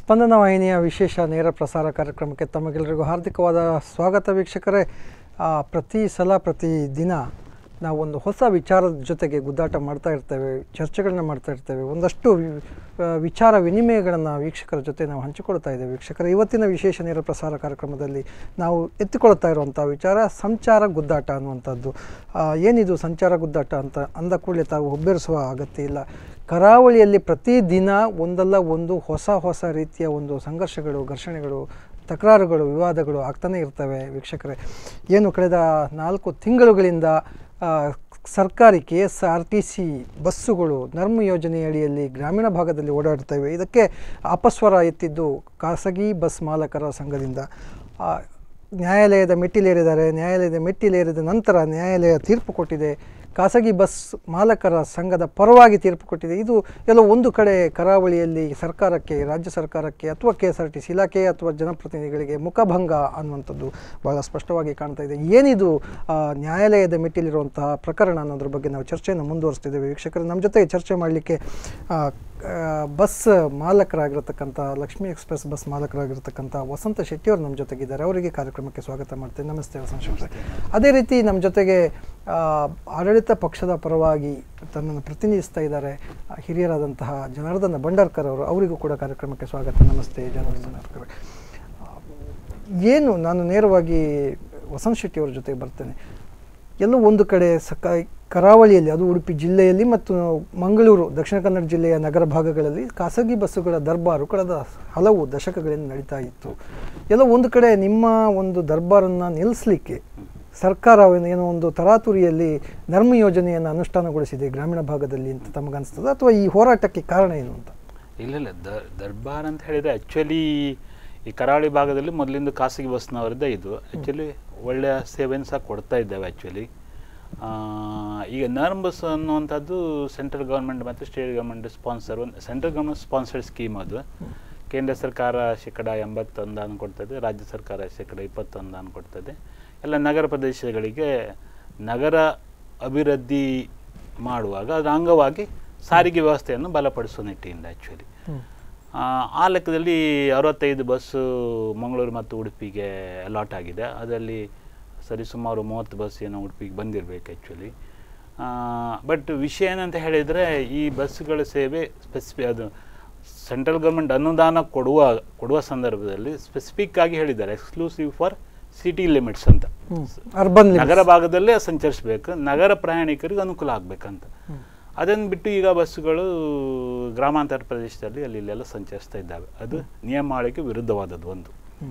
ಸ್ಪಂದನ ವಾಹಿನಿಯ ವಿಶೇಷ ನೇರ ಪ್ರಸಾರ ಕಾರ್ಯಕ್ರಮಕ್ಕೆ ತಮಗೆಲ್ಲರಿಗೂ ಹಾರ್ದಿಕವಾದ ಸ್ವಾಗತ ವೀಕ್ಷಕರೇ ಆ, ಪ್ರತಿ ಸಲ ಪ್ರತಿ ದಿನ ನಾವು ಒಂದು ಹೊಸ ವಿಚಾರದ ಜೊತೆಗೆ ಗುದ್ದಾಟ ಮಾಡ್ತಾ ಇರ್ತೇವೆ ಚರ್ಚೆಗಳನ್ನ ಮಾಡ್ತಾ ಇರ್ತೇವೆ ಒಂದಷ್ಟು ವಿ- ಆ, ವಿಚಾರ ವಿನಿಮಯಗಳನ್ನು ವೀಕ್ಷಕರ ಜೊತೆ ನಾವು ಹಂಚಿಕೊಳ್ತಾ ಇದ್ದೇವೆ ವೀಕ್ಷಕರ ಇವತ್ತಿನ ವಿಶೇಷ ನೇರ ಪ್ರಸಾರ ಕಾರ್ಯಕ್ರಮದಲ್ಲಿ ನಾವು ಎತ್ತಿಕೊಳ್ತಾ ಇರುವಂಥ ವಿಚಾರ ಸಂಚಾರ ಗುದ್ದಾಟ ಅನ್ನುವಂಥದ್ದು ಆ, ಏನಿದು ಸಂಚಾರ ಗುದ್ದಾಟ ಅಂತ ಅಂದ ಕೂಡಲೇ ತಾವು ಹುಬ್ಬೇರಿಸುವ ಅಗತ್ಯ ಇಲ್ಲ ಕರಾವಳಿಯಲ್ಲಿ ಪ್ರತಿದಿನ ಒಂದಲ್ಲ ಒಂದು ಹೊಸ ಹೊಸ ರೀತಿಯ ಒಂದು ಸಂಘರ್ಷಗಳು ಘರ್ಷಣೆಗಳು ತಕರಾರುಗಳು ವಿವಾದಗಳು ಆಗ್ತಾನೆ ಇರ್ತವೆ ವೀಕ್ಷಕರೇ ಏನು ಕಳೆದ ನಾಲ್ಕು ತಿಂಗಳುಗಳಿಂದ ಆ, ಸರ್ಕಾರಿ K S R T C ಬಸ್ಸುಗಳು ನರ್ಮ ಯೋಜನೆ ಅಡಿಯಲ್ಲಿ ಗ್ರಾಮೀಣ ಭಾಗದಲ್ಲಿ ಓಡಾಡ್ತವೆ ಇದಕ್ಕೆ ಅಪಸ್ವರ ಎತ್ತಿದ್ದು ಖಾಸಗಿ ಬಸ್ ಮಾಲಕರ ಸಂಘದಿಂದ ಆ, ನ್ಯಾಯಾಲಯದ ಮೆಟ್ಟಿಲೇರಿದ್ದಾರೆ ನ್ಯಾಯಾಲಯದ ಮೆಟ್ಟಿಲೇರಿದ ನಂತರ ನ್ಯಾಯಾಲಯ ತೀರ್ಪು ಕೊಟ್ಟಿದೆ ಖಾಸಗಿ ಬಸ್ ಮಾಲಕರ ಸಂಘದ ಪರವಾಗಿ ತೀರ್ಪು ಕೊಟ್ಟಿದೆ ಇದು ಎಲ್ಲೋ ಒಂದು ಕಡೆ ಕರಾವಳಿಯಲ್ಲಿ ಸರ್ಕಾರಕ್ಕೆ ರಾಜ್ಯ ಸರ್ಕಾರಕ್ಕೆ ಅಥವಾ K S R T C ಇಲಾಖೆ ಅಥವಾ ಜನಪ್ರತಿನಿಧಿಗಳಿಗೆ ಮುಖಭಂಗ ಅನ್ನುವಂಥದ್ದು ಭಾಳ ಸ್ಪಷ್ಟವಾಗಿ ಕಾಣ್ತಾ ಇದೆ ಏನಿದು ಆ, ನ್ಯಾಯಾಲಯದ ಮೆಟ್ಟಿಲಿರುವಂತಹ ಪ್ರಕರಣ ಅನ್ನೋದ್ರ ಬಗ್ಗೆ ನಾವು ಚರ್ಚೆಯನ್ನು ಮುಂದುವರಿಸ್ತಿದ್ದೇವೆ ವೀಕ್ಷಕರು ನಮ್ಮ ಜೊತೆ ಚರ್ಚೆ ಮಾಡಲಿಕ್ಕೆ ಬಸ್ ಮಾಲಕರಾಗಿರ್ತಕ್ಕಂಥ ಲಕ್ಷ್ಮೀ ಎಕ್ಸ್ಪ್ರೆಸ್ ಬಸ್ ಮಾಲಕರಾಗಿರ್ತಕ್ಕಂಥ ವಸಂತ ಶೆಟ್ಟಿಯವರು ನಮ್ಮ ಜೊತೆಗಿದ್ದಾರೆ ಅವರಿಗೆ ಕಾರ್ಯಕ್ರಮಕ್ಕೆ ಸ್ವಾಗತ ಮಾಡ್ತೇನೆ ನಮಸ್ತೆ ವಸಂತ ಶೆಟ್ಟಿ ಅದೇ ರೀತಿ ನಮ್ಮ ಜೊತೆಗೆ ಆ, ಆಡಳಿತ ಪಕ್ಷದ ಪರವಾಗಿ ತನ್ನನ್ನು ಪ್ರತಿನಿಧಿಸ್ತಾ ಇದ್ದಾರೆ ಆ, ಹಿರಿಯರಾದಂತಹ ಜನಾರ್ದನ ಭಂಡಾರ್ಕರ್ ಅವರು ಅವರಿಗೂ ಕೂಡ ಕಾರ್ಯಕ್ರಮಕ್ಕೆ ಸ್ವಾಗತ ನಮಸ್ತೆ ಜನಾರ್ದನ ಭಂಡಾರ್ಕರ್ ಆ, ಏನು ನಾನು ನೇರವಾಗಿ ವಸಂತ್ ಶೆಟ್ಟಿ ಅವ್ರ ಜೊತೆಗೆ ಬರ್ತೇನೆ ಎಲ್ಲೋ ಒಂದು ಕಡೆ ಸಕ ಕರಾವಳಿಯಲ್ಲಿ ಅದು ಉಡುಪಿ ಜಿಲ್ಲೆಯಲ್ಲಿ ಮತ್ತು ಮಂಗಳೂರು ದಕ್ಷಿಣ ಕನ್ನಡ ಜಿಲ್ಲೆಯ ನಗರ ಭಾಗಗಳಲ್ಲಿ ಖಾಸಗಿ ಬಸ್ಸುಗಳ ದರ್ಬಾರು ಕಳೆದ ಹಲವು ದಶಕಗಳಿಂದ ನಡೀತಾ ಇತ್ತು ಎಲ್ಲೋ ಒಂದು ಕಡೆ ನಿಮ್ಮ ಒಂದು ದರ್ಬಾರನ್ನು ನಿಲ್ಲಿಸಲಿಕ್ಕೆ ಸರ್ಕಾರ ಏನೋ ಒಂದು ತರಾತುರಿಯಲ್ಲಿ ನರ್ಮ ಯೋಜನೆಯನ್ನು ಅನುಷ್ಠಾನಗೊಳಿಸಿದೆ ಗ್ರಾಮೀಣ ಭಾಗದಲ್ಲಿ ಅಂತ ತಮಗನ್ಸ್ತದೆ ಅಥವಾ ಈ ಹೋರಾಟಕ್ಕೆ ಕಾರಣ ಏನು ಅಂತ ಇಲ್ಲ ಇಲ್ಲ ದ ದರ್ಬಾರ್ ಅಂತ ಹೇಳಿದರೆ ಆ್ಯಕ್ಚುಲಿ ಈ ಕರಾವಳಿ ಭಾಗದಲ್ಲಿ ಮೊದಲಿಂದ ಖಾಸಗಿ ಬಸ್ನವರದ್ದೇ ಇದು ಆ್ಯಕ್ಚುಲಿ ಒಳ್ಳೆಯ ಸೇವೆಯನ್ನು ಸಹ ಕೊಡ್ತಾ ಇದ್ದೇವೆ ಆ್ಯಕ್ಚುಲಿ ಈಗ ನರ್ಮ್ ಬಸ್ ಅನ್ನುವಂಥದ್ದು central government and state government sponsor ಒಂದು ಸೆಂಟ್ರಲ್ ಗೌರ್ಮೆಂಟ್ ಸ್ಪಾನ್ಸರ್ಡ್ ಸ್ಕೀಮ್ ಅದು ಕೇಂದ್ರ ಸರ್ಕಾರ ಶೇಕಡ ಎಂಬತ್ತು ಅನುದಾನ ಕೊಡ್ತದೆ ರಾಜ್ಯ ಸರ್ಕಾರ ಶೇಕಡ ಇಪ್ಪತ್ತು ಅನುದಾನ ಕೊಡ್ತದೆ ಎಲ್ಲ ನಗರ ಪ್ರದೇಶಗಳಿಗೆ ನಗರ ಅಭಿವೃದ್ಧಿ ಮಾಡುವಾಗ ಅದರ ಅಂಗವಾಗಿ ಸಾರಿಗೆ ವ್ಯವಸ್ಥೆಯನ್ನು ಬಲಪಡಿಸುವ ನಿಟ್ಟಿಯಿಂದ ಆ್ಯಕ್ಚುಲಿ ಆ ಲೆಕ್ಕದಲ್ಲಿ ಅರವತ್ತೈದು ಬಸ್ಸು ಮಂಗಳೂರು ಮತ್ತು ಉಡುಪಿಗೆ ಅಲಾಟ್ ಆಗಿದೆ ಅದರಲ್ಲಿ ಸರಿಸುಮಾರು ಮೂವತ್ತು ಬಸ್ ಏನೋ ಉಡುಪಿಗೆ ಬಂದಿರಬೇಕು ಆ್ಯಕ್ಚುಲಿ ಬಟ್ ವಿಷಯ ಏನಂತ ಹೇಳಿದರೆ ಈ ಬಸ್ಸುಗಳ ಸೇವೆ ಸ್ಪೆಸಿಫಿ ಅದು ಸೆಂಟ್ರಲ್ ಗೌರ್ಮೆಂಟ್ ಅನುದಾನ ಕೊಡುವ ಕೊಡುವ ಸಂದರ್ಭದಲ್ಲಿ ಸ್ಪೆಸಿಫಿಕ್ ಆಗಿ ಹೇಳಿದ್ದಾರೆ ಎಕ್ಸ್ಕ್ಲೂಸಿವ್ ಫಾರ್ ಸಿಟಿ ಲಿಮಿಟ್ಸ್ ಅಂತ ಅರ್ಬನ್ ನಗರ ಭಾಗದಲ್ಲೇ ಸಂಚರಿಸಬೇಕು ನಗರ ಪ್ರಯಾಣಿಕರಿಗೆ ಅನುಕೂಲ ಆಗಬೇಕಂತ ಅದನ್ನು ಬಿಟ್ಟು ಈಗ ಬಸ್ಸುಗಳು ಗ್ರಾಮಾಂತರ ಪ್ರದೇಶದಲ್ಲಿ ಅಲ್ಲಿ ಇಲ್ಲೆಲ್ಲ ಸಂಚರಿಸ್ತಾ ಇದ್ದಾವೆ ಅದು ನಿಯಮಾವಳಿಗೆ ವಿರುದ್ಧವಾದದ್ದು ಒಂದು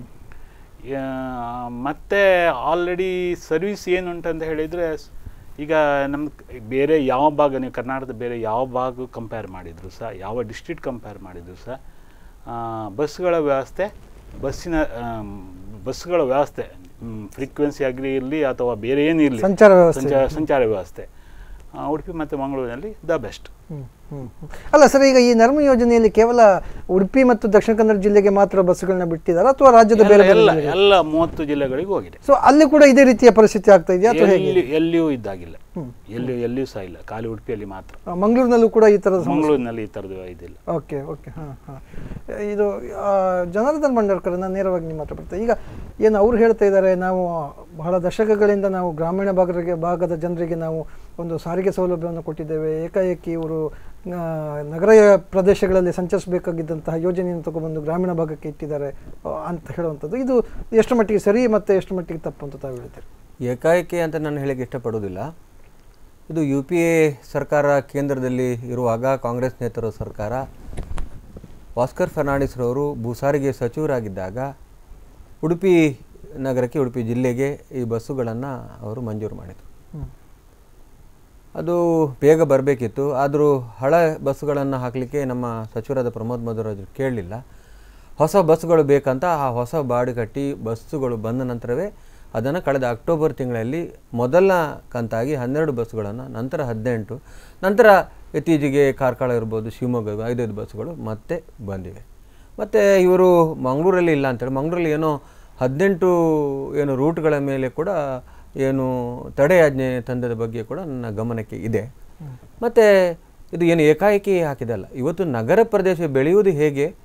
ಯಾ- ಮತ್ತೆ ಆಲ್ರೆಡಿ ಸರ್ವಿಸ್ ಏನುಂಟು ಅಂತ ಹೇಳಿದರೆ ಈಗ ನಮ್ಮ ಬೇರೆ ಯಾವ ಭಾಗ ನೀವು ಕರ್ನಾಟಕದ ಬೇರೆ ಯಾವ ಭಾಗ ಕಂಪೇರ್ ಮಾಡಿದ್ರು ಸಹ ಯಾವ ಡಿಸ್ಟ್ರಿಕ್ಟ್ ಕಂಪೇರ್ ಮಾಡಿದ್ರು ಸಹ ಆ, ಬಸ್ಸುಗಳ ವ್ಯವಸ್ಥೆ ಬಸ್ಸಿನ ಆಮ್, ಬಸ್ಸುಗಳ ವ್ಯವಸ್ಥೆ ಫ್ರೀಕ್ವೆನ್ಸಿ ಆಗಲಿ ಇರಲಿ ಅಥವಾ ಬೇರೆ ಏನಿರಲಿ ಸಂಚಾರ ವ್ಯವಸ್ಥೆ. ಸಂಚಾರ ಸಂಚಾರ ವ್ಯವಸ್ಥೆ ಆ, ಉಡುಪಿ ಮತ್ತು ಮಂಗಳೂರಿನಲ್ಲಿ ದ ಬೆಸ್ಟ್ ಹ್ಮ್, ಹ್ಮ್, ಹ್ಮ್. ಅಲ್ಲ ಸರ್ ಈಗ ಈ ನರ್ಮ ಯೋಜನೆಯಲ್ಲಿ ಕೇವಲ ಉಡುಪಿ ಮತ್ತು ದಕ್ಷಿಣ ಕನ್ನಡ ಜಿಲ್ಲೆಗೆ ಮಾತ್ರ ಬಸ್ಸುಗಳನ್ನ ಬಿಟ್ಟಿದ್ದಾರೆ ಅಥವಾ ರಾಜ್ಯದ ಬೇರೆ ಬೇರೆ ಎಲ್ಲ ಎಲ್ಲ ಮೂವತ್ತು ಜಿಲ್ಲೆಗಳಿಗೂ ಹೋಗಿದೆ ಸೊ ಅಲ್ಲಿ ಕೂಡ ಇದೇ ರೀತಿಯ ಪರಿಸ್ಥಿತಿ ಆಗ್ತಾ ಇದೆಯಾ ಅಥವಾ ಹೇಗೆ ಎಲ್ಲಿ ಎಲ್ಲಿಯೂ ಇದ್ದಾಗಿಲ್ಲ ಎಲ್ಲಿಯೂ ಎಲ್ಲಿಯೂ ಸಹ ಇಲ್ಲ ಖಾಲಿ ಉಡುಪಿಯಲ್ಲಿ ಮಾತ್ರ ಆ, ಮಂಗಳೂರಿನಲ್ಲೂ ಕೂಡ ಈ ಥರದ ಮಂಗಳೂರಿನಲ್ಲಿ ಈ ಥರದ್ದು ಇದಿಲ್ಲ ಓಕೆ ಓಕೆ ಹಾಂ ಹಾಂ ಇದು ಆ, ಜನಾರ್ದನ್ ಭಂಡಾರ್ಕರ್ ನಾನು ನೇರವಾಗಿ ನಿಮ್ಮ ಹತ್ರ ಬರ್ತೇನೆ ಈಗ ಏನು ಅವ್ರು ಹೇಳ್ತಾ ಇದ್ದಾರೆ ನಾವು ಬಹಳ ದಶಕಗಳಿಂದ ನಾವು ಗ್ರಾಮೀಣ ಭಾಗರಿಗೆ ಭಾಗದ ಜನರಿಗೆ ನಾವು ಒಂದು ಸಾರಿಗೆ ಸೌಲಭ್ಯವನ್ನು ಕೊಟ್ಟಿದ್ದೇವೆ ಏಕಾಏಕಿ ಇವರು ಆ, ನಗರ ಪ್ರದೇಶಗಳಲ್ಲಿ ಸಂಚರಿಸಬೇಕಾಗಿದ್ದಂತಹ ಯೋಜನೆಯನ್ನು ತಗೊಬಂದು ಗ್ರಾಮೀಣ ಭಾಗಕ್ಕೆ ಇಟ್ಟಿದ್ದಾರೆ ಆ, ಅಂತ ಹೇಳುವಂಥದ್ದು ಇದು ಎಷ್ಟು ಮಟ್ಟಿಗೆ ಸರಿ ಮತ್ತು ಎಷ್ಟು ಮಟ್ಟಿಗೆ ತಪ್ಪು ಅಂತ ತಾವು ಹೇಳ್ತೀರಿ ಏಕಾಏಕಿ ಅಂತ ನಾನು ಹೇಳಿಕ್ಕೆ ಇಷ್ಟಪಡೋದಿಲ್ಲ ಇದು ಯು ಪಿ ಎ ಸರ್ಕಾರ ಕೇಂದ್ರದಲ್ಲಿ ಇರುವಾಗ ಕಾಂಗ್ರೆಸ್ನೇತರ ಸರ್ಕಾರ ಭಾಸ್ಕರ್ ಫರ್ನಾಂಡಿಸ್ರವರು ಭೂಸಾರಿಗೆ ಸಚಿವರಾಗಿದ್ದಾಗ ಉಡುಪಿ ನಗರಕ್ಕೆ ಉಡುಪಿ ಜಿಲ್ಲೆಗೆ ಈ ಬಸ್ಸುಗಳನ್ನು ಅವರು ಮಂಜೂರು ಮಾಡಿದರು ಅದು ಬೇಗ ಬರಬೇಕಿತ್ತು ಆದರೂ ಹಳೆ ಬಸ್ಸುಗಳನ್ನು ಹಾಕಲಿಕ್ಕೆ ನಮ್ಮ ಸಚಿವರಾದ ಪ್ರಮೋದ್ ಮಧುರಾಜರು ಕೇಳಲಿಲ್ಲ ಹೊಸ ಬಸ್ಸುಗಳು ಬೇಕಂತ ಆ ಹೊಸ ಬಾಡಿ ಕಟ್ಟಿ ಬಸ್ಸುಗಳು ಬಂದ ನಂತರವೇ ಅದನ್ನು ಕಳೆದ ಅಕ್ಟೋಬರ್ ತಿಂಗಳಲ್ಲಿ ಮೊದಲ ಕಂತಾಗಿ ಹನ್ನೆರಡು ಬಸ್ಸುಗಳನ್ನು ನಂತರ ಹದಿನೆಂಟು ನಂತರ ಇತ್ತೀಚೆಗೆ ಕಾರ್ಕಳ ಇರ್ಬೋದು ಶಿವಮೊಗ್ಗ ಐದೈದು ಬಸ್ಸುಗಳು ಮತ್ತೆ ಬಂದಿವೆ ಮತ್ತು ಇವರು ಮಂಗಳೂರಲ್ಲಿ ಇಲ್ಲ ಅಂತೇಳಿ ಮಂಗಳೂರಲ್ಲಿ ಏನೋ ಹದಿನೆಂಟು ಏನು ರೂಟ್ಗಳ ಮೇಲೆ ಕೂಡ ಏನು ತಡೆಯಾಜ್ಞೆ ತಂದದ ಬಗ್ಗೆ ಕೂಡ ನನ್ನ ಗಮನಕ್ಕೆ ಇದೆ ಮತ್ತು ಇದು ಏನು ಏಕಾಏಕಿ ಹಾಕಿದಲ್ಲ ಇವತ್ತು ನಗರ ಪ್ರದೇಶ ಬೆಳೆಯುವುದು ಹೇಗೆ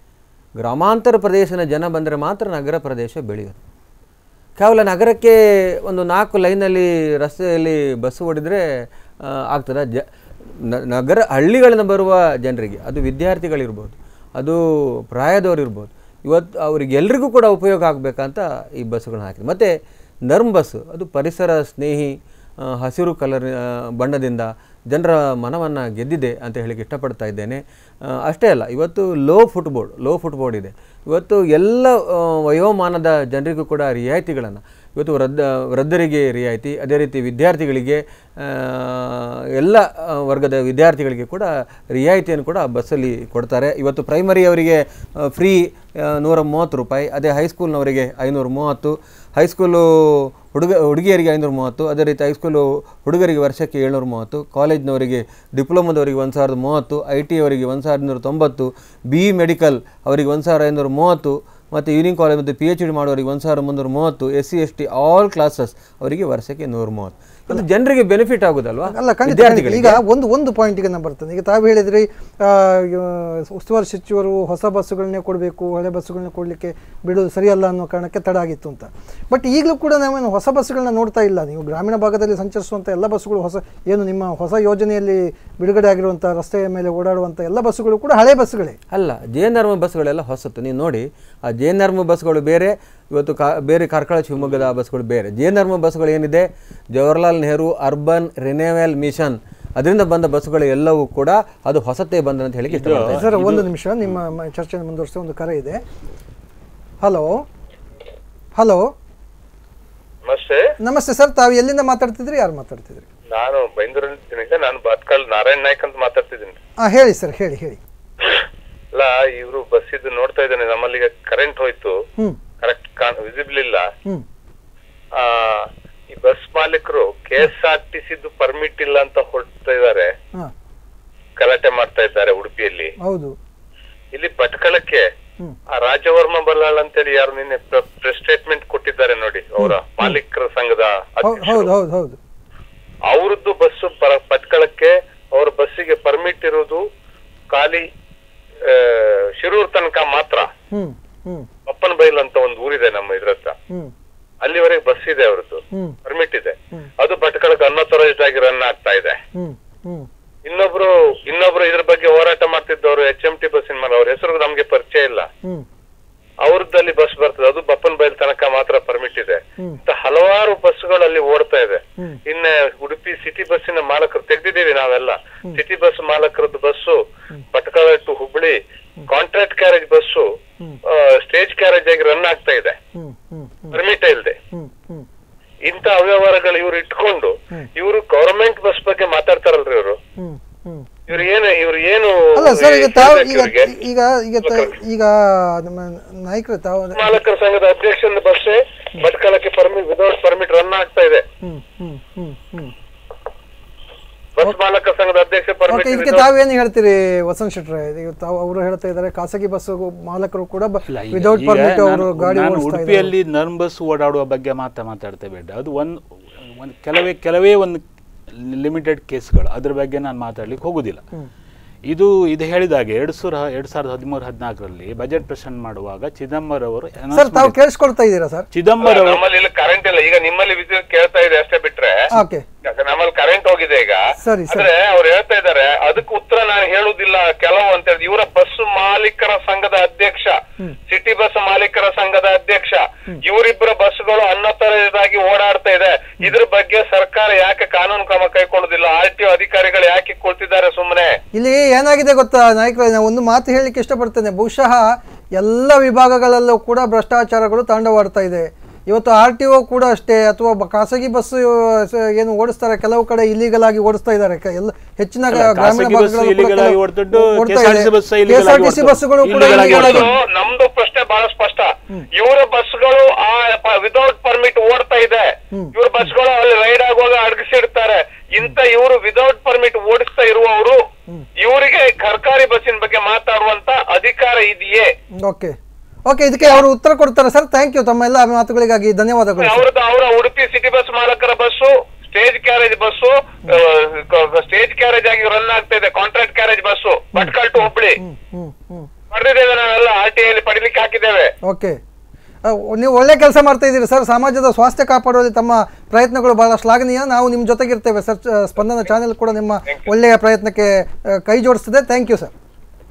ಗ್ರಾಮಾಂತರ ಪ್ರದೇಶದ ಜನ ಬಂದರೆ ಮಾತ್ರ ನಗರ ಪ್ರದೇಶ ಬೆಳೆಯೋದು ಕೇವಲ ನಗರಕ್ಕೆ ಒಂದು ನಾಲ್ಕು ಲೈನಲ್ಲಿ ರಸ್ತೆಯಲ್ಲಿ ಬಸ್ ಓಡಿದರೆ ಆಗ್ತದೆ ಜ ನ- ನಗರ ಹಳ್ಳಿಗಳಿಂದ ಬರುವ ಜನರಿಗೆ ಅದು ವಿದ್ಯಾರ್ಥಿಗಳಿರ್ಬೋದು ಅದು ಪ್ರಾಯದವ್ರು ಇರ್ಬೋದು ಇವತ್ತು ಅವರಿಗೆ ಎಲ್ರಿಗೂ ಕೂಡ ಉಪಯೋಗ ಆಗಬೇಕಂತ ಈ ಬಸ್ಸುಗಳನ್ನ ಹಾಕಿದೆ ಮತ್ತು ನರ್ಮ್ ಬಸ್ಸು ಅದು ಪರಿಸರ ಸ್ನೇಹಿ ಆ, ಹಸಿರು ಕಲರ್ ಆ, ಬಣ್ಣದಿಂದ ಜನರ ಮನವನ್ನು ಗೆದ್ದಿದೆ ಅಂತ ಹೇಳಿಕ್ಕೆ ಇಷ್ಟಪಡ್ತಾ ಇದ್ದೇನೆ ಆ, ಅಷ್ಟೇ ಅಲ್ಲ ಇವತ್ತು ಲೋ ಫುಟ್ಬೋರ್ಡ್ ಲೋ ಫುಟ್ಬೋರ್ಡ್ ಇದೆ ಇವತ್ತು ಎಲ್ಲ ಆ, ವಯೋಮಾನದ ಜನರಿಗೂ ಕೂಡ ರಿಯಾಯಿತಿಗಳನ್ನು ಇವತ್ತು ವೃದ್ಧ ವೃದ್ಧರಿಗೆ ರಿಯಾಯಿತಿ ಅದೇ ರೀತಿ ವಿದ್ಯಾರ್ಥಿಗಳಿಗೆ ಆ, ಎಲ್ಲ ಆ, ವರ್ಗದ ವಿದ್ಯಾರ್ಥಿಗಳಿಗೆ ಕೂಡ ರಿಯಾಯಿತಿಯನ್ನು ಕೂಡ ಬಸ್ಸಲ್ಲಿ ಕೊಡ್ತಾರೆ ಇವತ್ತು ಪ್ರೈಮರಿ ಅವರಿಗೆ ಫ್ರೀ ನೂರ ಮೂವತ್ತು ರೂಪಾಯಿ ಅದೇ ಹೈಸ್ಕೂಲ್ನವರಿಗೆ ಐನೂರ ಮೂವತ್ತು ಹೈಸ್ಕೂಲು ಹುಡುಗ ಹುಡುಗಿಯರಿಗೆ ಐನೂರ ಮೂವತ್ತು ಅದೇ ರೀತಿ ಹೈಸ್ಕೂಲು ಹುಡುಗರಿಗೆ ವರ್ಷಕ್ಕೆ ಏಳ್ನೂರ ಮೂವತ್ತು ಕಾಲೇಜ್ನವರಿಗೆ ಡಿಪ್ಲೊಮದವರಿಗೆ ಒಂದು ಸಾವಿರದ ಮೂವತ್ತು ಐ ಟಿ ಅವರಿಗೆ ಒಂದು ಸಾವಿರದ ಇನ್ನೂರ ತೊಂಬತ್ತು ಬಿ ಇ ಮೆಡಿಕಲ್ ಅವರಿಗೆ ಒಂದು ಸಾವಿರ ಐನೂರ ಮೂವತ್ತು ಮತ್ತು ಈವ್ನಿಂಗ್ ಕಾಲೇಜ್ ಮತ್ತು ಪಿ ಎಚ್ ಡಿ ಮಾಡೋರಿಗೆ ಒಂದು ಸಾವಿರ ಮುನ್ನೂರ ಮೂವತ್ತು S C S T all classes ಅವರಿಗೆ ವರ್ಷಕ್ಕೆ ನೂರ ಮೂವತ್ತು ಇದು ಜನರಿಗೆ ಬೆನಿಫಿಟ್ ಆಗೋದಲ್ವಾ ಅಲ್ಲ ಖಂಡಿತ ಖಂಡಿತ. ವಿದ್ಯಾರ್ಥಿಗಳಿಗೆ ಈಗ ಒಂದು ಒಂದು ಪಾಯಿಂಟಿಗೆ ನಾನು ಬರ್ತೇನೆ ಈಗ ತಾವು ಹೇಳಿದ್ರಿ ಆ, ಇವ- ಉಸ್ತುವಾರಿ ಸಚಿವರು ಹೊಸ ಬಸ್ಸುಗಳನ್ನೇ ಕೊಡಬೇಕು ಹಳೆ ಬಸ್ಸುಗಳನ್ನ ಕೊಡಲಿಕ್ಕೆ ಬಿಡೋದು ಸರಿಯಲ್ಲ ಅನ್ನೋ ಕಾರಣಕ್ಕೆ ತಡ ಆಗಿತ್ತು ಅಂತ ಬಟ್ ಈಗಲೂ ಕೂಡ ನಾವೇನು ಹೊಸ ಬಸ್ಸುಗಳನ್ನ ನೋಡ್ತಾ ಇಲ್ಲ ನೀವು ಗ್ರಾಮೀಣ ಭಾಗದಲ್ಲಿ ಸಂಚರಿಸುವಂಥ ಎಲ್ಲ ಬಸ್ಸುಗಳು ಹೊಸ ಏನು ನಿಮ್ಮ ಹೊಸ ಯೋಜನೆಯಲ್ಲಿ ಬಿಡುಗಡೆ ಆಗಿರುವಂಥ ರಸ್ತೆಯ ಮೇಲೆ ಓಡಾಡುವಂಥ ಎಲ್ಲ ಬಸ್ಸುಗಳು ಕೂಡ ಹಳೆ ಬಸ್ಸುಗಳೇ ಅಲ್ಲ ಜೇನರ್ಮ ಬಸ್ಗಳೆಲ್ಲ ಹೊಸತು ನೀವು ನೋಡಿ ಆ ಜೇನರ್ಮ ಬಸ್ಗಳು ಬೇರೆ ಇವತ್ತು ಕಾ ಬೇರೆ ಕಾರ್ಕಳ ಶಿವಮೊಗ್ಗದ ಬಸ್ಗಳು ಬೇರೆ ಜೇನರ್ಮ ಬಸ್ಗಳು ಏನಿದೆ Jawaharlal Nehru urban renewal mission ಅದರಿಂದ ಬಂದ ಬಸ್ಗಳು ಎಲ್ಲವೂ ಕೂಡ ಅದು ಹೊಸತೇ ಬಂದ ಅಂತ ಹೇಳಿಕ್ಕೆ ಇಷ್ಟಪಡ್ತೀನಿ ಸರ್ ಒಂದು ನಿಮಿಷ ನಿಮ್ಮ ಮ- ಚರ್ಚೆಯನ್ನು ಮುಂದುವರಿಸಿ ಒಂದು ಕರೆ ಇದೆ ಹಲೋ ಹಲೋ ನಮಸ್ತೆ ನಮಸ್ತೆ ಸರ್ ತಾವು ಎಲ್ಲಿಂದ ಮಾತಾಡ್ತಿದ್ರಿ ಯಾರು ಮಾತಾಡ್ತಿದ್ರಿ ನಾನು ಬೈಂದೂರಿನಿಂದ ನಾನು ಬಾತ್ಕಲ್ ನಾರಾಯಣ್ ನಾಯ್ಕ್ ಅಂತ ಮಾತಾಡ್ತಿದ್ದೀನಿ ಹಾಂ ಹೇಳಿ ಸರ್ ಹೇಳಿ ಹೇಳಿ ಅಲ್ಲ ಇವರು ಬಸ್ ಇದು ನೋಡ್ತಾ ಇದ್ದಾನೆ ನಮ್ಮಲ್ಲಿ ಈಗ ಕರೆಂಟ್ ಹೋಯ್ತು ಹ್ಞೂ ಕರೆಕ್ಟ್ ವಿಸಿಬಲ್ ಇಲ್ಲ ಹ್ಞೂ ಆ ಈ ಬಸ್ ಮಾಲೀಕರು ಕೆ ಎಸ್ ಆರ್ ಟಿ ಸಿದು ಪರ್ಮಿಟ್ ಇಲ್ಲ ಅಂತ ಹೊರಡ್ತಾ ಇದ್ದಾರೆ ಹಾಂ ಗಲಾಟೆ ಮಾಡ್ತಾ ಇದ್ದಾರೆ ಉಡುಪಿಯಲ್ಲಿ ಹೌದು ಇಲ್ಲಿ ಭಟ್ಕಳಕ್ಕೆ ಹ್ಮ್. ಆ ರಾಜವರ್ಮ ಬಲ್ಲಾಳ್ ಅಂತೇಳಿ ಯಾರು ನಿನ್ನೆ ಪ್ರೆಸ್ ಸ್ಟೇಟ್ಮೆಂಟ್ ಕೊಟ್ಟಿದ್ದಾರೆ ನೋಡಿ ಅವರ ಮಾಲೀಕರ ಸಂಘದ ಹೌದು ಅಧ್ಯಕ್ಷರು. ಹೌದು ಹೌದು ಹೌದು ಅವ್ರದ್ದು ಬಸ್ ಪಟ್ಕಳಕ್ಕೆ ಅವ್ರ ಬಸ್ಸಿಗೆ ಪರ್ಮಿಟ್ ಇರೋದು ಖಾಲಿ ಆ, ಶಿರೂರ್ ತನಕ ಮಾತ್ರ ಹ್ಞೂ ಹ್ಞೂ ಅಪ್ಪನ ಬೈಲ್ ಅಂತ ಒಂದು ಊರಿದೆ ನಮ್ಮ ಇದ್ರ ಹತ್ರ ಹ್ಞೂ ಅಲ್ಲಿವರೆಗೆ ಬಸ್ ಇದೆ ಅವ್ರದ್ದು ಹ್ಞೂ ಪರ್ಮಿಟ್ ಇದೆ ಅದು ಭಟ್ಕಳಕ್ಕೆ ಅನ್ಅಥರೈಸ್ಡ್ ಆಗಿ ರನ್ ಆಗ್ತಾ ಇದೆ ಹ್ಞೂ ಹ್ಞೂ ಇನ್ನೊಬ್ರು ಇನ್ನೊಬ್ರು ಇದ್ರ ಬಗ್ಗೆ ಹೋರಾಟ ಮಾಡ್ತಿದ್ದವರು ಎಚ್ ಎಂ ಟಿ ಬಸ್ಸಿನ ಮೇಲೆ ಅವ್ರ ಹೆಸರು ನಮ್ಗೆ ಪರಿಚಯ ಇಲ್ಲ ಹ್ಞೂ ಅವ್ರದ್ದಲ್ಲಿ ಬಸ್ ಬರ್ತದೆ ಅದು ಬಪ್ಪನ್ ಬೈಲ್ ತನಕ ಮಾತ್ರ ಪರ್ಮಿಟ್ ಇದೆ ಹ್ಮ್. ಇಂತ ಹಲವಾರು ಬಸ್ಗಳು ಅಲ್ಲಿ ಓಡ್ತಾ ಇದೆ ಹ್ಮ್. ಇನ್ನ ಉಡುಪಿ ಸಿಟಿ ಬಸ್ಸಿನ ಮಾಲಕರು ತೆಗ್ದಿದ್ದೀವಿ ನಾವೆಲ್ಲ ಸಿಟಿ ಬಸ್ ಮಾಲಕರದ್ದು bus Bhatkal to Hubli contract carriage bus stage carriage ಆಗಿ ರನ್ ಆಗ್ತಾ ಇದೆ ಹ್ಞೂ ಹ್ಞೂ ಹ್ಞೂ ಪರ್ಮಿಟ್ ಇಲ್ಲದೆ ಹ್ಞೂ ಹ್ಞೂ ಇಂತ ಅವ್ಯವಹಾರಗಳು ಇವ್ರು ಇಟ್ಕೊಂಡು ಇವರು ಗವರ್ಮೆಂಟ್ ಬಸ್ ಬಗ್ಗೆ ಮಾತಾಡ್ತಾರಲ್ರಿ ಇವರು ಹ್ಞೂ ಹ್ಞೂ ಇವ್ರು ಏನು ಇವ್ರು ಏನು ಅಲ್ಲ ಸರ್ ಈಗ ತಾವು ಹೇಳ್ಬೇಕು ಈಗ ಇವ್ರಿಗೆ? ಈಗ ಈಗ ತ- ಈಗ ನಮ್ಮ ನಾಯಕರು ತಾವು ಮಾಲಕರ ಸಂಘದ ಅಧ್ಯಕ್ಷನ ಬಸ್ಸೇ ಭಟ್ಕಳಕ್ಕೆ ಪರ್ಮಿಟ್ ವಿದೌಟ್ ಪರ್ಮಿಟ್ ರನ್ ಆಗ್ತಾ ಇದೆ ಹ್ಞೂ ಹ್ಞೂ ಹ್ಞೂ ಹ್ಞೂ ಬಸ್ ಮಾಲಕ ಸಂಘದ ಅಧ್ಯಕ್ಷ ಓಕೆ ಪರ್ಮಿಟ್ ಇದಕ್ಕೆ ತಾವೇನು ಹೇಳ್ತೀರಿ ವಸಂತ್ ಶೆಟ್ರೆ ಈಗ ತಾವು ಅವರು ಹೇಳ್ತಾ ಇದ್ದಾರೆ ಖಾಸಗಿ ಬಸ್ ಮಾಲಕರು ಕೂಡ ಇಲ್ಲ, ಈಗ- ವಿದೌಟ್ ಈಗ ಪರ್ಮಿಟ್ ಅವರು ನಾನು- ಗಾಡಿ ನಾನು ಓಡಿಸ್ತಾ ಇದ್ದಾರೆ ಉಡುಪಿಯಲ್ಲಿ ನರ್ಮ್ ಬಸ್ ಓಡಾಡುವ ಬಗ್ಗೆ ಮಾತಾ ಮಾತಾಡ್ತಾ ಬೇಡ ಅದು ಒಂದು ಒಂದು ಕೆಲವೇ ಕೆಲವೇ ಒಂದು ಲಿಮಿಟೆಡ್ ಕೇಸ್ಗಳು ಅದ್ರ ಬಗ್ಗೆ ನಾನು ಮಾತಾಡ್ಲಿಕ್ಕೆ ಹೋಗುದಿಲ್ಲ ಇದು ಇದು ಹೇಳಿದಾಗೆ ಎರಡು ಸಾವಿರ ಎರಡು ಸಾವಿರದ ಹದಿಮೂರು ಹದಿನಾಲ್ಕರಲ್ಲಿ ಬಜೆಟ್ ಪ್ರೆಸೆಂಟ್ ಮಾಡುವಾಗ ಚಿದಂಬರ ಅವರು announce ಸರ್ ತಾವು ಮಾಡಿದ್ರು. ಕೇಳಿಸ್ಕೊಳ್ತಾ ಇದ್ದೀರಾ ಸರ್ ಚಿದಂಬರ ಅವರು ನಮ್ಮಲ್ಲಿ ಇಲ್ಲಿ ಕರೆಂಟ್ ಇಲ್ಲ ಈಗ ನಿಮ್ಮಲ್ಲಿ ವಿದ್ಯುತ್ ಕೇಳ್ತಾ ಇದೆ ಅಷ್ಟೇ ಬಿಟ್ರೆ ಓಕೆ ಯಾಕಂದ್ರೆ ನಮ್ಮಲ್ಲಿ ಕರೆಂಟ್ ಹೋಗಿದೆ ಈಗ ಸರಿ, ಸರಿ. ಆದ್ರೆ ಅವ್ರು ಹೇಳ್ತಾ ಇದ್ದಾರೆ ಅದಕ್ಕೆ ಉತ್ತರ ನಾನು ಹೇಳುದಿಲ್ಲ ಕೆಲವು ಅಂತ ಹೇಳಿ ಇವರ ಬಸ್ ಮಾಲೀಕರ ಸಂಘದ ಅಧ್ಯಕ್ಷ ಸಿಟಿ ಬಸ್ ಮಾಲೀಕರ ಸಂಘದ ಅಧ್ಯಕ್ಷ ಇವರಿಬ್ಬರ ಬಸ್ಗಳು ಅನ್ನತರದಾಗಿ ಓಡಾಡ್ತಾ ಇದೆ ಇದ್ರ ಬಗ್ಗೆ ಸರ್ಕಾರ ಯಾಕೆ ಕಾನೂನು ಕ್ರಮ ಕೈಗೊಳ್ಳುದಿಲ್ಲ ಆರ್ ಟಿ ಅಧಿಕಾರಿಗಳು ಯಾಕೆ ಕೊಳ್ತಿದ್ದಾರೆ ಸುಮ್ಮನೆ ಇಲ್ಲಿ ಏನಾಗಿದೆ ಗೊತ್ತಾ ನಾಯಕರೇ ನಾನು ಒಂದು ಮಾತು ಹೇಳಲಿಕ್ಕೆ ಇಷ್ಟಪಡ್ತೇನೆ ಬಹುಶಃ ಎಲ್ಲ ವಿಭಾಗಗಳಲ್ಲೂ ಕೂಡ ಭ್ರಷ್ಟಾಚಾರಗಳು ತಾಂಡವಾಡ್ತಾ ಇದೆ ಇವತ್ತು ಆರ್ ಟಿ ಒ ಕೂಡ ಅಷ್ಟೇ ಅಥವಾ ಬ- ಖಾಸಗಿ ಬಸ್ ಏನು ಓಡಿಸ್ತಾರೆ ಕೆಲವು ಕಡೆ ಇಲ್ಲಿಗಲ್ ಆಗಿ ಓಡಿಸ್ತಾ ಇದ್ದಾರೆ ಕ- ಎಲ್ಲ ಹೆಚ್ಚಿನ ಅಲ್ಲ, ಗ್ರಾಮೀಣ ಖಾಸಗಿ ಬಸ್ ಭಾಗಗಳಲ್ಲೂ ಕೂಡ illegal ಆಗಿ ಕೆಲವು ಓಡ್ತಿದ್ದು, ಓಡ್ತಾ KSRTC ಇದೆ. ಬಸ್ illegal ಆಗಿ KSRTC ಓಡ್ತದೆ. ಬಸ್ಸುಗಳು ಕೂಡ illegal ಆಗಿ illegal ಆಗಿ ನಮ್ದು- ನಮ್ದು ಪ್ರಶ್ನೆ ಬಹಳ ಸ್ಪಷ್ಟ ಇವರ ಬಸ್ಗಳು ಆ ವಿದೌಟ್ ಪರ್ಮಿಟ್ ಓಡ್ತಾ ಇದೆ ಇವ್ರ ಬಸ್ಗಳು ಅಲ್ಲಿ ರೈಡ್ ಆಗುವಾಗ ಅಡಗಿಸಿಡ್ತಾರೆ ಇಂತ ಇವರು ವಿದೌಟ್ ಪರ್ಮಿಟ್ ಓಡಿಸ್ತಾ ಇರುವವರು ಇವರಿಗೆ ಸರ್ಕಾರಿ ಬಸ್ಸಿನ ಬಗ್ಗೆ ಮಾತಾಡುವಂತ ಅಧಿಕಾರ ಇದೆಯೇ ಓಕೆ ಓಕೆ ಇದಕ್ಕೆ ಅವರು ಉತ್ತರ ಕೊಡ್ತಾರೆ ಸರ್ ಥ್ಯಾಂಕ್ ಯು ತಮ್ಮ ಎಲ್ಲ ಮಾತುಗಳಿಗಾಗಿ ಧನ್ಯವಾದಗಳು ಸರ್. ಅವ್ರದ್ದು ಅವರ ಉಡುಪಿ ಸಿಟಿ ಬಸ್ ಮಾಲಕರ bus stage carriage bus stage carriage ಆಗಿ ರನ್ ಆಗ್ತಾ ಇದೆ contract carriage bus Bhatkal to Hubli hmm hmm ಪಡೆದಿದ್ದೇವೆ ನಾವೆಲ್ಲ ಆರ್ ಟಿ ಐಲಿ ಓಡಿಸ್ಲಿಕ್ಕೆ ಹಾಕಿದ್ದೇವೆ ಓಕೆ ಆ, ನೀವು ಒಳ್ಳೆ ಕೆಲಸ ಮಾಡ್ತಾ ಇದ್ದೀರಿ ಸರ್ ಸಮಾಜದ ಸ್ವಾಸ್ಥ್ಯ ಕಾಪಾಡುವಲ್ಲಿ ತಮ್ಮ ಪ್ರಯತ್ನಗಳು ಬಹಳ ಶ್ಲಾಘನೀಯ ನಾವು ನಿಮ್ಮ ಜೊತೆಗಿರ್ತೇವೆ ಸರ್ ಚ- ಸ್ಪಂದನ ಚಾನೆಲ್ ಕೂಡ ನಿಮ್ಮ ಒಳ್ಳೆಯ ಪ್ರಯತ್ನಕ್ಕೆ ಆ, ಕೈ ಜೋಡಿಸ್ತದೆ ಥ್ಯಾಂಕ್ ಯು ಸರ್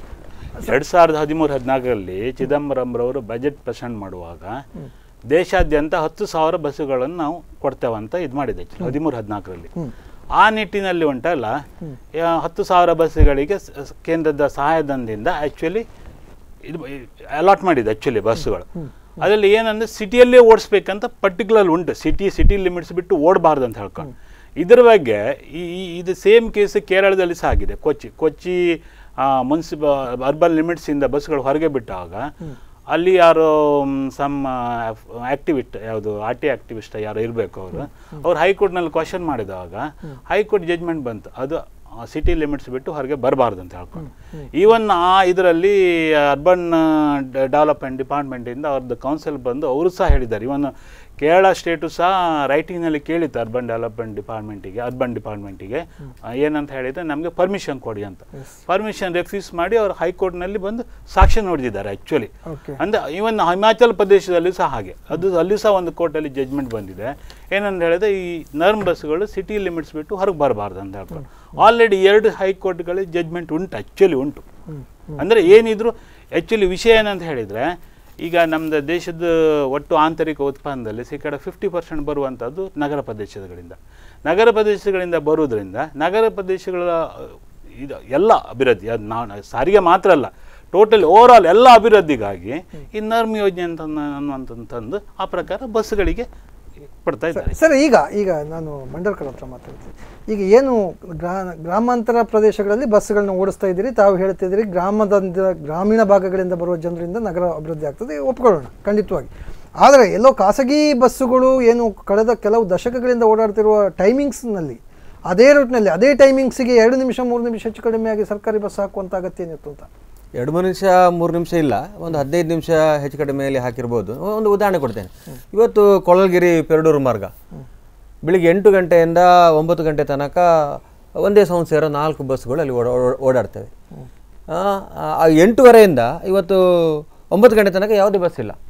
ಎರಡು ಸಾವಿರದ ಹದಿಮೂರು ಹದಿನಾಲ್ಕರಲ್ಲಿ ಚಿದಂಬರಂರವರು ಬಜೆಟ್ ಪ್ರೆಸೆಂಟ್ ಮಾಡುವಾಗ ದೇಶಾದ್ಯಂತ ಹತ್ತು ಸಾವಿರ ಬಸ್ಸುಗಳನ್ನು ನಾವು ಕೊಡ್ತೇವೆ ಅಂತ ಇದು ಮಾಡಿದೆ ಹದಿಮೂರು ಹದಿನಾಲ್ಕರಲ್ಲಿ ಆ ನಿಟ್ಟಿನಲ್ಲಿ ಉಂಟಲ್ಲ ಯಾ- ಹತ್ತು ಸಾವಿರ ಬಸ್ಸುಗಳಿಗೆ ಸ- ಸ- ಕೇಂದ್ರದ ಸಹಾಯಧನದಿಂದ ಆ್ಯಕ್ಚುಲಿ ಇದು ಅಲಾಟ್ ಮಾಡಿದೆ ಆ್ಯಕ್ಚುಲಿ ಬಸ್ಸುಗಳು ಅದರಲ್ಲಿ ಏನಂದ್ರೆ ಸಿಟಿಯಲ್ಲೇ ಓಡಿಸ್ಬೇಕಂತ ಪರ್ಟಿಕ್ಯುಲರ್ ಉಂಟು ಸಿಟಿ ಸಿಟಿ ಲಿಮಿಟ್ಸ್ ಬಿಟ್ಟು ಓಡಬಾರ್ದು ಅಂತ ಹೇಳ್ಕೊಂಡು ಇದ್ರ ಬಗ್ಗೆ ಈ ಈ- ಇದು ಸೇಮ್ ಕೇಸ್ ಕೇರಳದಲ್ಲಿ ಸಹ ಆಗಿದೆ ಕೊಚ್ಚಿ ಕೊಚ್ಚಿ ಮುನ್ಸಿಪ ಅರ್ಬನ್ ಲಿಮಿಟ್ಸಿಂದ ಬಸ್ಗಳು ಹೊರಗೆ ಬಿಟ್ಟಾಗ ಅಲ್ಲಿ ಯಾರೋ ಸಮ್ ಆಕ್ಟಿವಿಸ್ಟ್ ಯಾವುದು ಆರ್ ಟಿ ಆಕ್ಟಿವಿಸ್ಟ್ ಯಾರು ಇರಬೇಕು ಅವರು ಅವ್ರು ಹೈಕೋರ್ಟ್ನಲ್ಲಿ ಕ್ವಶನ್ ಮಾಡಿದಾಗ ಹೈಕೋರ್ಟ್ ಜಜ್ಮೆಂಟ್ ಬಂತು ಅದು ಸಿಟಿ ಲಿಮಿಟ್ಸ್ ಬಿಟ್ಟು ಹೊರಗೆ ಬರಬಾರ್ದು ಅಂತ ಹೇಳ್ಕೊಂಡು ಈವನ್ ಆ ಇದರಲ್ಲಿ ಅರ್ಬನ್ ಡೆವಲಪ್ಮೆಂಟ್ ಡಿಪಾರ್ಟ್ಮೆಂಟಿಂದ ಅವ್ರದ್ದು ಕೌನ್ಸಿಲ್ ಬಂದು ಅವರು ಸಹ ಹೇಳಿದ್ದಾರೆ ಇವನ್ ಕೇರಳ ಸ್ಟೇಟು ಸಹ ರೈಟಿಂಗ್ನಲ್ಲಿ ಕೇಳಿತ್ತು ಅರ್ಬನ್ ಡೆವಲಪ್ಮೆಂಟ್ ಡಿಪಾರ್ಟ್ಮೆಂಟಿಗೆ ಅರ್ಬನ್ ಡಿಪಾರ್ಟ್ಮೆಂಟಿಗೆ ಏನಂತ ಹೇಳಿದರೆ ನಮಗೆ ಪರ್ಮಿಷನ್ ಕೊಡಿ ಅಂತ ಪರ್ಮಿಷನ್ ರೆಫ್ಯೂಸ್ ಮಾಡಿ ಅವರು ಹೈಕೋರ್ಟ್ನಲ್ಲಿ ಬಂದು ಸಾಕ್ಷ್ಯ ನೋಡಿದ್ದಾರೆ ಆ್ಯಕ್ಚುಲಿ ಓಕೆ ಅಂದರೆ ಇವನ್ ಹಿಮಾಚಲ ಪ್ರದೇಶದಲ್ಲಿ ಸಹ ಹಾಗೆ ಅದು ಅಲ್ಲಿ ಸಹ ಒಂದು ಕೋರ್ಟಲ್ಲಿ ಜಜ್ಮೆಂಟ್ ಬಂದಿದೆ ಏನಂತ ಹೇಳಿದ್ರೆ ಈ ನರ್ಮ್ ಬಸ್ಗಳು ಸಿಟಿ ಲಿಮಿಟ್ಸ್ ಬಿಟ್ಟು ಹೊರಗೆ ಬರಬಾರ್ದು ಅಂತ ಹೇಳ್ಕೊಂಡು ಆಲ್ರೆಡಿ ಎರಡು ಹೈಕೋರ್ಟ್ಗಳಲ್ಲಿ ಜಜ್ಮೆಂಟ್ ಉಂಟು ಆ್ಯಕ್ಚುಲಿ ಉಂಟು ಅಂದರೆ ಏನಿದ್ರು ಆ್ಯಕ್ಚುಲಿ ವಿಷಯ ಏನಂತ ಹೇಳಿದರೆ ಈಗ ನಮ್ಮದು ದೇಶದ ಒಟ್ಟು ಆಂತರಿಕ ಉತ್ಪನ್ನದಲ್ಲಿ ಶೇಕಡ ಫಿಫ್ಟಿ ಪರ್ಸೆಂಟ್ ಬರುವಂಥದ್ದು ನಗರ ಪ್ರದೇಶಗಳಿಂದ ನಗರ ಪ್ರದೇಶಗಳಿಂದ ಬರುವುದರಿಂದ ನಗರ ಪ್ರದೇಶಗಳ ಅಹ್, ಇದು ಎಲ್ಲ ಅಭಿವೃದ್ಧಿ ಅದು ನಾವು ಸಾರಿಗೆ ಮಾತ್ರ ಅಲ್ಲ ಟೋಟಲ್ ಓವರ್ ಆಲ್ ಎಲ್ಲ ಅಭಿವೃದ್ಧಿಗಾಗಿ ಈ ನರ್ಮ್ ಯೋಜನೆ ಅಂತ ಅನ್ನುವಂಥದ್ದು ಆ ಪ್ರಕಾರ ಬಸ್ಗಳಿಗೆ ಕೊಡ್ತಾ ಇದ್ದಾರೆ ಸರ್ ಈಗ ಈಗ ನಾನು ಮಂಡಲ್ಕರ್ ಹತ್ರ ಮಾತಾಡ್ತೀನಿ ಈಗ ಏನು ಗ್ರಾ ಗ್ರಾಮಾಂತರ ಪ್ರದೇಶಗಳಲ್ಲಿ ಬಸ್ಸುಗಳನ್ನ ಓಡಿಸ್ತಾ ಇದ್ದೀರಿ ತಾವು ಹೇಳ್ತಿದ್ದೀರಿ ಗ್ರಾಮದಿಂದ ಗ್ರಾಮೀಣ ಭಾಗಗಳಿಂದ ಬರುವ ಜನರಿಂದ ನಗರ ಅಭಿವೃದ್ಧಿ ಆಗ್ತದೆ ಒಪ್ಕೊಳ್ಳೋಣ ಖಂಡಿತವಾಗಿ ಆದರೆ ಎಲ್ಲೋ ಖಾಸಗಿ ಬಸ್ಸುಗಳು ಏನು ಕಳೆದ ಕೆಲವು ದಶಕಗಳಿಂದ ಓಡಾಡ್ತಿರುವ ಟೈಮಿಂಗ್ಸ್ನಲ್ಲಿ ಅದೇ ರೂಟ್ನಲ್ಲಿ ಅದೇ ಟೈಮಿಂಗ್ಸಿಗೆ ಎರಡು ನಿಮಿಷ ಮೂರು ನಿಮಿಷ ಹೆಚ್ಚು ಕಡಿಮೆಯಾಗಿ ಸರ್ಕಾರಿ ಬಸ್ ಹಾಕುವಂಥ ಅಗತ್ಯ ಏನಿತ್ತು ಅಂತ ಎರಡು ಮೂರು ನಿಮಿಷ ಮೂರು ನಿಮಿಷ ಇಲ್ಲ ಒಂದು ಹದಿನೈದು ನಿಮಿಷ ಹೆಚ್ಚು ಕಡಿಮೆಯಲ್ಲಿ ಹಾಕಿರ್ಬೋದು ಒಂದು ಉದಾಹರಣೆ ಕೊಡ್ತೇನೆ ಇವತ್ತು ಕೊಳಲ್ಗಿರಿ ಪೆರಡೂರು ಮಾರ್ಗ ಬೆಳಿಗ್ಗೆ ಎಂಟು ಗಂಟೆಯಿಂದ ಒಂಬತ್ತು ಗಂಟೆ ತನಕ ಒಂದೇ ಸೌಂಡ್ ಸೇರೋ ನಾಲ್ಕು ಬಸ್ಗಳು ಅಲ್ಲಿ ಓಡಾ ಓಡಾ- ಓಡಾಡ್ತವೆ ಆ, ಆ ಎಂಟೂವರೆಯಿಂದ ಇವತ್ತು ಒಂಬತ್ತು ಗಂಟೆ ತನಕ ಯಾವುದೇ ಬಸ್ ಇಲ್ಲ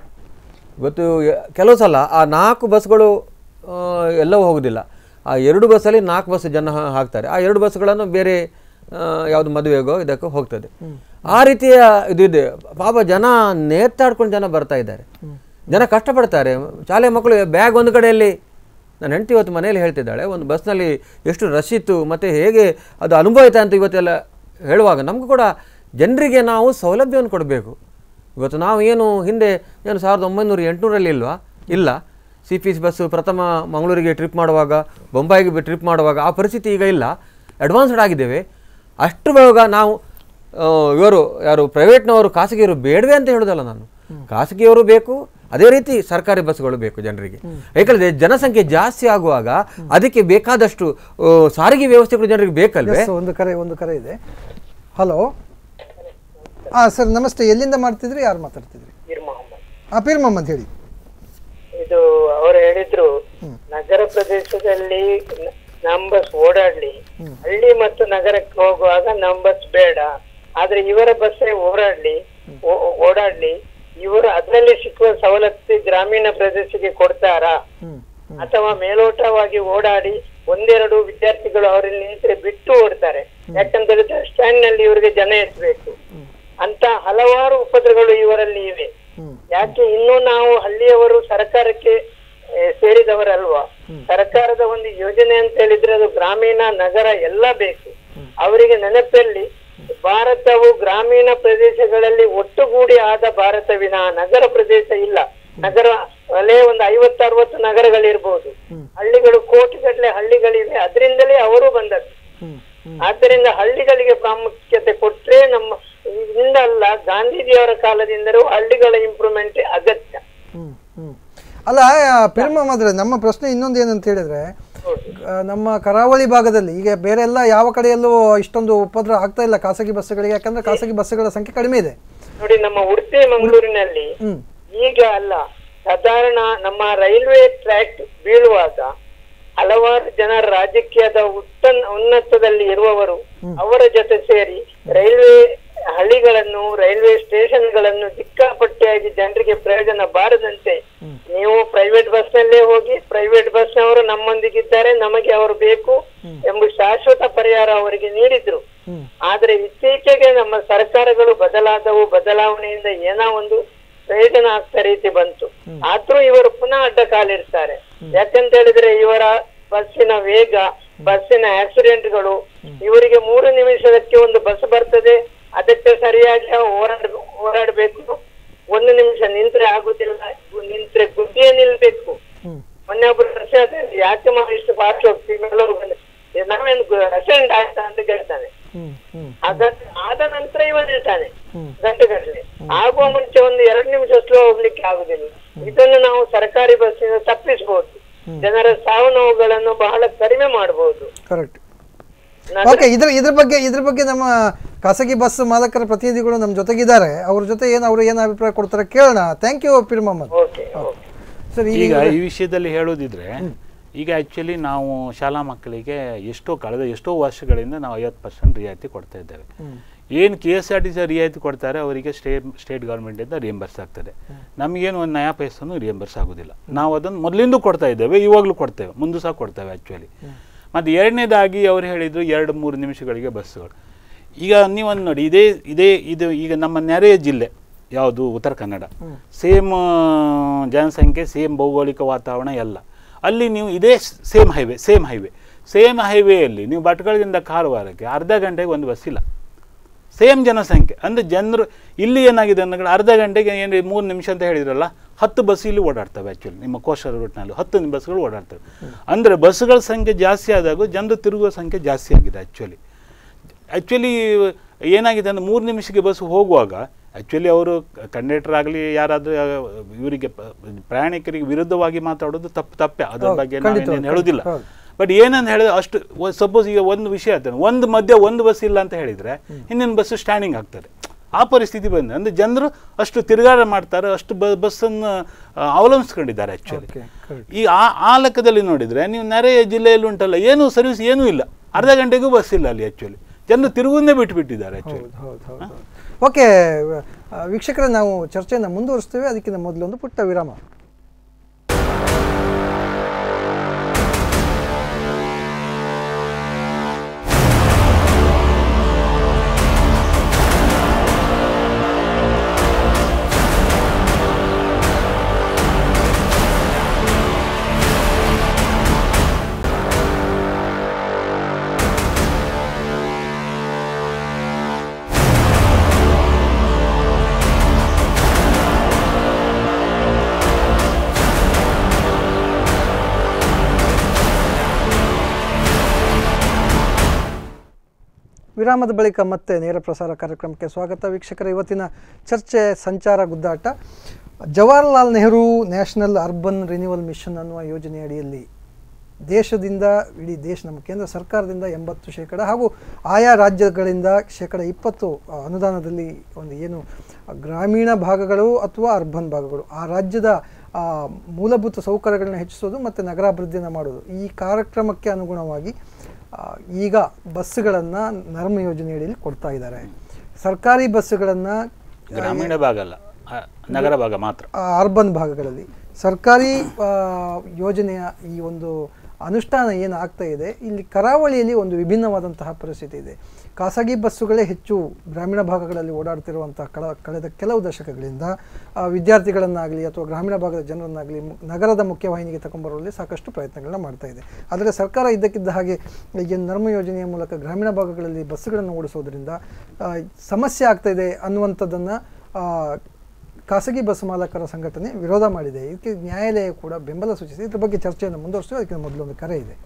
ಇವತ್ತು ಯ- ಕೆಲವು ಸಲ ಆ ನಾಲ್ಕು ಬಸ್ಗಳು ಆ, ಎಲ್ಲವೂ ಹೋಗೋದಿಲ್ಲ ಆ ಎರಡು ಬಸ್ಸಲ್ಲಿ ನಾಲ್ಕು ಬಸ್ ಜನ ಹಾ- ಹಾಕ್ತಾರೆ ಆ ಎರಡು ಬಸ್ಗಳನ್ನು ಬೇರೆ ಯಾವುದು ಮದುವೆಗೋ ಇದಕ್ಕೋ ಹೋಗ್ತದೆ ಆ ರೀತಿಯ ಇದು ಇದೆ ಪಾಪ ಜನ ನೇತಾಡ್ಕೊಂಡು ಜನ ಬರ್ತಾ ಇದ್ದಾರೆ ಜನ ಕಷ್ಟಪಡ್ತಾರೆ ಶಾಲೆ ಮಕ್ಕಳು ಬ್ಯಾಗ್ ಒಂದು ಕಡೆಯಲ್ಲಿ ನನ್ನ ಹೆಂಡತಿ ಇವತ್ತು ಮನೆಯಲ್ಲಿ ಹೇಳ್ತಿದ್ದಾಳೆ ಒಂದು ಬಸ್ನಲ್ಲಿ ಎಷ್ಟು ರಶ್ ಇತ್ತು ಮತ್ತು ಹೇಗೆ ಅದು ಅನುಭವ ಆಯ್ತಾ ಅಂತ ಇವತ್ತೆಲ್ಲ ಹೇಳುವಾಗ ನಮಗೂ ಕೂಡ ಜನರಿಗೆ ನಾವು ಸೌಲಭ್ಯವನ್ನು ಕೊಡಬೇಕು ಇವತ್ತು ನಾವು ಏನು ಹಿಂದೆ ಏನು ಸಾವಿರದ ಒಂಬೈನೂರ ಎಂಟುನೂರಲ್ಲಿ ಇಲ್ವಾ ಇಲ್ಲ ಸಿ ಪಿ ಬಸ್ಸು ಪ್ರಥಮ ಮಂಗಳೂರಿಗೆ ಟ್ರಿಪ್ ಮಾಡುವಾಗ ಬೊಂಬಾಯಿಗೆ ಟ್ರಿಪ್ ಮಾಡುವಾಗ ಆ ಪರಿಸ್ಥಿತಿ ಈಗ ಇಲ್ಲ ಅಡ್ವಾನ್ಸ್ಡ್ ಆಗಿದ್ದೇವೆ ಅಷ್ಟು ಬೇಗ ನಾವು ಆ, ಇವರು ಯಾರು ಪ್ರೈವೇಟ್ನವರು ಖಾಸಗಿಯವರು ಬೇಡವೇ ಅಂತ ಹೇಳೋದಲ್ಲ ನಾನು ಖಾಸಗಿಯವರು ಬೇಕು ಅದೇ ರೀತಿ ಸರ್ಕಾರಿ ಬಸ್ಗಳು ಬೇಕು ಜನರಿಗೆ ಯಾಕಂದ್ರೆ ಜನಸಂಖ್ಯೆ ಜಾಸ್ತಿ ಆಗುವಾಗ ಅದಕ್ಕೆ ಬೇಕಾದಷ್ಟು ಆ, ಸಾರಿಗೆ ವ್ಯವಸ್ಥೆಗಳು ಜನರಿಗೆ ಬೇಕಲ್ವೇ ಎಸ್ ಒಂದು ಕರೆ ಒಂದು ಕರೆ ಇದೆ ಹಲೋ ಹಾಂ ಸರ್ ನಮಸ್ತೆ ಎಲ್ಲಿಂದ ಮಾಡ್ತಿದ್ರಿ ಯಾರು ಮಾತಾಡ್ತಿದ್ರಿ ಪೀರ್ ಮೊಹಮ್ಮದ್ ಹಾಂ ಪೀರ್ ಮೊಹಮ್ಮದ್ ಹೇಳಿ ಇದು ಅವರು ಹೇಳಿದ್ರು ನಗರ ಪ್ರದೇಶದಲ್ಲಿ ನ- ನಮ್ ಬಸ್ ಓಡಾಡ್ಲಿ ಹಳ್ಳಿ ಮತ್ತು ನಗರಕ್ಕೆ ಹೋಗುವಾಗ ನಮ್ ಬಸ್ ಬೇಡ ಆದ್ರೆ ಇವರ ಬಸ್ಸೇ ಓಡಾಡ್ಲಿ ಓ- ಓಡಾಡ್ಲಿ ಇವರು ಅದರಲ್ಲಿ ಸಿಕ್ಕುವ ಸವಲತ್ತು ಗ್ರಾಮೀಣ ಪ್ರದೇಶಕ್ಕೆ ಕೊಡ್ತಾರಾ ಅಥವಾ ಮೇಲೋಟವಾಗಿ ಓಡಾಡಿ ಒಂದೆರಡು ವಿದ್ಯಾರ್ಥಿಗಳು ಅವರಲ್ಲಿ ನಿಂತರೆ ಬಿಟ್ಟು ಓಡ್ತಾರೆ ಯಾಕಂದ್ರೆ ಸ್ಟ್ಯಾಂಡ್ ನಲ್ಲಿ ಇವರಿಗೆ ಜನ ಎತ್ತಬೇಕು ಅಂತ ಹಲವಾರು ಉಪದ್ರಗಳು ಇವರಲ್ಲಿ ಇವೆ ಯಾಕೆ ಇನ್ನೂ ನಾವು ಹಳ್ಳಿಯವರು ಸರ್ಕಾರಕ್ಕೆ ಆ, ಸೇರಿದವರಲ್ವಾ ಸರ್ಕಾರದ ಒಂದು ಯೋಜನೆ ಅಂತ ಹೇಳಿದ್ರೆ ಅದು ಗ್ರಾಮೀಣ ನಗರ ಎಲ್ಲ ಬೇಕು ಅವರಿಗೆ ನೆನಪಲ್ಲಿ ಭಾರತವು ಗ್ರಾಮೀಣ ಪ್ರದೇಶಗಳಲ್ಲಿ ಒಟ್ಟುಗೂಡಿ ಆದ ಭಾರತ ವಿನಃ ನಗರ ಪ್ರದೇಶ ಇಲ್ಲ ನಗರ ಅಲ್ಲೇ ಒಂದು ಐವತ್ತು ಅರವತ್ತು ನಗರಗಳಿರ್ಬೋದು ಹಳ್ಳಿಗಳು ಕೋಟಿಗಟ್ಟಲೆ ಹಳ್ಳಿಗಳಿವೆ ಅದರಿಂದಲೇ ಅವರು ಬಂದದ್ದು ಆದ್ದರಿಂದ ಹಳ್ಳಿಗಳಿಗೆ ಪ್ರಾಮುಖ್ಯತೆ ಕೊಟ್ರೆ ನಮ್ಮ ಇಂದ ಅಲ್ಲ ಗಾಂಧೀಜಿಯವರ ಕಾಲದಿಂದಲೂ ಹಳ್ಳಿಗಳ ಇಂಪ್ರೂವ್ಮೆಂಟ್ ಅಗತ್ಯ ಹ್ಮ್, ಹ್ಮ್. ಅಲ್ಲ ಪೀರ್ ಮೊಹಮ್ಮದ್ರೆ ನಮ್ಮ ಪ್ರಶ್ನೆ ಇನ್ನೊಂದು ಏನಂತ ಹೇಳಿದ್ರೆ ಆ, ನಮ್ಮ ಕರಾವಳಿ ಭಾಗದಲ್ಲಿ ಈಗ ಬೇರೆ ಎಲ್ಲ ಯಾವ ಕಡೆಯಲ್ಲೂ ಇಷ್ಟೊಂದು ಉಪದ್ರ ಆಗ್ತಾ ಇಲ್ಲ ಖಾಸಗಿ ಬಸ್ಸುಗಳಿಗೆ ಯಾಕಂದ್ರೆ ಖಾಸಗಿ ಬಸ್ಸುಗಳ ಸಂಖ್ಯೆ ಕಡಿಮೆ ಇದೆ ನೋಡಿ ನಮ್ಮ ಉಡುಪಿ ಮಂಗಳೂರಿನಲ್ಲಿ ಹ್ಮ್ ಈಗ ಅಲ್ಲ ಸಾಧಾರಣ ನಮ್ಮ ರೈಲ್ವೆ ಟ್ರ್ಯಾಕ್ ಬೀಳುವಾಗ ಹಲವಾರು ಜನ ರಾಜಕೀಯದ ಉತ್ತನ್ ಉನ್ನತದಲ್ಲಿ ಇರುವವರು ಅವರ ಜೊತೆ ಸೇರಿ ರೈಲ್ವೆ ಹಳ್ಳಿಗಳನ್ನು ರೈಲ್ವೆ ಸ್ಟೇಷನ್ಗಳನ್ನು ಚಿಕ್ಕ ಸಿಕ್ಕಾಪಟ್ಟೆಯಾಗಿ ಜನರಿಗೆ ಪ್ರಯೋಜನ ಬಾರದಂತೆ ನೀವು ಪ್ರೈವೇಟ್ ಬಸ್ ನಲ್ಲೇ ಹೋಗಿ ಪ್ರೈವೇಟ್ ಬಸ್ನವರು ನಮ್ಮೊಂದಿಗಿದ್ದಾರೆ ನಮಗೆ ಅವರು ಬೇಕು ಎಂಬ ಶಾಶ್ವತ ಪರಿಹಾರ ಅವರಿಗೆ ನೀಡಿದ್ರು ಹ್ಮ್ ಆದ್ರೆ ಇತ್ತೀಚೆಗೆ ನಮ್ಮ ಸರ್ಕಾರಗಳು ಬದಲಾದವು ಬದಲಾವಣೆಯಿಂದ ಏನೋ ಒಂದು ಪ್ರಯೋಜನ ಆಗ್ತಾ ರೀತಿ ಬಂತು ಆದ್ರೂ ಇವರು ಪುನಃ ಅಡ್ಡ ಕಾಲಿರ್ತಾರೆ ಯಾಕಂತ ಹೇಳಿದ್ರೆ ಇವರ ಬಸ್ಸಿನ ವೇಗ ಬಸ್ಸಿನ ಆಕ್ಸಿಡೆಂಟ್ಗಳು ಇವರಿಗೆ ಮೂರು ನಿಮಿಷಕ್ಕೆ ಒಂದು ಬಸ್ ಬರ್ತದೆ ಅದಕ್ಕೆ ಸರಿಯಾಗಿ ಅವ ಹೋರಾಡ್ ಹೋರಾಡ್ಬೇಕು ಒಂದು ನಿಮಿಷ ನಿಂತ್ರೆ ಆಗುದಿಲ್ಲ ನಿಂತ್ರೆ ಗುದ್ದಿಯೇ ನಿಲ್ಬೇಕು ಹ್ಮ್ ಮೊನ್ನೆ ಒಬ್ರು ಪ್ರಶ್ನೆ ಹಾಕಿದ್ರು, ಯಾಕೆ ಮಾಡಿ ಇಷ್ಟು ಫಾಸ್ಟ್ ಹೋಗ್ತೀವಿ ಎಲ್ಲರೂ ಬಂದು "ಏ, ನಾವೇನು ಆಕ್ಸಿಡೆಂಟ್ ಆಯ್ತಾ ಅಂತ ಕೇಳ್ತಾನೆ ಹ್ಮ್ ಹ್ಮ್ ಅದ ಆದ ನಂತರ ಇವ ನಿಲ್ತಾನೆ ಹ್ಮ್. ಗಂಟೆಗಟ್ಟಲೆ ಆಗುವ ಮುಂಚೆ ಒಂದು ಎರಡು ನಿಮಿಷ ಸ್ಲೋ ಹೋಗ್ಲಿಕ್ಕೆ ಆಗುದಿಲ್ಲ ಇದನ್ನು ನಾವು ಸರ್ಕಾರಿ ಬಸ್ಸಿನ ತಪ್ಪಿಸಬಹುದು ಜನರ ಸಾವು ನೋವುಗಳನ್ನು ಬಹಳ ಕಡಿಮೆ ಮಾಡಬಹುದು ಕರೆಕ್ಟ್ ಓಕೆ ಇದ್ರ ಇದ್ರ ಬಗ್ಗೆ ಇದ್ರ ಬಗ್ಗೆ ನಮ್ಮ ಖಾಸಗಿ ಬಸ್ ಮಾಲಕರ ಪ್ರತಿನಿಧಿಗಳು ನಮ್ಮ ಜೊತೆಗಿದ್ದಾರೆ ಅವ್ರ ಜೊತೆ ಏನು ಅವರು ಏನು ಅಭಿಪ್ರಾಯ ಕೊಡ್ತಾರೆ ಕೇಳೋಣ thank you Peer Mohammed okay sir ಈಗ ಈ ವಿಷಯದಲ್ಲಿ ಹೇಳೋದಿದ್ರೆ ಈಗ ಆ್ಯಕ್ಚುಲಿ ನಾವು ಶಾಲಾ ಮಕ್ಕಳಿಗೆ ಎಷ್ಟೋ ಕಳೆದ ಎಷ್ಟೋ ವರ್ಷಗಳಿಂದ ನಾವು ಐವತ್ತು ಪರ್ಸೆಂಟ್ ರಿಯಾಯಿತಿ ಕೊಡ್ತಾ ಇದ್ದೇವೆ ಏನು K S R T C ರಿಯಾಯಿತಿ ಕೊಡ್ತಾರೆ ಅವರಿಗೆ ಸ್ಟೇಟ್ ಸ್ಟೇಟ್ ಗೌರ್ಮೆಂಟಿಂದ ರಿಯಂಬರ್ಸ್ ಆಗ್ತದೆ ನಮಗೇನು ಒಂದು ನಯಾ ಪೈಸನ್ನು ರಿಯಂಬರ್ಸ್ ಆಗೋದಿಲ್ಲ ನಾವು ಅದನ್ನು ಮೊದಲಿಂದ ಕೊಡ್ತಾ ಇದ್ದೇವೆ ಇವಾಗಲೂ ಕೊಡ್ತೇವೆ ಮುಂದೆ ಸಹ ಕೊಡ್ತೇವೆ ಆ್ಯಕ್ಚುಲಿ ಮತ್ತು ಎರಡನೇದಾಗಿ ಅವ್ರು ಹೇಳಿದರು ಎರಡು ಮೂರು ನಿಮಿಷಗಳಿಗೆ ಬಸ್ಸುಗಳು ಈಗ ನೀವೊಂದು ನೋಡಿ ಇದೇ ಇದೇ ಇದು ಈಗ ನಮ್ಮ ನೆರೆಯ ಜಿಲ್ಲೆ ಯಾವುದು ಉತ್ತರ ಕನ್ನಡ ಸೇಮ್ ಜನಸಂಖ್ಯೆ ಸೇಮ್ ಭೌಗೋಳಿಕ ವಾತಾವರಣ ಎಲ್ಲ ಅಲ್ಲಿ ನೀವು ಇದೇ same highway same highway same ಹೈವೇಯಲ್ಲಿ ನೀವು ಭಟ್ಕಳದಿಂದ ಕಾರವಾರಕ್ಕೆ ಅರ್ಧ ಗಂಟೆಗೆ ಒಂದು ಬಸ್ ಇಲ್ಲ ಸೇಮ್ ಜನಸಂಖ್ಯೆ ಅಂದರೆ ಜನರು ಇಲ್ಲಿ ಏನಾಗಿದೆ ಅಂದ್ರೆ ಅರ್ಧ ಗಂಟೆಗೆ ಏನು ಮೂರು ನಿಮಿಷ ಅಂತ ಹೇಳಿದ್ರಲ್ಲ ಹತ್ತು ಬಸ್ ಇಲ್ಲಿ ಓಡಾಡ್ತವೆ ಆ್ಯಕ್ಚುಲಿ ನಿಮ್ಮ ಕೋಶ ರೂಟ್ನಲ್ಲಿ ಹತ್ತು ಬಸ್ಗಳು ಓಡಾಡ್ತವೆ ಅಂದರೆ ಬಸ್ಗಳ ಸಂಖ್ಯೆ ಜಾಸ್ತಿ ಆದಾಗ ಜನರು ತಿರುಗುವ ಸಂಖ್ಯೆ ಜಾಸ್ತಿ ಆಗಿದೆ ಆ್ಯಕ್ಚುಲಿ ಆ್ಯಕ್ಚುಲಿ ಏನಾಗಿದೆ ಅಂದರೆ ಮೂರು ನಿಮಿಷಕ್ಕೆ ಬಸ್ ಹೋಗುವಾಗ ಆ್ಯಕ್ಚುಲಿ ಅವರು ಕಂಡಕ್ಟರ್ ಆಗಲಿ ಯಾರಾದರೂ ಇವರಿಗೆ ಪ- ಪ್ರಯಾಣಿಕರಿಗೆ ವಿರುದ್ಧವಾಗಿ ಮಾತಾಡೋದು ತಪ್ಪು ತಪ್ಪೆ ಅದ್ರ ಹೌದು, ಬಗ್ಗೆ ಖಂಡಿತ, ನಾವೇನೇನು ಹೇಳೋದಿಲ್ಲ ಹೌದು. ಬಟ್ ಏನಂತ ಹೇಳಿದ್ರೆ ಅಷ್ಟು ಸಪೋಸ್ ಈಗ ಒಂದು ವಿಷಯ ಆಗ್ತದೆ ಒಂದು ಮಧ್ಯೆ ಒಂದು ಬಸ್ ಇಲ್ಲ ಅಂತ ಹೇಳಿದರೆ ಹಿಂದಿನ ಬಸ್ಸು ಸ್ಟ್ಯಾಂಡಿಂಗ್ ಆಗ್ತದೆ ಆ ಪರಿಸ್ಥಿತಿ ಬಂದಿದೆ ಅಂದರೆ ಜನರು ಅಷ್ಟು ತಿರುಗಾಟ ಮಾಡ್ತಾರೆ ಅಷ್ಟು ಬ ಬಸ್ಸನ್ನು ಆ, ಅವಲಂಬಿಸ್ಕೊಂಡಿದ್ದಾರೆ ಆ್ಯಕ್ಚುಲಿ Okay, correct. ಈ ಆ ಆ ಲೆಕ್ಕದಲ್ಲಿ ನೋಡಿದರೆ ನೀವು ನೆರೆಯ ಜಿಲ್ಲೆಯಲ್ಲಿ ಉಂಟಲ್ಲ ಏನೂ ಸರ್ವಿಸ್ ಏನೂ ಇಲ್ಲ ಅರ್ಧ ಗಂಟೆಗೂ ಬಸ್ ಇಲ್ಲ ಅಲ್ಲಿ ಆ್ಯಕ್ಚುಲಿ ಜನರು ತಿರುಗುವುದೇ ಬಿಟ್ಟುಬಿಟ್ಟಿದ್ದಾರೆ ಆ್ಯಕ್ಚುಲಿ ಹೌದು ಹೌದು ಹೌದು ಓಕೆ ವೀಕ್ಷಕರೇ ನಾವು ಚರ್ಚೆಯನ್ನು ಮುಂದುವರಿಸ್ತೇವೆ ಅದಕ್ಕಿಂತ ಮೊದಲು ಒಂದು ಪುಟ್ಟ ವಿರಾಮ ವಿರಾಮದ ಬಳಿಕ ಮತ್ತೆ ನೇರ ಪ್ರಸಾರ ಕಾರ್ಯಕ್ರಮಕ್ಕೆ ಸ್ವಾಗತ ವೀಕ್ಷಕರ ಇವತ್ತಿನ ಚರ್ಚೆ ಸಂಚಾರ ಗುದ್ದಾಟ Jawaharlal Nehru national urban renewal mission ಅನ್ನುವ ಯೋಜನೆ ಅಡಿಯಲ್ಲಿ ದೇಶದಿಂದ ಇಡೀ ದೇಶ ನಮ್ಮ ಕೇಂದ್ರ ಸರ್ಕಾರದಿಂದ ಎಂಬತ್ತು ಶೇಕಡ ಹಾಗೂ ಆಯಾ ರಾಜ್ಯಗಳಿಂದ ಶೇಕಡ ಇಪ್ಪತ್ತು ಆ, ಅನುದಾನದಲ್ಲಿ ಒಂದು ಏನು ಗ್ರಾಮೀಣ ಭಾಗಗಳು ಅಥವಾ ಅರ್ಬನ್ ಭಾಗಗಳು ಆ ರಾಜ್ಯದ ಆ, ಮೂಲಭೂತ ಸೌಕರ್ಯಗಳನ್ನ ಹೆಚ್ಚಿಸೋದು ಮತ್ತು ನಗರಾಭಿವೃದ್ಧಿಯನ್ನು ಮಾಡೋದು ಈ ಕಾರ್ಯಕ್ರಮಕ್ಕೆ ಅನುಗುಣವಾಗಿ ಆ, ಈಗ ಬಸ್ಸುಗಳನ್ನು ನರ್ಮ ಯೋಜನೆಯಡಿಯಲ್ಲಿ ಕೊಡ್ತಾ ಇದ್ದಾರೆ ಸರ್ಕಾರಿ ಬಸ್ಸುಗಳನ್ನು ಗ್ರಾಮೀಣ ಭಾಗ ಅಲ್ಲ ಆ, ನಗರ ಭಾಗ ಮಾತ್ರ ಅರ್ಬನ್ ಭಾಗಗಳಲ್ಲಿ ಸರ್ಕಾರಿ ಆ, ಯೋಜನೆಯ ಈ ಒಂದು ಅನುಷ್ಠಾನ ಏನು ಆಗ್ತಾ ಇದೆ ಇಲ್ಲಿ ಕರಾವಳಿಯಲ್ಲಿ ಒಂದು ವಿಭಿನ್ನವಾದಂತಹ ಪರಿಸ್ಥಿತಿ ಇದೆ ಖಾಸಗಿ ಬಸ್ಸುಗಳೇ ಹೆಚ್ಚು ಗ್ರಾಮೀಣ ಭಾಗಗಳಲ್ಲಿ ಓಡಾಡ್ತಿರುವಂತಹ ಕಳ ಕಳೆದ ಕೆಲವು ದಶಕಗಳಿಂದ ಆ, ವಿದ್ಯಾರ್ಥಿಗಳನ್ನಾಗಲಿ ಅಥವಾ ಗ್ರಾಮೀಣ ಭಾಗದ ಜನರನ್ನಾಗಲಿ ಮು- ನಗರದ ಮುಖ್ಯವಾಹಿನಿಗೆ ತಗೊಂಬರುವಲ್ಲಿ ಸಾಕಷ್ಟು ಪ್ರಯತ್ನಗಳನ್ನ ಮಾಡ್ತಾ ಇದೆ ಆದರೆ ಸರ್ಕಾರ ಇದ್ದಕ್ಕಿದ್ದ ಹಾಗೆ ಏನು ನರ್ಮ ಯೋಜನೆಯ ಮೂಲಕ ಗ್ರಾಮೀಣ ಭಾಗಗಳಲ್ಲಿ ಬಸ್ಸುಗಳನ್ನು ಓಡಿಸೋದ್ರಿಂದ ಆ, ಸಮಸ್ಯೆ ಆಗ್ತಾ ಇದೆ ಅನ್ನುವಂಥದ್ದನ್ನು ಖಾಸಗಿ ಬಸ್ ಮಾಲಕರ ಸಂಘಟನೆ ವಿರೋಧ ಮಾಡಿದೆ ಇದಕ್ಕೆ ನ್ಯಾಯಾಲಯ ಕೂಡ ಬೆಂಬಲ ಸೂಚಿಸಿದೆ ಇದ್ರ ಬಗ್ಗೆ ಚರ್ಚೆಯನ್ನು ಮುಂದುವರಿಸ್ತೇವೆ ಅದಕ್ಕೆ ಮೊದಲು ಒಂದು ಕರೆ ಇದೆ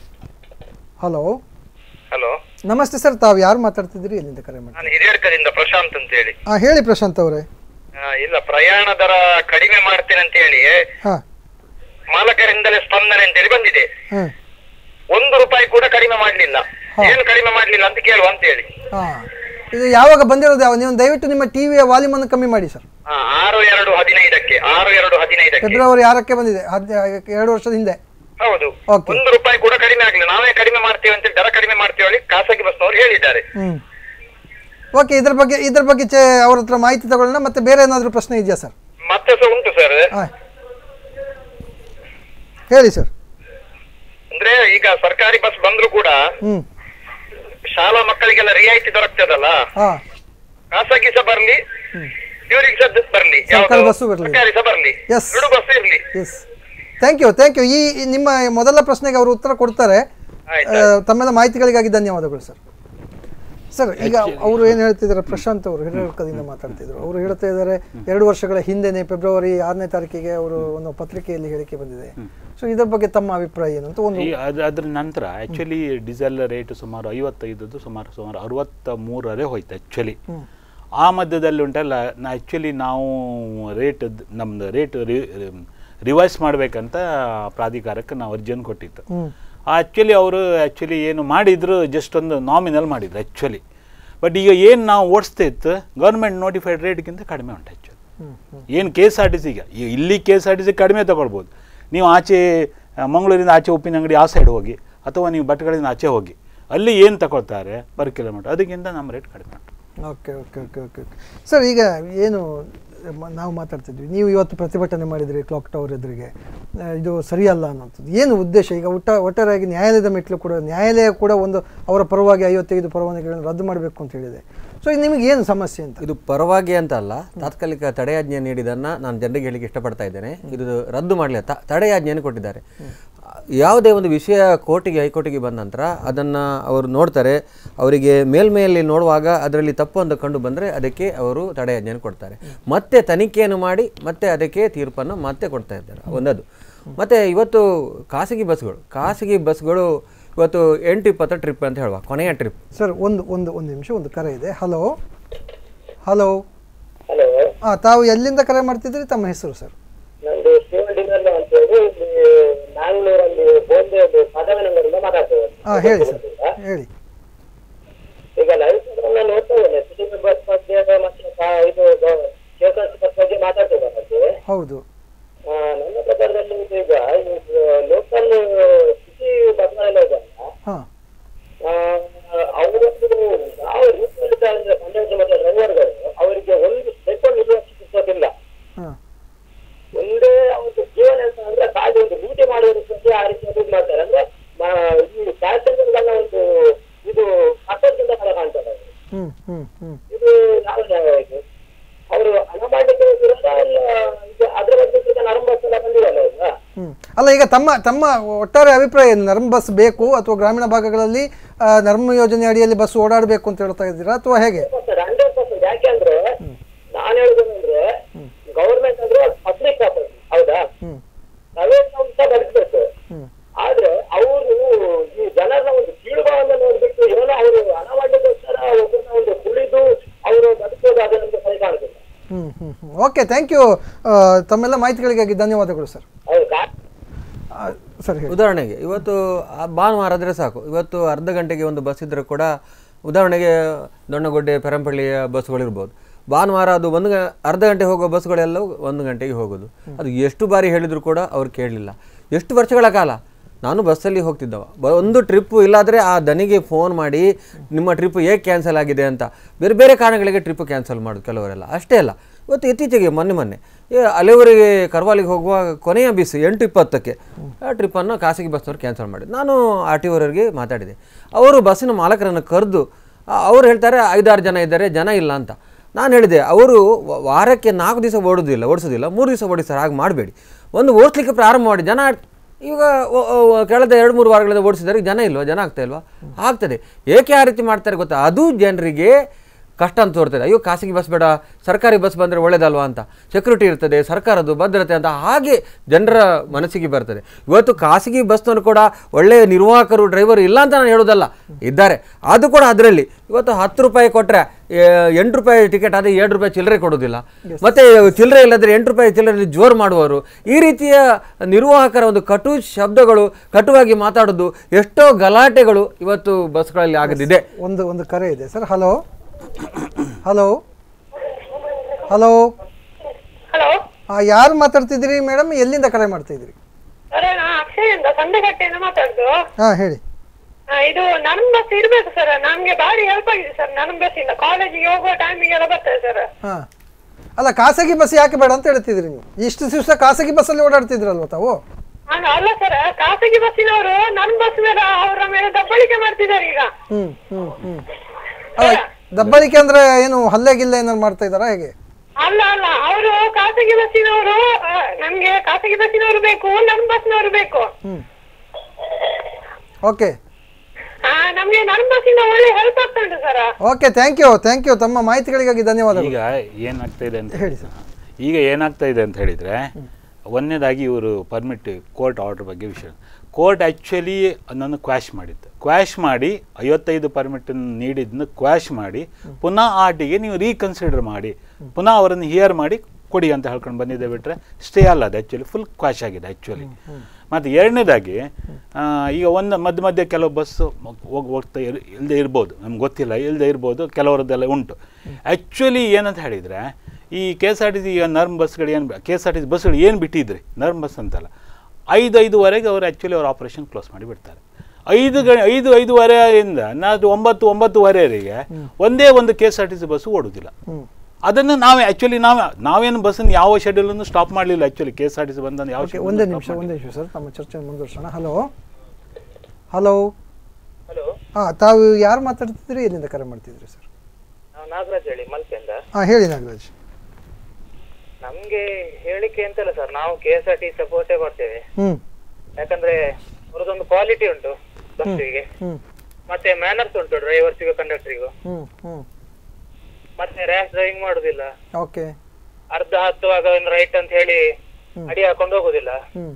ಹಲೋ ಹಲೋ ನಮಸ್ತೆ ಸರ್ ತಾವು ಯಾರು ಮಾತಾಡ್ತಿದ್ದೀರಿ ಎಲ್ಲಿಂದ ಕರೆ ಮಾಡಿ ನಾನು ಹಿರಿಯಡ್ಕದಿಂದ ಪ್ರಶಾಂತ್ ಅಂತ ಹೇಳಿ ಹಾಂ ಹೇಳಿ ಪ್ರಶಾಂತ್ ಅವರೇ ಆ, ಇಲ್ಲ ಪ್ರಯಾಣ ದರ ಕಡಿಮೆ ಮಾಡ್ತೇನೆ ಅಂತ ಹೇಳಿ ಹಾಂ ಮಾಲಕರಿಂದಲೇ ಸ್ಪಂದನೆ ಅಂತ ಹೇಳಿ ಬಂದಿದೆ ಹಾಂ ಒಂದು ರೂಪಾಯಿ ಕೂಡ ಕಡಿಮೆ ಮಾಡ್ಲಿಲ್ಲ ಹಾ. ಏನು ಕಡಿಮೆ ಮಾಡ್ಲಿಲ್ಲ ಅಂತ ಕೇಳುವ ಅಂತ ಹೇಳಿ ಹಾಂ ಇದು ಯಾವಾಗ ಬಂದಿರೋದು ಯಾವ ನೀವು ದಯವಿಟ್ಟು ನಿಮ್ಮ ಟಿ ವಿಯ ವಾಲ್ಯೂಮನ್ನು ಕಮ್ಮಿ ಮಾಡಿ ಸರ್ ಆ, ಆರು ಎರಡು ಹದಿನೈದಕ್ಕೆ ಆರು ಎರಡು ಹದಿನೈದಕ್ಕೆ ಫೆಬ್ರವರಿ ಆರಕ್ಕೆ ಬಂದಿದೆ ಹದ್ ಎರಡು ವರ್ಷದ ಹಿಂದೆ ಹೌದು Okay. ಒಂದು ರೂಪಾಯಿ ಕೂಡ ಕಡಿಮೆ ಆಗ್ಲಿಲ್ಲ ನಾವೇ ಕಡಿಮೆ ಮಾಡ್ತೇವೆ ಅಂತ ಹೇಳಿ ದರ ಕಡಿಮೆ ಮಾಡ್ತೇವೆ ಹೇಳಿ ಖಾಸಗಿ ಬಸ್ನವರು ಹೇಳಿದ್ದಾರೆ ಹ್ಞೂ ಓಕೆ ಇದ್ರ ಬಗ್ಗೆ ಇದ್ರ ಬಗ್ಗೆ ಚೆ ಅವ್ರ ಹತ್ರ ಮಾಹಿತಿ ತಗೊಳ್ಳೋಣ ಮತ್ತೆ ಬೇರೆ ಏನಾದರೂ ಪ್ರಶ್ನೆ ಇದೆಯಾ ಸರ್ ಮತ್ತೆ ಸಹ ಉಂಟು ಸರ್ ಹಾಂ ಹೇಳಿ ಸರ್ ಅಂದ್ರೆ ಈಗ ಸರ್ಕಾರಿ ಬಸ್ ಬಂದ್ರು ಕೂಡ ಹ್ಞೂ ಶಾಲಾ ಮಕ್ಕಳಿಗೆಲ್ಲ ರಿಯಾಯಿತಿ ದೊರಕ್ತದಲ್ಲ ಹಾಂ ಖಾಸಗಿ ಸಹ ಬರ್ಲಿ ಇವ್ರಿಗೆ ಸಹ ಬರ್ಲಿ ಸರ್ಕಾರಿ ಯಾವ್ದು? ಬಸ್ಸು ಬರ್ಲಿ. ಸರ್ಕಾರಿ ಸಹ ಬರ್ಲಿ Yes. ಎರಡು ಬಸ್ ಇರ್ಲಿ yes thank you thank you ಈ ಈ ನಿಮ್ಮ ಮೊದಲ ಪ್ರಶ್ನೆಗೆ ಅವರು ಉತ್ತರ ಕೊಡ್ತಾರೆ ಆಯ್ತು, ಆ, ತಮ್ಮೆಲ್ಲ ಮಾಹಿತಿಗಳಿಗಾಗಿ ಧನ್ಯವಾದಗಳು ಸರ್ ಸರ್ ಈಗ ಅವರು ಏನು ಹೇಳ್ತಿದ್ದಾರೆ ಪ್ರಶಾಂತ್ ಅವರು ಹಿರಿಯರ್ಕದಿಂದ ಮಾತಾಡ್ತಿದ್ರು ಅವರು ಹೇಳ್ತಾ ಇದ್ದಾರೆ ಎರಡು ವರ್ಷಗಳ ಹಿಂದೆನೆ ಫೆಬ್ರವರಿ ಆರನೇ ತಾರೀಕಿಗೆ ಅವರು ಒಂದು ಪತ್ರಿಕೆಯಲ್ಲಿ ಹೇಳಿಕೆ ಬಂದಿದೆ ಸೊ ಇದರ ಬಗ್ಗೆ ತಮ್ಮ ಅಭಿಪ್ರಾಯ ಏನು ಅಂತ ಒಂದು ಈ ಅದು ಅದ್ರ ನಂತರ ಆ್ಯಕ್ಚುಲಿ ಡೀಸೆಲ್ ರೇಟ್ ಸುಮಾರು ಐವತ್ತೈದದ್ದು ಸುಮಾರು ಸುಮಾರು ಅರವತ್ತ ಮೂರರೇ ಹೋಯ್ತು ಆ್ಯಕ್ಚುಲಿ ಆ ಮಧ್ಯದಲ್ಲಿ ಉಂಟಲ್ಲ ನಾ ಆ್ಯಕ್ಚುಲಿ ನಾವು ರೇಟ್ ನಮ್ಮದು ರೇಟ್ ರಿವೈಸ್ ಮಾಡಬೇಕಂತ ಪ್ರಾಧಿಕಾರಕ್ಕೆ ನಾವು ಅರ್ಜಿಯನ್ನು ಕೊಟ್ಟಿತ್ತು ಹ್ಮ್. ಆ್ಯಕ್ಚುಲಿ ಅವರು ಆ್ಯಕ್ಚುಲಿ ಏನು ಮಾಡಿದ್ರು ಜಸ್ಟ್ ಒಂದು ನಾಮಿನಲ್ ಮಾಡಿದ್ರು ಆ್ಯಕ್ಚುಲಿ ಬಟ್ ಈಗ ಏನು ನಾವು ಓಡಿಸ್ತಾ ಇತ್ತು ಗೌರ್ಮೆಂಟ್ ನೋಟಿಫೈಡ್ ರೇಟ್ಗಿಂತ ಕಡಿಮೆ ಉಂಟು ಆ್ಯಕ್ಚುಲಿ ಏನು ಕೆ ಎಸ್ ಆರ್ ಟಿ ಸಿಗೆ ಈಗ ಇಲ್ಲಿ K S R T C ಕಡಿಮೆ ತಗೊಳ್ಬೋದು ನೀವು ಆಚೆ ಆ, ಮಂಗಳೂರಿಂದ ಆಚೆ ಉಪ್ಪಿನ ಅಂಗಡಿ ಆ ಸೈಡ್ ಹೋಗಿ ಅಥವಾ ನೀವು ಭಟ್ಕಳದಿಂದ ಆಚೆ ಹೋಗಿ ಅಲ್ಲಿ ಏನು ತಗೊಳ್ತಾರೆ ಪರ್ ಕಿಲೋಮೀಟರ್ ಅದಕ್ಕಿಂತ ನಮ್ಮ ರೇಟ್ ಕಡಿಮೆ ಉಂಟು okay okay okay okay okay sir ಈಗ ಏನು ಮ- ನಾವು ಮಾತಾಡ್ತಿದ್ವಿ ನೀವು ಇವತ್ತು ಪ್ರತಿಭಟನೆ ಮಾಡಿದ್ರಿ ಕ್ಲಾಕ್ ಟವರ್ ಎದುರಿಗೆ ಆ, ಇದು ಸರಿಯಲ್ಲ ಅನ್ನೋಂಥದ್ದು ಏನು ಉದ್ದೇಶ ಈಗ ಒಟ್ಟ ಒಟ್ಟಾರೆಯಾಗಿ ನ್ಯಾಯಾಲಯದ ಮೆಟ್ಲು ಕೂಡ ನ್ಯಾಯಾಲಯ ಕೂಡ ಒಂದು ಅವರ ಪರವಾಗಿ ಐವತ್ತೈದು ಪರವಾನಗಿಗಳನ್ನು ರದ್ದು ಮಾಡಬೇಕು ಅಂತ ಹೇಳಿದೆ ಸೊ ನಿಮಗೆ ಏನು ಸಮಸ್ಯೆ ಅಂತ ಇದು ಪರವಾಗಿ ಅಂತ ಅಲ್ಲ ತಾತ್ಕಾಲಿಕ ತಡೆಯಾಜ್ಞೆ ನೀಡಿದ್ದನ್ನು ನಾನು ಜನರಿಗೆ ಹೇಳಿಕ್ಕೆ ಇಷ್ಟಪಡ್ತಾ ಇದ್ದೇನೆ ಇದು ರದ್ದು ಮಾಡಲಿ ತಡೆಯಾಜ್ಞೆಯನ್ನು ಕೊಟ್ಟಿದ್ದಾರೆ ಯಾವುದೇ ಒಂದು ವಿಷಯ ಕೋರ್ಟಿಗೆ ಹೈಕೋರ್ಟಿಗೆ ಬಂದ ನಂತರ ಅದನ್ನು ಅವರು ನೋಡ್ತಾರೆ ಅವರಿಗೆ ಮೇಲ್ಮೆಯಲ್ಲಿ ನೋಡುವಾಗ ಅದರಲ್ಲಿ ತಪ್ಪು ಅಂತ ಕಂಡು ಬಂದರೆ ಅದಕ್ಕೆ ಅವರು ತಡೆಯಾಜ್ಞೆಯನ್ನು ಕೊಡ್ತಾರೆ ಮತ್ತೆ ತನಿಖೆಯನ್ನು ಮಾಡಿ ಮತ್ತೆ ಅದಕ್ಕೆ ತೀರ್ಪನ್ನು ಮತ್ತೆ ಕೊಡ್ತಾ ಇದ್ದಾರೆ ಒಂದದು ಮತ್ತು ಇವತ್ತು ಖಾಸಗಿ ಬಸ್ಗಳು ಖಾಸಗಿ ಬಸ್ಗಳು ಇವತ್ತು ಎಂಟು ಇಪ್ಪತ್ತು ಟ್ರಿಪ್ ಅಂತ ಹೇಳುವ ಕೊನೆಯ ಟ್ರಿಪ್ ಸರ್ ಒಂದು ಒಂದು ಒಂದು ನಿಮಿಷ ಒಂದು ಕರೆ ಇದೆ ಹಲೋ ಹಲೋ ಹಲೋ ಹಾಂ ತಾವು ಎಲ್ಲಿಂದ ಕರೆ ಮಾಡ್ತಿದ್ರಿ ತಮ್ಮ ಹೆಸರು ಸರ್ ನಂದು ಶಿವಡಿಗಲ್ಲ ಅಂತ ಹೇಳಿ ಇಲ್ಲಿ ಮ್ಯಾಂಗ್ಳೂರಲ್ಲಿ ಬೋಂದೆ ಪದವಿನಗರಿಂದ ಮಾತಾಡ್ತೇವೆ ಹಾಂ ಹೇಳಿ ಸರ್ ಹೇಳಿ ಈಗ ಲೈವ್ ನಾನು ನೋಡ್ತಾ ಇದ್ದೇನೆ ಸಿಟಿ ಬಸ್ ಬಗ್ಗೆ ಮತ್ತೆ ಕಾ- ಇದು K S R T bus ಬಗ್ಗೆ ಮಾತಾಡ್ತಿದ್ದಾರೆ ಹೌದು ಆ, ನನ್ನ ಪ್ರಕಾರದಲ್ಲಿ ಇದು ಈಗ ಲೋಕಲ್ ಸಿಟಿ ಬಸ್ಗಳೆಲ್ಲ ಇದೆಯಲ್ಲ ಹಾಂ ಅವರೊಂದು ಯಾವ ರೀತಿಯಲ್ಲಿ ಅಂದ್ರೆ ಕಂಡಕ್ಟರ್ ಮತ್ತೆ ಡ್ರೈವರ್ಗಳು ಅವರಿಗೆ ಒಂದು ಸೆಕೆಂಡ್ ನಿರ್ವಹಿಸಿ ಸಿಗೋದಿಲ್ಲ ಹಾಂ ಒಂದೇ ಅವ್ರದ್ದು ಜೀವನ ಅಂತ ಅಂದ್ರೆ ಖಾಲಿ ಒಂದು ಡ್ಯೂಟಿ ಮಾಡೋದಕ್ಕೆ ಆ ರೀತಿ ಇದು ಮಾಡ್ತಾರೆ ಅಂದ್ರೆ ಮ- ಈ ಪ್ಯಾಸೆಂಜರ್ಗಳ ಒಂದು ಇದು ಕಟ್ಟದಿಂದ ಕಡೆ ಕಾಣ್ತಾರೆ ಅವ್ರು. ಹ್ಞೂ ಹ್ಞೂ ಹ್ಞೂ ಇದು ಯಾವ ನ್ಯಾಯ ಇದು ಅವರು ಹಣ ಮಾಡಲಿಕ್ಕೆ ವಿರೋಧ ಇಲ್ಲ ಇದು ಅದ್ರ ಬಗ್ಗೆ ಈಗ ನರಂ ಬಸ್ ಎಲ್ಲ ಬಂದಿರಲ್ಲ ಈಗ ಹ್ಮ್. ಅಲ್ಲ ಈಗ ತಮ್ಮ ತಮ್ಮ ಒಟ್ಟಾರೆ ಅಭಿಪ್ರಾಯ ಏನು ನರ್ಮ್ ಬಸ್ ಬೇಕು ಅಥವಾ ಗ್ರಾಮೀಣ ಭಾಗಗಳಲ್ಲಿ ಆ, ನರ್ಮ್ ಯೋಜನೆ ಅಡಿಯಲ್ಲಿ ಬಸ್ ಓಡಾಡಬೇಕು ಅಂತ ಹೇಳ್ತಾ ಇದ್ದೀರಾ ಅಥವಾ ಹೇಗೆ ಹಂಡ್ರೆಡ್ ಪರ್ಸೆಂಟ್ ಯಾಕೆಂದ್ರೆ ನಾನು ಹೇಳುದೇನಂದ್ರೆ ಗೌರ್ಮೆಂಟ್ ಅಂದ್ರೆ ಪಬ್ಲಿಕ್ ಪ್ರಾಪರ್ಟಿ ಹೌದಾ ಹ್ಮ್ ಪ್ರೈವೇಟ್ ಸಂಸ್ಥೆ ಬದುಕಬೇಕು ಹ್ಮ್ ಆದ್ರೆ ಅವರು ಈ ಜನರ ಒಂದು ಕೀಳುಭಾವನೆ ನೋಡ್ಬಿಟ್ಟು ಏನೋ ಅವರು ಹಣ ಮಾಡಲಿಕ್ಕೋಸ್ಕರ ಒಬ್ಬರನ್ನ ಒಂದು ತುಳಿದು ಅವರು ಬದುಕೋದು ಅದು ನಮ್ಗೆ ಸರಿ ಕಾಣುದಿಲ್ಲ hmm hmm hmm okay thank you ತಮ್ಮೆಲ್ಲ ಮಾಹಿತಿಗಳಿಗಾಗಿ ಧನ್ಯವಾದಗಳು ಸರ್ ಅವ್ರು ಕಾ ಸರ್ ಹೇಳಿ ಉದಾಹರಣೆಗೆ ಇವತ್ತು ಆ ಭಾನುವಾರ ಆದರೆ ಸಾಕು ಇವತ್ತು ಅರ್ಧ ಗಂಟೆಗೆ ಒಂದು ಬಸ್ ಇದ್ದರೆ ಕೂಡ ಉದಾಹರಣೆಗೆ ದೊಣ್ಣಗುಡ್ಡೆ ಪೆರಂಪಳ್ಳಿಯ ಬಸ್ಗಳಿರ್ಬೋದು ಭಾನುವಾರ ಅದು ಒಂದು ಗ- ಅರ್ಧ ಗಂಟೆ ಹೋಗೋ ಬಸ್ಗಳೆಲ್ಲವೂ ಒಂದು ಗಂಟೆಗೆ ಹೋಗೋದು ಅದು ಎಷ್ಟು ಬಾರಿ ಹೇಳಿದರೂ ಕೂಡ ಅವ್ರು ಕೇಳಲಿಲ್ಲ ಎಷ್ಟು ವರ್ಷಗಳ ಕಾಲ ನಾನು ಬಸ್ಸಲ್ಲಿ ಹೋಗ್ತಿದ್ದವ ಬ ಒಂದು ಟ್ರಿಪ್ಪು ಇಲ್ಲಾದರೆ ಆ ದನಿಗೆ ಫೋನ್ ಮಾಡಿ ನಿಮ್ಮ ಟ್ರಿಪ್ ಹೇಗೆ ಕ್ಯಾನ್ಸಲ್ ಆಗಿದೆ ಅಂತ ಬೇರೆ ಬೇರೆ ಕಾರಣಗಳಿಗೆ ಟ್ರಿಪ್ ಕ್ಯಾನ್ಸಲ್ ಮಾಡೋದು ಕೆಲವರೆಲ್ಲ ಅಷ್ಟೇ ಅಲ್ಲ ಇವತ್ತು ಇತ್ತೀಚೆಗೆ ಮೊನ್ನೆ ಮೊನ್ನೆ ಏ, ಅಲೆವರೆಗೆ ಕರ್ವಾಲಿಗೆ ಹೋಗುವ ಕೊನೆಯ ಬಿಸ್ ಎಂಟು ಇಪ್ಪತ್ತಕ್ಕೆ ಆ ಟ್ರಿಪ್ಪನ್ನು ಖಾಸಗಿ ಬಸ್ನವ್ರು ಕ್ಯಾನ್ಸಲ್ ಮಾಡಿದ್ರು ನಾನು ಆರ್ ಟಿ ಅವರಿಗೆ ಮಾತಾಡಿದೆ ಅವರು ಬಸ್ಸಿನ ಮಾಲಕರನ್ನು ಕರೆದು ಅವ್ರು ಹೇಳ್ತಾರೆ ಐದಾರು ಜನ ಇದ್ದಾರೆ ಜನ ಇಲ್ಲ ಅಂತ ನಾನು ಹೇಳಿದೆ ಅವರು ವ- ವಾರಕ್ಕೆ ನಾಲ್ಕು ದಿವಸ ಓಡೋದಿಲ್ಲ ಓಡಿಸೋದಿಲ್ಲ ಮೂರು ದಿವಸ ಓಡಿಸ್ತಾರೆ ಹಾಗೆ ಮಾಡಬೇಡಿ ಒಂದು ಓಡಿಸ್ಲಿಕ್ಕೆ ಪ್ರಾರಂಭ ಮಾಡಿ ಜನ ಈಗ ಒ- ಒ- ಕಳೆದ ಎರಡು ಮೂರು ವಾರಗಳಿಂದ ಓಡಿಸಿದರೆ ಜನ ಇಲ್ವಾ ಜನ ಆಗ್ತಾ ಇಲ್ವಾ ಆಗ್ತದೆ ಏಕೆ ಆ ರೀತಿ ಮಾಡ್ತಾರೆ ಗೊತ್ತಾ ಅದು ಜನರಿಗೆ ಕಷ್ಟ ಅಂತ ತೋರ್ತದೆ ಅಯ್ಯೋ ಖಾಸಗಿ ಬಸ್ ಬೇಡ ಸರ್ಕಾರಿ ಬಸ್ ಬಂದರೆ ಒಳ್ಳೇದಲ್ವಾ ಅಂತ ಸೆಕ್ಯೂರಿಟಿ ಇರ್ತದೆ ಸರ್ಕಾರದ್ದು ಭದ್ರತೆ ಅಂತ ಹಾಗೆ ಜನರ ಮನಸ್ಸಿಗೆ ಬರ್ತದೆ ಇವತ್ತು ಖಾಸಗಿ ಬಸ್ನವರು ಕೂಡ ಒಳ್ಳೆಯ ನಿರ್ವಾಹಕರು ಡ್ರೈವರು ಇಲ್ಲ ಅಂತ ನಾನು ಹೇಳೋದಲ್ಲ ಇದ್ದಾರೆ ಅದು ಕೂಡ ಅದರಲ್ಲಿ ಇವತ್ತು ಹತ್ತು ರೂಪಾಯಿ ಕೊಟ್ಟರೆ ಎಂಟು ರೂಪಾಯಿ ಟಿಕೆಟ್ ಆದರೆ ಏಳು ರೂಪಾಯಿ ಚಿಲ್ಲರೆ ಕೊಡೋದಿಲ್ಲ ಮತ್ತೆ ಚಿಲ್ಲರೆ ಇಲ್ಲದ್ರೆ ಎಂಟು ರೂಪಾಯಿ ಚಿಲ್ಲರೆ ಜೋರು ಮಾಡುವವರು ಈ ರೀತಿಯ ನಿರ್ವಾಹಕರ ಒಂದು ಕಟು ಶಬ್ದಗಳು ಕಟುವಾಗಿ ಮಾತಾಡೋದು ಎಷ್ಟೋ ಗಲಾಟೆಗಳು ಇವತ್ತು ಬಸ್ಗಳಲ್ಲಿ ಆಗದಿದೆ ಒಂದು ಒಂದು ಕರೆ ಇದೆ sir hello hello hello hello ಯಾರು ಮಾತಾಡ್ತಿದ್ದೀರಿ ಮೇಡಮ್ ಎಲ್ಲಿಂದ ಕರೆ ಮಾಡ್ತಿದ್ದೀರಿ ಅರೆ ನಾ ಅಕ್ಷಯಿಂದ ಸಂದೆಗಟ್ಟೆಯಿಂದ ಮಾತಾಡುದು ಹಾಂ ಹೇಳಿ ಆ, ಇದು ನನ್ನ ಬಸ್ ಇರ್ಬೇಕು ಸರ್ ನಮ್ಗೆ ಭಾರಿ ಹೆಲ್ಪ್ ಆಗಿದೆ ಸರ್ ನನ್ನ ಬಸ್ ಇಂದ ಕಾಲೇಜಿಗೆ ಹೋಗುವ ಟೈಮಿಗೆಲ್ಲ ಬರ್ತದೆ ಸರ್ ಹಾಂ ಅಲ್ಲ ಖಾಸಗಿ ಬಸ್ ಯಾಕೆ ಬೇಡ ಅಂತ ಹೇಳ್ತಿದ್ರಿ ನೀವು ಇಷ್ಟು ದಿವಸ ಖಾಸಗಿ ಬಸ್ಸಲ್ಲಿ ಓಡಾಡ್ತಿದ್ರಲ್ವ ತಾವು ಅಲ್ಲ ಅಲ್ಲ ಸರ್ ಖಾಸಗಿ ಬಸ್ಸಿನವರು ನನ್ನ ಬಸ್ ಮೇಲೆ ಅವರ ಮೇಲೆ ದಬ್ಬಳಿಕೆ ಮಾಡ್ತಿದ್ದಾರೆ ಈಗ ಹ್ಞೂ ಹ್ಞೂ ಹ್ಞೂ ಅಲ್ಲ ದಬ್ಬಳಿಕೆ ಅಂದರೆ ಏನು ಹಲ್ಲೆ ಗಿಲ್ಲೆ ಏನಾದ್ರು ಮಾಡ್ತಾ ಇದ್ದಾರಾ ಹೇಗೆ ಅಲ್ಲ ಅಲ್ಲ ಅವರು ಖಾಸಗಿ ಬಸ್ಸಿನವರು ಆ, ನಮ್ಗೆ ಖಾಸಗಿ ಬಸ್ಸಿನವರು ಬೇಕು ನನ್ನ ಬಸ್ನವರು ಬೇಕು ಹ್ಞೂ ಓಕೆ ಆ, ನಮ್ಗೆ ನನ್ನ ಬಸ್ಸಿಂದ ಒಳ್ಳೆ ಹೆಲ್ಪ್ ಆಗ್ತಾ ಉಂಟು sir okay thank you thank you ತಮ್ಮ ಮಾಹಿತಿಗಳಿಗಾಗಿ ಧನ್ಯವಾದಗಳು ಈಗ ಏನಾಗ್ತಾ ಇದೆ ಅಂತ ಹೇಳಿ ಸರ್. ಈಗ ಏನಾಗ್ತಾ ಇದೆ ಅಂತ ಹೇಳಿದರೆ ಒಂದನೇದಾಗಿ ಇವರು ಪರ್ಮಿಟ್ ಕೋರ್ಟ್ ಆರ್ಡರ್ ಬಗ್ಗೆ ವಿಷಯ ಕೋರ್ಟ್ ಆ್ಯಕ್ಚುಲಿ ಅದನ್ನು ಕ್ವಾಶ್ ಮಾಡಿತ್ತು ಕ್ವಾಶ್ ಮಾಡಿ ಐವತ್ತೈದು ಪರ್ಮಿಟ್ ನೀಡಿದ್ದನ್ನು ಕ್ವಾಶ್ ಮಾಡಿ ಪುನಃ ಆರ್ಟಿಗೆ ನೀವು ರೀಕನ್ಸಿಡರ್ ಮಾಡಿ ಪುನಃ ಅವರನ್ನು ಹಿಯರ್ ಮಾಡಿ ಕೊಡಿ ಅಂತ ಹೇಳ್ಕೊಂಡು ಬಂದಿದ್ದೆ ಬಿಟ್ಟರೆ ಸ್ಟೇ ಅಲ್ಲ ಅದು ಆ್ಯಕ್ಚುಲಿ ಫುಲ್ ಕ್ವಾಶ್ ಆಗಿದೆ ಆ್ಯಕ್ಚುಲಿ ಮತ್ತು ಎರಡನೇದಾಗಿ ಆ, ಈಗ ಒಂದು ಮಧ್ಯ ಮಧ್ಯೆ ಕೆಲವು ಬಸ್ಸು ಹೋಗಿ ಹೋಗ್ತಾ ಇರ್ ಇಲ್ಲದೆ ಇರ್ಬೋದು ನಮ್ಗೆ ಗೊತ್ತಿಲ್ಲ ಇಲ್ಲದೆ ಇರ್ಬೋದು ಕೆಲವರದ್ದೆಲ್ಲ ಉಂಟು ಆ್ಯಕ್ಚುಲಿ ಏನಂತ ಹೇಳಿದರೆ ಈ K S R T C ಈಗ ನರ್ಮ್ ಬಸ್ಗಳು ಏನು K S R T C ಬಸ್ಗಳು ಏನು ಬಿಟ್ಟಿದ್ರಿ ನರ್ಮ್ ಬಸ್ ಅಂತಲ್ಲ ಐದು ಐದುವರೆಗೆ ಅವರು ಆ್ಯಕ್ಚುಲಿ ಅವ್ರ ಆಪರೇಷನ್ ಕ್ಲೋಸ್ ಮಾಡಿ ಬಿಡ್ತಾರೆ ಐದು ಗ ಐದು ಐದುವರೆಯಿಂದ ನಾದು ಒಂಬತ್ತು ಒಂಬತ್ತುವರೆವರೆಗೆ ಒಂದೇ ಒಂದು K S R T C bus ಓಡುವುದಿಲ್ಲ ಅದನ್ನು ನಾವೇ ಆ್ಯಕ್ಚುಲಿ ನಾವೇ ನಾವೇನು ಬಸ್ಸನ್ನು ಯಾವ ಶೆಡ್ಯೂಲನ್ನು ಸ್ಟಾಪ್ ಮಾಡಲಿಲ್ಲ actually K S R T C ಬಂದ ಯಾವ ಓಕೆ schedule ಒಂದೇ stop ನಿಮಿಷ ಮಾಡ್ಲಿಲ್ಲ. ಒಂದೇ ನಿಮಿಷ ಸರ್ ನಮ್ಮ ಚರ್ಚೆ ಮುಂದುವರ್ಸೋಣ ಹಲೋ ಹಲೋ ಹಲೋ ಹಾಂ ತಾವು ಯಾರು ಮಾತಾಡ್ತಿದ್ರಿ ಎಲ್ಲಿಂದ ಕರೆ ಮಾಡ್ತಿದ್ರಿ ಸರ್ ನಾವು ನಾಗರಾಜ್ ಹೇಳಿ ಮಲ್ಪೆಯಿಂದ ಹಾಂ ಹೇಳಿ ನಾಗರಾಜ್ ನಮ್ಗೆ ಹೇಳಿಕೆ ಅಂತಲ್ಲ ಸರ್ ನಾವು ಕೆ ಎಸ್ ಆರ್ ಟಿ ಸಪೋರ್ಟೇ ಕೊಡ್ತೇವೆ ಹ್ಞೂ ಯಾಕಂದ್ರೆ ಅವರದೊಂದು ಕ್ವಾಲಿಟಿ ಉಂಟು ಬಸ್ಸಿಗೆ ಹ್ಞೂ ಮತ್ತೆ ಮ್ಯಾನರ್ಸ್ ಉಂಟು ಡ್ರೈವರ್ಸಿಗೂ ಕಂಡಕ್ಟರಿಗೂ ಹ್ಞೂ ಹ್ಞೂ ಮತ್ತೆ ರ್ಯಾಶ್ ಡ್ರೈವಿಂಗ್ ಮಾಡುದಿಲ್ಲ ಓಕೆ ಅರ್ಧ ಹತ್ತುವಾಗ ಒಂದು ರೈಟ್ ಅಂತ ಹೇಳಿ ಅಡಿ ಹಾಕೊಂಡು ಹೋಗುದಿಲ್ಲ ಹ್ಞೂ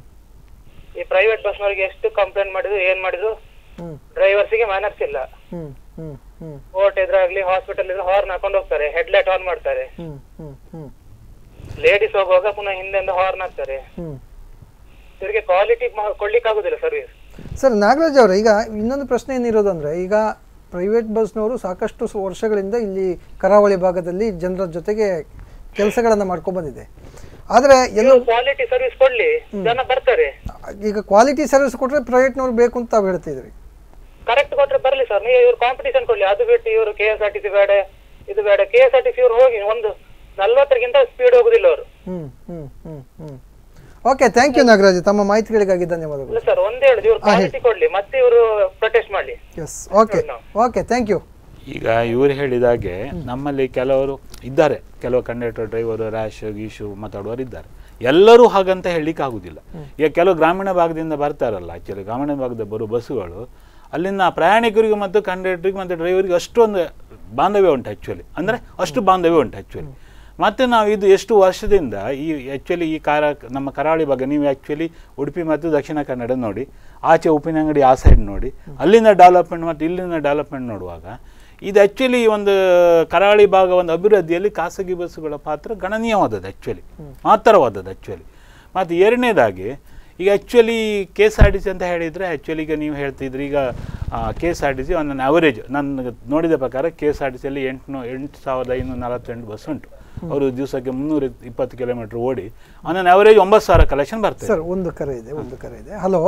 ಈ ಪ್ರೈವೇಟ್ ಬಸ್ನವರಿಗೆ ಎಷ್ಟು ಕಂಪ್ಲೇಂಟ್ ಮಾಡಿದ್ರು ಏನ್ ಮಾಡಿದ್ರು ಹ್ಞೂ ಡ್ರೈವರ್ಸಿಗೆ ಮ್ಯಾನರ್ಸ್ ಇಲ್ಲ ಹ್ಞೂ ಹ್ಞೂ ಹ್ಞೂ ಕೋರ್ಟ್ ಎದುರಾಗ್ಲಿ ಹಾಸ್ಪಿಟಲ್ ಇದ್ರೆ ಹಾರ್ನ್ ಹಾಕೊಂಡು ಹೋಗ್ತಾರೆ ಹೆಡ್ಲೈಟ್ ಆನ್ ಮಾಡ್ತಾರೆ ಹ್ಞೂ ಹ್ಞೂ ಹ್ಞೂ ಲೇಡೀಸ್ ಹೋಗುವಾಗ ಪುನಃ ಹಿಂದೆಂದ ಹಾರ್ನ್ ಹಾಕ್ತಾರೆ ಹ್ಞೂ ಇವರಿಗೆ ಕ್ವಾಲಿಟಿ ಕೊಡ್ಲಿಕ್ಕೆ ಆಗುದಿಲ್ಲ ಸರ್ವಿಸ್ ಸರ್ ನಾಗರಾಜ್ ಅವರೇ ಈಗ ಇನ್ನೊಂದು ಪ್ರಶ್ನೆ ಏನಿರೋದಂದ್ರೆ ಈಗ ಪ್ರೈವೇಟ್ ಬಸ್ನವರು ಸಾಕಷ್ಟು ಸ- ವರ್ಷಗಳಿಂದ ಇಲ್ಲಿ ಕರಾವಳಿ ಭಾಗದಲ್ಲಿ ಜನರ ಜೊತೆಗೆ ಕೆಲಸಗಳನ್ನು ಮಾಡ್ಕೊಂಡು ಬಂದಿದೆ ಆದರೆ ಎಲ್ಲೋ ಕ್ವಾಲಿಟಿ ಸರ್ವಿಸ್ ಕೊಡ್ಲಿ ಜನ ಬರ್ತಾರೆ ಈಗ ಕ್ವಾಲಿಟಿ ಸರ್ವಿಸ್ ಕೊಟ್ಟರೆ ಪ್ರೈವೇಟ್ನವ್ರು ಬೇಕು ಅಂತ ತಾವು ಹೇಳ್ತಿದ್ರಿ ಕರೆಕ್ಟ್ ಕೊಟ್ರೆ ಬರ್ಲಿ ಸರ್ ನೀವು ಇವ್ರು ಕಾಂಪಿಟೇಷನ್ ಕೊಡ್ಲಿ ಅದು ಬಿಟ್ಟು ಇವರು K S R T C ಬೇಡ ಇದು ಬೇಡ K S R T C ಇವ್ರು ಹೋಗಿ ಒಂದು ನಲ್ವತ್ತರಿಗಿಂತ ಸ್ಪೀಡ್ ಹೋಗುದಿಲ್ಲ ಅವರು ಹ್ಞೂ ಹ್ಞೂ ಹ್ಞೂ ಹ್ಞೂ ಓಕೆ ಥ್ಯಾಂಕ್ ಯು ನಾಗರಾಜ್ ತಮ್ಮ ಮಾಹಿತಿಗಳಿಗಾಗಿ ಧನ್ಯವಾದಗಳು ಇಲ್ಲ ಸರ್ ಒಂದೇ ಹೇಳುದು ಇವ್ರು ಕ್ವಾಲಿಟಿ ಕೊಡ್ಲಿ ಮತ್ತೆ ಇವರು ಪ್ರೊಟೆಸ್ಟ್ ಮಾಡ್ಲಿ yes okay okay thank you ಈಗ ಇವರು ಹೇಳಿದಾಗೆ ನಮ್ಮಲ್ಲಿ ಕೆಲವರು ಇದ್ದಾರೆ ಕೆಲವು ಕಂಡಕ್ಟರ್ ಡ್ರೈವರು ರ್ಯಾಶ್ ಗೀಶು ಮಾತಾಡುವವರು ಇದ್ದಾರೆ ಎಲ್ಲರೂ ಹಾಗಂತ ಹೇಳಲಿಕ್ಕೆ ಆಗುದಿಲ್ಲ ಈಗ ಕೆಲವು ಗ್ರಾಮೀಣ ಭಾಗದಿಂದ ಬರ್ತಾರಲ್ಲ ಆ್ಯಕ್ಚುಲಿ ಗ್ರಾಮೀಣ ಭಾಗದ ಬರೋ ಬಸ್ಸುಗಳು ಅಲ್ಲಿನ ಪ್ರಯಾಣಿಕರಿಗೂ ಮತ್ತು ಕಂಡಕ್ಟರ್ಗೆ ಮತ್ತು ಡ್ರೈವರಿಗೆ ಅಷ್ಟೊಂದು ಬಾಂಧವ್ಯ ಉಂಟು ಆ್ಯಕ್ಚುಲಿ ಅಂದರೆ ಅಷ್ಟು ಬಾಂಧವ್ಯ ಉಂಟು ಆ್ಯಕ್ಚುಲಿ ಮತ್ತು ನಾವು ಇದು ಎಷ್ಟು ವರ್ಷದಿಂದ ಈ ಆ್ಯಕ್ಚುಲಿ ಈ ಕಾರ ನಮ್ಮ ಕರಾವಳಿ ಭಾಗ ನೀವು ಆ್ಯಕ್ಚುಲಿ ಉಡುಪಿ ಮತ್ತು ದಕ್ಷಿಣ ಕನ್ನಡ ನೋಡಿ ಆಚೆ ಉಪ್ಪಿನಂಗಡಿ ಆ ಸೈಡ್ ನೋಡಿ ಅಲ್ಲಿನ ಡೆವಲಪ್ಮೆಂಟ್ ಮತ್ತು ಇಲ್ಲಿನ ಡೆವಲಪ್ಮೆಂಟ್ ನೋಡುವಾಗ ಇದು ಆ್ಯಕ್ಚುಲಿ ಒಂದು ಕರಾವಳಿ ಭಾಗ ಒಂದು ಅಭಿವೃದ್ಧಿಯಲ್ಲಿ ಖಾಸಗಿ ಬಸ್ಸುಗಳ ಪಾತ್ರ ಗಣನೀಯವಾದದ್ದು ಆ್ಯಕ್ಚುಲಿ ಮಹತ್ತರವಾದದ್ದು ಆ್ಯಕ್ಚುಲಿ ಮತ್ತು ಎರಡನೇದಾಗಿ ಈಗ actually K S R T C ಅಂತ ಹೇಳಿದರೆ ಆ್ಯಕ್ಚುಲಿ ಈಗ ನೀವು ಹೇಳ್ತಿದ್ರಿ ಈಗ K S R T C ಒಂದು ಅವರೇಜ್ ನಾನು ನೋಡಿದ ಪ್ರಕಾರ ಕೆ ಎಸ್ ಆರ್ ಟಿ ಸಿಯಲ್ಲಿ ಎಂಟುನೂ ಎಂಟು ಸಾವಿರದ ಐನೂರ ನಲವತ್ತೆಂಟು ಬಸ್ ಉಂಟು ಅವರು ದಿವಸಕ್ಕೆ ಮುನ್ನೂರ ಇಪ್ಪತ್ತು ಕಿಲೋಮೀಟ್ರ್ ಓಡಿ ಒಂದೊಂದು ಅವರೇಜ್ ಒಂಬತ್ತು ಸಾವಿರ ಕಲೆಕ್ಷನ್ ಬರ್ತದೆ ಸರ್ ಒಂದು ಕರೆ ಇದೆ ಒಂದು ಕರೆ ಇದೆ ಹಲೋ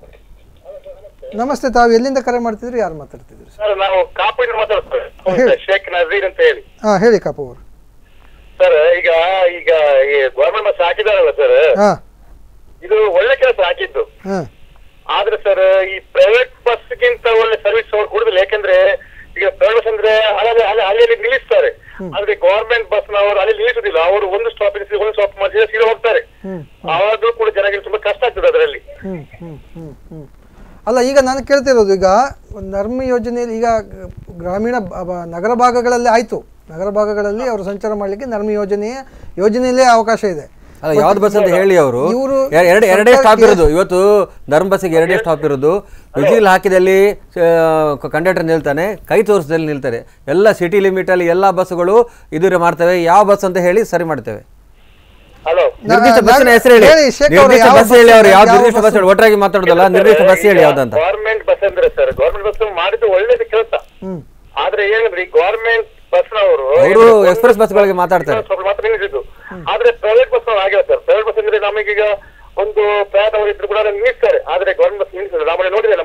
ನಮಸ್ತೆ ತಾವು ಎಲ್ಲಿಂದ ಕರೆ ಮಾಡ್ತಿದ್ರಿ ಯಾರು ಮಾತಾಡ್ತಿದ್ರಿ ಸರ್ ಸರ್ ನಾವು ಕಾಪಿನ ಮಾತಾಡ್ತೇವೆ ಶೇಖ್ ನಜೀರ್ ಅಂತ ಹೇಳಿ ಹಾಂ ಹೇಳಿ ಕಾಪು ಅವರು ಸರ್ ಈಗ ಈಗ ಈ ಗವರ್ಮೆಂಟ್ ಬಸ್ ಹಾಕಿದಾರಲ್ಲ ಸರ್ ಹಾಂ ಇದು ಒಳ್ಳೆ ಕೆಲಸ ಹಾಕಿದ್ದು ಹಾಂ ಆದ್ರೆ ಸರ್ ಈ ಪ್ರೈವೇಟ್ ಬಸ್ಗಿಂತ ಒಳ್ಳೆ ಸರ್ವಿಸ್ ಅವ್ರು ಕೊಡುದಿಲ್ಲ ಯಾಕಂದ್ರೆ ಈಗ ಪ್ರೈವೇಟ್ ಬಸ್ ಅಂದ್ರೆ ಅಲ್ಲಿ ಅಲ್ಲಿ ಅಲ್ಲಿ ನಿಲ್ಲಿಸ್ತಾರೆ ಆದ್ರೆ ಗವರ್ಮೆಂಟ್ ಬಸ್ ನವರು ಅಲ್ಲಿ ನಿಲ್ಲಿಸುದಿಲ್ಲ ಅವರು ಒಂದು ಸ್ಟಾಪ್ ಒಂದು ಸ್ಟಾಪ್ ಮಾಡಿ ಸೀದಾ ಹೋಗ್ತಾರೆ ಹ್ಮ್. ಆವಾಗ್ಲೂ ಕೂಡ ಜನರಿಗೆ ತುಂಬಾ ಕಷ್ಟ ಆಗ್ತದೆ ಅದರಲ್ಲಿ ಹ್ಞೂ ಹ್ಞೂ ಹ್ಞೂ ಹ್ಞೂ ಅಲ್ಲ ಈಗ ನಾನು ಕೇಳ್ತಿರೋದು ಈಗ ಒಂದು ನರ್ಮ ಯೋಜನೆಯಲ್ಲಿ ಈಗ ಗ- ಗ್ರಾಮೀಣ ಬ- ಬ- ನಗರ ಭಾಗಗಳಲ್ಲಿ ಆಯಿತು ನಗರ ಭಾಗಗಳಲ್ಲಿ ಅವರು ಸಂಚಾರ ಮಾಡಲಿಕ್ಕೆ ನರ್ಮ ಯೋಜನೆಯ ಯೋಜನೆಯಲ್ಲೇ ಅವಕಾಶ ಇದೆ ಅಲ್ಲ ಯಾವ್ದು ಬಸ್ ಅಂತ ಹೇಳಿ ಅವರು ಇವ್ರು ಎರಡು ಎರಡೇ ಸರ್ಕಾರ ಸ್ಟಾಪ್ ಕೆ- ಇರೋದು ಇವತ್ತು ಧರ್ಮ ಬಸ್ಸಿಗೆ ಎರಡೇ ಸ್ಟಾಪ್ ಇರೋದು ವಿಜಿಲ್ ಹಾಕಿದಲ್ಲಿ ಕಂಡಕ್ಟರ್ ನಿಲ್ತಾನೆ ಕೈ ತೋರಿಸದಲ್ಲಿ ನಿಲ್ತಾರೆ ಎಲ್ಲ ಸಿಟಿ ಲಿಮಿಟಲ್ಲಿ ಎಲ್ಲ ಬಸ್ಸುಗಳು ಇದು ಮಾಡ್ತವೆ ಯಾವ ಬಸ್ ಅಂತ ಹೇಳಿ ಸರಿ ಮಾಡ್ತೇವೆ ಹಲೋ ನಾ- ನಿರ್ದಿಷ್ಟ ನಾ- ಬಸ್ಸಿನ ಹೆಸರು ಹೇಳಿ ಹೇಳಿ, ಶೇಖ್ ಅವ್ರೆ, ನಿರ್ದಿಷ್ಟ ಯಾವ ಬಸ್ ಹೇಳಿ ಅವ್ರು ಯಾವ ಯಾವ ನಿರ್ದಿಷ್ಟ ಬಸ್ ಬಸ್ ಹೇಳಿ ಒಟ್ಟಾಗಿ ಮಾತಾಡೋದಲ್ಲ ನಿರ್ದಿಷ್ಟ ಬಸ್ ಹೇಳಿ ಯಾವ್ದಂತ ಗವರ್ಮೆಂಟ್ ಬಸ್ ಅಂದ್ರೆ ಸರ್ ಗವರ್ಮೆಂಟ್ ಬಸ್ ಮಾಡಿದ್ದು ಒಳ್ಳೇದು ಕೆಲಸ ಹ್ಮ್. ಆದ್ರೆ ಏನಂದ್ರೆ ಈ ಗವರ್ಮೆಂಟ್ ಬಸ್ ನವರು ಅವರು ಎಕ್ಸ್ಪ್ರೆಸ್ ಬಸ್ಗಳಿಗೆ ಮಾತಾಡ್ತಾರೆ ಸ್ವಲ್ಪ ಮಾತ್ರ ನಿಲ್ಲಿಸಿದ್ದು ಆದ್ರೆ ಪ್ರೈವೇಟ್ ಬಸ್ ಆಗಿಲ್ಲ ಸರ್ ಪ್ರೈವೇಟ್ ಬಸ್ ಅಂದ್ರೆ ನಮಗೀಗ ಒಂದು ಪ್ರಯಾಣವರು ಇದ್ರು ಕೂಡ ಅದನ್ನ ನಿಲ್ಲಿಸ್ತಾರೆ ಆದ್ರೆ ಗವರ್ಮೆಂಟ್ ಬಸ್ ನಿಲ್ಲಿಸಿಲ್ಲ ನಮ್ಮನೆ ನೋಡಿದೆ ಮೊನ್ನೆ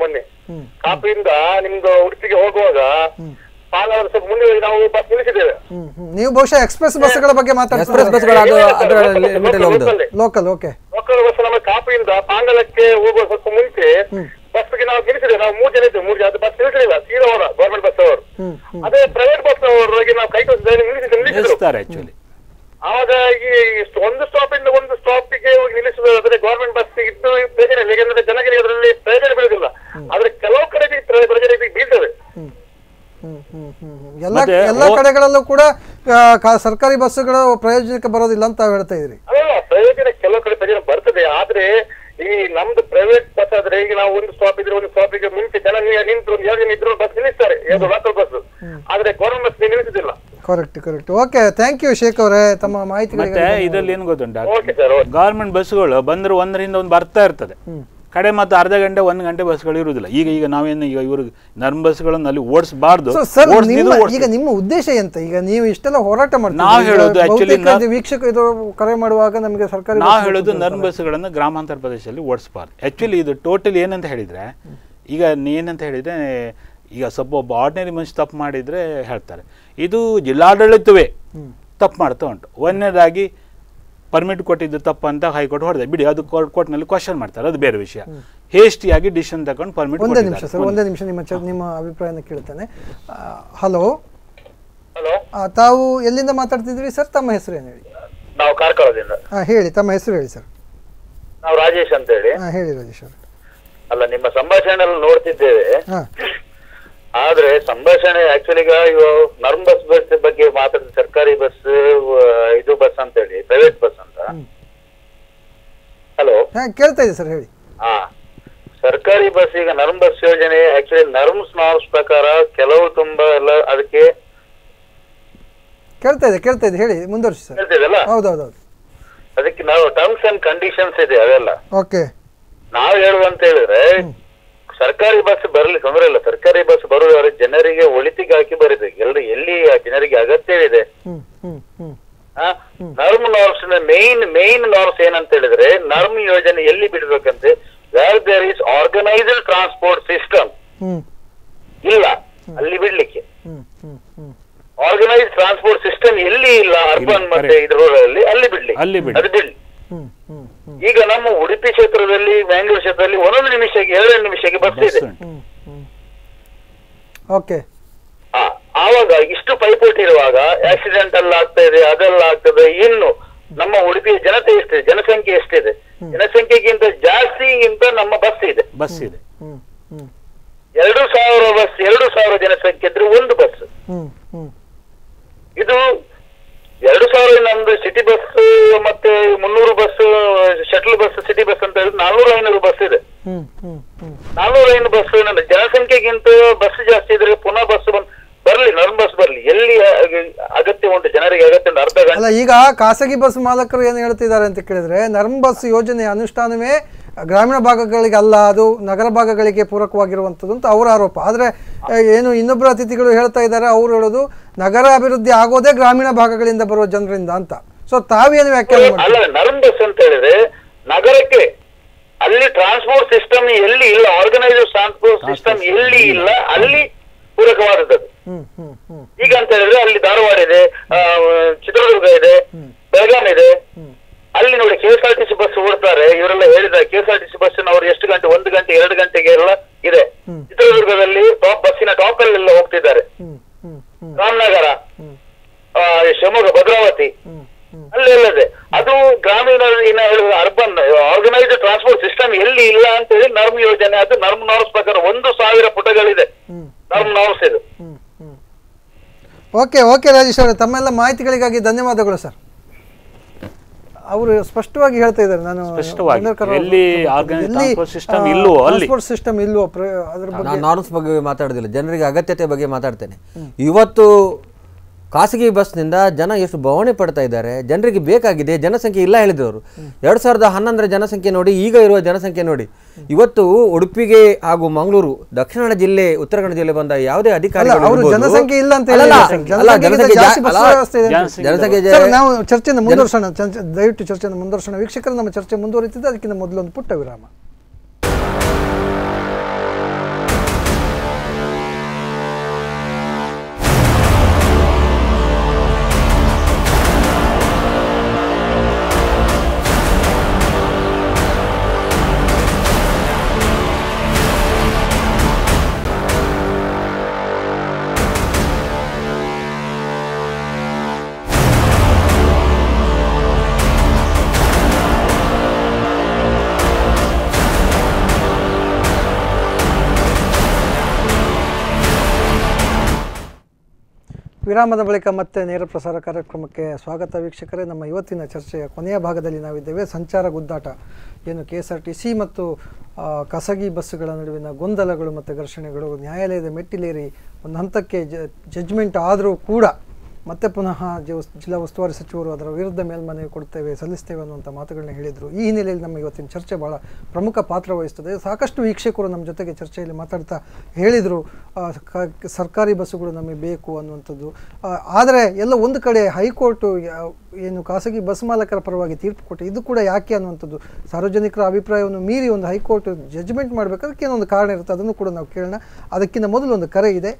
ಕಾಪಿಯಿಂದ ನಿಮ್ದು ಉಡುಪಿಗೆ ಹೋಗುವಾಗ ಪಾಲವರ ಸ್ವಲ್ಪ ಮುಂದೆ ಹೋಗಿ ನಾವು ಬಸ್ ನಿಲ್ಲಿಸಿದ್ದೇವೆ ಹ್ಮ್ ಹ್ಮ್ ನೀವು ಬಹುಶಃ ಎಕ್ಸ್ಪ್ರೆಸ್ ಬಸ್ಗಳ ಬಗ್ಗೆ ಎಕ್ಸ್ಪ್ರೆಸ್ ಮಾತಾಡ್ತಾರೆ ಬಸ್ಗಳು ಅದು ಅದರ ಲಿಮಿಟ್ ಹೋಗುದು ಲೋಕಲ್ ಓಕೆ ಲೋಕಲ್ ಬಸ್ ನಮ್ಮ ಕಾಪಿಯಿಂದ ಪಾಂಗಲಕ್ಕೆ ಹೋಗುವ ಸ್ವಲ್ಪ ಮುಂಚೆ ಬಸ್ಗೆ ನಾವು ನಿಲ್ಲಿಸಿದೆ ನಾವು ಮೂರು ಜನ ಇದ್ದೇವೆ ಮೂರು ಜನ ಅದು ಬಸ್ ನಿಲ್ಲಿಸಲಿಲ್ಲ ಸೀದಾ ಅವರ ಗೌರ್ಮೆಂಟ್ ಬಸ್ ಅವರು ಹ್ಮ್ ಹ್ಮ್ ಅದೇ ಪ್ರೈವೇಟ್ ಬಸ್ ಅವರಿಗೆ ನಾವು ಕೈ ತೋರಿಸಿದ್ರೆ ನಿಲ್ಲಿಸಿದ್ರು ನಿಲ್ಲಿಸಿದ್ರು ನಿಲ್ಲಿಸ್ತಾರೆ ಆ್ಯಕ್ಚುಲಿ ಆವಾಗ ಈ ಇಷ್ಟು ಒಂದು ಸ್ಟಾಪ್ ಇಂದ ಒಂದು ಸ್ಟಾಪಿಗೆ ಹೋಗಿ ನಿಲ್ಲಿಸುವುದಾದ್ರೆ ಗೌರ್ಮೆಂಟ್ ಬಸ್ ಇದ್ದು ಪ್ರಯೋಜನ ಇಲ್ಲ ಯಾಕಂದ್ರೆ ಜನರಿಗೆ ಅದರಲ್ಲಿ ಪ್ರಯೋಜನ ಬೀಳುದಿಲ್ಲ ಆದ್ರೆ ಕೆಲವು ಕಡೆಗೆ ಈ ಪ್ರ- ಪ್ರಯೋಜನ ಇದಕ್ಕೆ ಬೀಳ್ತದೆ ಹ್ಮ್ ಹ್ಮ್ ಹ್ಮ್ ಹ್ಮ್. ಎಲ್ಲ ಮತ್ತೆ ಎಲ್ಲ ಓ- ಕಡೆಗಳಲ್ಲೂ ಕೂಡ ಆ, ಕಾ- ಸರ್ಕಾರಿ ಬಸ್ಸುಗಳು ಪ್ರಯೋಜನಕ್ಕೆ ಬರೋದಿಲ್ಲ ಅಂತ ತಾವು ಹೇಳ್ತಾ ಇದ್ರಿ ಅಲ್ಲ ಪ್ರಯೋಜನ ಕೆಲವು ಕಡೆ ಪ್ರಯೋಜನ ಬರ್ತದೆ ಆದ್ರೆ ಈ ನಮ್ದು ಪ್ರೈವೇಟ್ ಬಸ್ ಆದ್ರೆ ಈಗ ನಾವು ಒಂದು ಸ್ಟಾಪ್ ಇದ್ರೆ ಒಂದು ಸ್ಟಾಪಿಗೆ ಮುಂಚೆ ಜನ ನೀ- ನಿಂತು ಒಂದು ಎರಡು ಜನ ಇದ್ರು ಬಸ್ ನಿಲ್ಲಿಸ್ತಾರೆ ಯಾವ್ದು ಲೋಕಲ್ ಬಸ್ ಆದ್ರೆ ಗೌರ್ಮೆಂಟ್ ಬಸ್ ನಿಲ್ಲಿಸುದಿಲ್ಲ correct correct okay thank you Sheikh ಅವರೇ ತಮ್ಮ ಮತ್ತೆ ಮಾಹಿತಿಗಳಿಗೆ ಇದರಲ್ಲಿ ಏನು ಗೊತ್ತುಂಟಾ ಓಕೆ ಸರ್ ಓಕೆ ಗೌರ್ಮೆಂಟ್ ಬಸ್ಸುಗಳು ಬಂದ್ರೆ ಒಂದರಿಂದ ಒಂದು ಬರ್ತಾ ಇರ್ತದೆ ಕಡೆ ಮತ್ತು ಅರ್ಧ ಗಂಟೆ ಒಂದು ಗಂಟೆ ಬಸ್ಗಳು ಇರುವುದಿಲ್ಲ ಈಗ ಈಗ ನಾವೇನು ಈಗ ಇವರು ನರ್ಮ್ ಬಸ್ಗಳನ್ನು ಅಲ್ಲಿ ಓಡಿಸಬಾರ್ದು ಸೊ ಸರ್ ನಿಮ್ಮ ಈಗ ನಿಮ್ಮ ಉದ್ದೇಶ ಎಂತ ಈಗ ನೀವು ಇಷ್ಟೆಲ್ಲ ಹೋರಾಟ ಮಾಡ್ತೀರಿ ನಾವ್ ಈಗ ಹೇಳೋದು actually ಬಹುತೇಕ ನಾ- ಇದು ವೀಕ್ಷಕ ಇದು ಕರೆ ಮಾಡುವಾಗ ನಮಗೆ ಸರ್ಕಾರಿ ನಾವು ಬಸ್ ಹೇಳೋದು ಗೊತ್ತಿಲ್ಲ ನರ್ಮ್ ಸರ್. ಬಸ್ಗಳನ್ನು ಗ್ರಾಮಾಂತರ ಪ್ರದೇಶದಲ್ಲಿ ಓಡಿಸಬಾರ್ದು ಆ್ಯಕ್ಚುಲಿ ಇದು ಟೋಟಲ್ ಏನಂತ ಹೇಳಿದರೆ ಈಗ ಏನಂತ ಹೇಳಿದರೆ ಈಗ ಸ್ವಲ್ಪ ಒಬ್ಬ ಆರ್ಡಿನರಿ ಮನುಷ್ಯ ತಪ್ಪು ಮಾಡಿದರೆ ಹೇಳ್ತಾರೆ ಇದು ಜಿಲ್ಲಾಡಳಿತವೇ ತಪ್ಪು ಮಾಡ್ತಾ ಉಂಟು ಒಂದನೇದಾಗಿ ಪರ್ಮಿಟ್ ಕೊಟ್ಟಿದ್ದು ತಪ್ಪು ಅಂತ ಹೈಕೋರ್ಟ್ ಹೊಡೆದೆ ಬಿಡಿ ಅದು ಕೋರ್ಟ್ ಕೋರ್ಟ್ನಲ್ಲಿ ಕ್ವಶನ್ ಮಾಡ್ತಾರೆ ಅದು ಬೇರೆ ವಿಷಯ ಹೇಸ್ಟಿಯಾಗಿ ಡಿಸಿಷನ್ ತಗೊಂಡು ಪರ್ಮಿಟ್ ಒಂದೇ ನಿಮಿಷ ಸರ್ ಒಂದೇ ನಿಮಿಷ ನಿಮ್ಮ ಚ- ನಿಮ್ಮ ಅಭಿಪ್ರಾಯನ ಕೇಳ್ತೇನೆ ಹಲೋ ಹಲೋ ತಾವು ಎಲ್ಲಿಂದ ಮಾತಾಡ್ತಿದ್ರಿ ಸರ್ ತಮ್ಮ ಹೆಸರು ಏನು ಹೇಳಿ ನಾವು ಕಾರ್ಕಳದಿಂದ ಹಾಂ ಹೇಳಿ ತಮ್ಮ ಹೆಸರು ಹೇಳಿ ಸರ್ ನಾವು ರಾಜೇಶ್ ಅಂತ ಹೇಳಿ ಹಾಂ ಹೇಳಿ ರಾಜೇಶ್ ಅವರು ಅಲ್ಲ ನಿಮ್ಮ ಸಂಭಾಷಣೆ ಎಲ್ಲ ನೋಡ್ತಿದ್ದೇವೆ ಹಾಂ ಆದ್ರೆ ಸಂಭಾಷಣೆ ಆಕ್ಚುಲಿ ಈಗ ಇವು ನರ್ಮ್ ಬಸ್ ಬಸ್ ಬಗ್ಗೆ ಮಾತಾಡಿದ ಸರ್ಕಾರಿ ಬಸ್ ಇದು ಬಸ್ ಅಂತ ಹೇಳಿ ಪ್ರೈವೇಟ್ ಬಸ್ ಅಂತ ಹಲೋ ಹಾಂ ಕೇಳ್ತಾ ಇದೆ ಸರ್ ಹೇಳಿ ಹಾ ಸರ್ಕಾರಿ ಬಸ್ ಈಗ ನರ್ಮ್ ಬಸ್ ಯೋಜನೆ ಆಕ್ಚುಲಿ ನರ್ಮ್ಸ್ ನಾರ್ಮ್ಸ್ ಪ್ರಕಾರ ಕೆಲವು ತುಂಬಾ ಎಲ್ಲ ಅದಕ್ಕೆ ಕೇಳ್ತಾ ಇದೆ ಕೇಳ್ತಾ ಇದೆ ಹೇಳಿ ಮುಂದುವರಿಸಿ ಸರ್ ಹೇಳ್ತಿದಲ್ಲ ಹೌದೌದೌದು ಅದಕ್ಕೆ ನಾವು ಟರ್ಮ್ಸ್ ಅಂಡ್ ಕಂಡೀಷನ್ಸ್ ಇದೆ ಅದೆಲ್ಲ ಓಕೆ ನಾವು ಹೇಳುವಂತ ಹೇಳಿದ್ರೆ ಸರ್ಕಾರಿ ಬಸ್ ಬರಲಿ ತೊಂದರೆ ಇಲ್ಲ ಸರ್ಕಾರಿ ಬಸ್ ಬರುವವರೆ ಜನರಿಗೆ ಒಳಿತಿಗೆ ಹಾಕಿ ಬರೀಬೇಕು ಎಲ್ರು ಎಲ್ಲಿ ಆ ಜನರಿಗೆ ಅಗತ್ಯವಿದೆ ಹ್ಞೂ ಹ್ಞೂ ಹ್ಞೂ ನರ್ಮ್ ನಾರ್ಮ್ಸ್ ಮೇನ್ ಮೇನ್ ನಾರ್ಮ್ಸ್ ಏನಂತ ಹೇಳಿದ್ರೆ ನರ್ಮ್ ಯೋಜನೆ ಎಲ್ಲಿ ಬಿಡ್ಬೇಕಂತೆ where there is organised transport system ಹ್ಞೂ ಇಲ್ಲ ಅಲ್ಲಿ ಬಿಡ್ಲಿಕ್ಕೆ ಹ್ಞೂ ಹ್ಞೂ ಹ್ಞೂ ಆರ್ಗನೈಸ್ಡ್ ಟ್ರಾನ್ಸ್ಪೋರ್ಟ್ ಸಿಸ್ಟಮ್ ಎಲ್ಲಿ ಇಲ್ಲ ಅರ್ಬನ್ ಮತ್ತೆ correct. ಇದ್ರಲ್ಲಿ ಅಲ್ಲಿ ಬಿಡ್ಲಿ ಅಲ್ಲಿ ಬಿಡಿ. ಅದು ಬಿಡ್ಲಿ ಹ್ಞೂ ಹ್ಞೂ ಹ್ಞೂ ಈಗ ನಮ್ಮ ಉಡುಪಿ ಕ್ಷೇತ್ರದಲ್ಲಿ ಬ್ಯಾಂಗ್ಳೂರ್ ಕ್ಷೇತ್ರದಲ್ಲಿ ಒಂದೊಂದು ನಿಮಿಷಕ್ಕೆ ಎರಡು ನಿಮಿಷಕ್ಕೆ ಬಸ್ ಇದೆ ಹ್ಞೂ ಹ್ಞೂ ಓಕೆ ಆ, ಆವಾಗ ಇಷ್ಟು ಪೈಪೋಟಿ ಇರುವಾಗ ಆಕ್ಸಿಡೆಂಟ್ ಎಲ್ಲ ಆಗ್ತಾ ಇದೆ ಅದೆಲ್ಲ ಆಗ್ತದೆ ಇನ್ನು ನಮ್ಮ ಉಡುಪಿಯ ಜನತೆ ಎಷ್ಟಿದೆ ಜನಸಂಖ್ಯೆ ಎಷ್ಟಿದೆ ಜನಸಂಖ್ಯೆಗಿಂತ ಜಾಸ್ತಿಗಿಂತ ನಮ್ಮ ಬಸ್ ಇದೆ ಬಸ್ ಇದೆ ಹ್ಞೂ ಹ್ಞೂ ಎರಡು ಸಾವಿರ ಬಸ್ ಎರಡು ಸಾವಿರ ಜನಸಂಖ್ಯೆ ಇದ್ರೆ ಒಂದು ಬಸ್ ಹ್ಞೂ ಹ್ಞೂ ಇದು ಎರಡು ಸಾವಿರ ನಮ್ದು ಸಿಟಿ ಬಸ್ ಮತ್ತೆ ಮುನ್ನೂರು bus shuttle bus city bus ಅಂತ ಹೇಳಿದ್ರೆ ನಾನ್ನೂರು ಐನೂರು ಬಸ್ ಇದೆ ಹ್ಞೂ ಹ್ಞೂ ಹ್ಞೂ ನಾನ್ನೂರ ಐನೂರು ಬಸ್ ಜನಸಂಖ್ಯೆಗಿಂತ ಬಸ್ ಜಾಸ್ತಿ ಇದ್ರೆ ಪುನಃ ಬಸ್ ಬಂದ್ ಬರ್ಲಿ ನರ್ಮ್ ಬಸ್ ಬರ್ಲಿ ಎಲ್ಲಿ ಅಗ- ಅಗತ್ಯ ಉಂಟು ಜನರಿಗೆ ಅಗತ್ಯ ಉಂಟು ಅರ್ಧ ಗಂಟೆ ಅಲ್ಲ ಈಗ ಖಾಸಗಿ ಬಸ್ ಮಾಲಕರು ಏನು ಹೇಳ್ತಿದ್ದಾರೆ ಅಂತ ಕೇಳಿದ್ರೆ ನರ್ಮ್ ಬಸ್ ಯೋಜನೆ ಅನುಷ್ಠಾನವೇ ಗ್ರಾಮೀಣ ಭಾಗಗಳಿಗೆ ಅಲ್ಲ ಅದು ನಗರ ಭಾಗಗಳಿಗೆ ಪೂರಕವಾಗಿರುವಂಥದ್ದು ಅಂತ ಅವರ ಆರೋಪ ಆದರೆ ಏನು ಇನ್ನೊಬ್ಬರು ಅತಿಥಿಗಳು ಹೇಳ್ತಾ ಇದ್ದಾರೆ ಅವ್ರು ಹೇಳೋದು ನಗರ ಅಭಿವೃದ್ಧಿ ಆಗೋದೇ ಗ್ರಾಮೀಣ ಭಾಗಗಳಿಂದ ಬರುವ ಜನರಿಂದ ಅಂತ ಸೊ ತಾವೇನು ವ್ಯಾಖ್ಯಾನ ಅಲ್ಲ ಮಾಡ್ತೀರಿ ನರ್ಮ್ ಬಸ್ ಅಂತ ಹೇಳಿದ್ರೆ ನಗರಕ್ಕೆ ಅಲ್ಲಿ ಟ್ರಾನ್ಸ್ಪೋರ್ಟ್ ಸಿಸ್ಟಮ್ ಎಲ್ಲಿ ಇಲ್ಲ ಆರ್ಗನೈಸ್ಡ್ ಟ್ರಾನ್ಸ್ಪೋರ್ಟ್ ಸಿಸ್ಟಮ್ ಎಲ್ಲಿ ಇಲ್ಲ ಅಲ್ಲಿ ಪೂರಕವಾದದ್ದು ಹ್ಮ್ ಹ್ಮ್ ಹ್ಮ್ ಈಗ ಅಂತ ಹೇಳಿದ್ರೆ ಅಲ್ಲಿ ಧಾರವಾಡ ಇದೆ ಆ, ಚಿತ್ರದುರ್ಗ ಇದೆ ಬೆಳಗಾಂ ಇದೆ ಅಲ್ಲಿ ನೋಡಿ K S R T C bus ಓಡ್ತಾರೆ ಇವರೆಲ್ಲ ಹೇಳಿದ K S R T C bus ಅವರು ಎಷ್ಟು ಗಂಟೆ ಒಂದು ಗಂಟೆ ಎರಡು ಗಂಟೆಗೆ ಎಲ್ಲ ಇದೆ ಚಿತ್ರದುರ್ಗದಲ್ಲಿ ಟಾಪ್ ಬಸ್ಸಿನ ಟಾಪ್ ಅಲ್ಲೆಲ್ಲ ಹೋಗ್ತಿದ್ದಾರೆ ಹ್ಮ್ ಹ್ಮ್ ಹ್ಮ್ ರಾಮನಗರ ಆ, ಶಿವಮೊಗ್ಗ ಭದ್ರಾವತಿ ಹ್ಮ್ ಹ್ಮ್ ಅಲ್ಲೆಲ್ಲದೆ ಅದು ಗ್ರಾಮೀಣ ಇನ್ನ ಹೇಳಿದ್ರೆ ಅರ್ಬನ್ ಆರ್ಗನೈಸ್ಡ್ ಟ್ರಾನ್ಸ್ಪೋರ್ಟ್ ಸಿಸ್ಟಮ್ ಎಲ್ಲಿ ಇಲ್ಲ ಅಂತ ಹೇಳಿ ನರ್ಮ್ ಯೋಜನೆ ಅದು ನರ್ಮ್ ನಾರ್ಮ್ಸ್ ಪ್ರಕಾರ ಒಂದು ಸಾವಿರ ಪುಟಗಳಿದೆ ಹ್ಮ್ ನರ್ಮ್ ನಾರ್ಮ್ಸ್ ಇದು hmm hmm okay okay Rajesh ಅವರೇ ತಮ್ಮೆಲ್ಲ ಮಾಹಿತಿಗಳಿಗಾಗಿ ಧನ್ಯವಾದಗಳು ಸರ್ ಅವರು ಸ್ಪಷ್ಟವಾಗಿ ಹೇಳ್ತಾ ಇದ್ದಾರೆ ನಾನು ಸ್ಪಷ್ಟವಾಗಿ. ಬಂದರ್ ಕರಾವಳಿ ಎಲ್ಲಿ ಎಲ್ಲಿ, organized transport system ಆ, ಇಲ್ವೋ ಅಲ್ಲಿ. transport system ಇಲ್ವೋ ಪ್ರ- ಅದ್ರ ಬಗ್ಗೆ ನಾನು ನಾರ್ಮ್ಸ್ ಬಗ್ಗೆ ಮಾತಾಡೋದಿಲ್ಲ ಜನರಿಗೆ ಅಗತ್ಯತೆ ಬಗ್ಗೆ ಮಾತಾಡ್ತೇನೆ ಇವತ್ತು ಖಾಸಗಿ ಬಸ್ನಿಂದ ಜನ ಎಷ್ಟು ಬವಣೆ ಪಡ್ತಾ ಇದ್ದಾರೆ ಜನರಿಗೆ ಬೇಕಾಗಿದೆ ಜನಸಂಖ್ಯೆ ಇಲ್ಲ ಹೇಳಿದವರು ಎರಡು ಸಾವಿರದ ಹನ್ನೊಂದರ ಜನಸಂಖ್ಯೆ ನೋಡಿ ಈಗ ಇರುವ ಜನಸಂಖ್ಯೆ ನೋಡಿ ಇವತ್ತು ಉಡುಪಿಗೆ ಹಾಗೂ ಮಂಗಳೂರು ದಕ್ಷಿಣ ಕನ್ನಡ ಜಿಲ್ಲೆ ಉತ್ತರ ಕನ್ನಡ ಜಿಲ್ಲೆ ಬಂದ ಯಾವುದೇ ಅಧಿಕಾರಿ ಅಲ್ಲ, ಅವರು ಜನಸಂಖ್ಯೆ ಇಲ್ಲ ಅಂತ ಹೇಳಿಲ್ಲ ಸರ್. ಜನಸಂಖ್ಯೆಗಿಂತ ಜಾಸ್ತಿ ಬಸ್ ವ್ಯವಸ್ಥೆ ಇದೆ ಅಂತ. ಜನಸಂಖ್ಯೆ ಜನಸಂಖ್ಯೆ ಸರ್ ನಾವು ಚರ್ಚೆಯನ್ನು ಮುಂದುವರ್ಸೋಣ ಚರ್ಚೆ- ದಯವಿಟ್ಟು ಚರ್ಚೆಯನ್ನು ಮುಂದುವರ್ಸೋಣ ವೀಕ್ಷಕರು ನಮ್ಮ ಚರ್ಚೆ ಮುಂದುವರಿತಿದೆ ಅದಕ್ಕಿಂತ ಮೊದಲೊಂದು ಪುಟ್ಟ ವಿರಾಮ ವಿರಾಮದ ಬಳಿಕ ಮತ್ತೆ ನೇರ ಪ್ರಸಾರ ಕಾರ್ಯಕ್ರಮಕ್ಕೆ ಸ್ವಾಗತ ವೀಕ್ಷಕರೇ ನಮ್ಮ ಇವತ್ತಿನ ಚರ್ಚೆಯ ಕೊನೆಯ ಭಾಗದಲ್ಲಿ ನಾವಿದ್ದೇವೆ ಸಂಚಾರ ಗುದ್ದಾಟ ಏನು K S R T C ಮತ್ತು ಆ, ಖಾಸಗಿ ಬಸ್ಸುಗಳ ನಡುವಿನ ಗೊಂದಲಗಳು ಮತ್ತು ಘರ್ಷಣೆಗಳು ನ್ಯಾಯಾಲಯದ ಮೆಟ್ಟಿಲೇರಿ ಒಂದು ಹಂತಕ್ಕೆ ಜ ಜಜ್ಮೆಂಟ್ ಆದರೂ ಕೂಡ ಮತ್ತೆ ಪುನಃ ಜಿ- ಜಿಲ್ಲಾ ಉಸ್ತುವಾರಿ ಸಚಿವರು ಅದರ ವಿರುದ್ಧ ಮೇಲ್ಮನವಿ ಕೊಡ್ತೇವೆ ಸಲ್ಲಿಸ್ತೇವೆ ಅನ್ನುವಂಥ ಮಾತುಗಳನ್ನ ಹೇಳಿದರು ಈ ಹಿನ್ನೆಲೆಯಲ್ಲಿ ನಮ್ಮ ಇವತ್ತಿನ ಚರ್ಚೆ ಬಹಳ ಪ್ರಮುಖ ಪಾತ್ರ ವಹಿಸ್ತದೆ ಸಾಕಷ್ಟು ವೀಕ್ಷಕರು ನಮ್ಮ ಜೊತೆಗೆ ಚರ್ಚೆಯಲ್ಲಿ ಮಾತಾಡ್ತಾ ಹೇಳಿದರು ಆ, ಕ- ಸರ್ಕಾರಿ ಬಸ್ಸುಗಳು ನಮಗೆ ಬೇಕು ಅನ್ನುವಂಥದ್ದು ಆ, ಆದರೆ ಎಲ್ಲ ಒಂದು ಕಡೆ ಹೈಕೋರ್ಟು ಯಾ- ಏನು ಖಾಸಗಿ ಬಸ್ ಮಾಲಕರ ಪರವಾಗಿ ತೀರ್ಪು ಕೊಟ್ಟು ಇದು ಕೂಡ ಯಾಕೆ ಅನ್ನುವಂಥದ್ದು ಸಾರ್ವಜನಿಕರ ಅಭಿಪ್ರಾಯವನ್ನು ಮೀರಿ ಒಂದು ಹೈಕೋರ್ಟ್ ಜಜ್ಮೆಂಟ್ ಮಾಡಬೇಕಾದಕ್ಕೆ ಏನೋ ಒಂದು ಕಾರಣ ಇರುತ್ತೆ ಅದನ್ನು ಕೂಡ ನಾವು ಕೇಳೋಣ ಅದಕ್ಕಿಂತ ಮೊದಲು ಒಂದು ಕರೆ ಇದೆ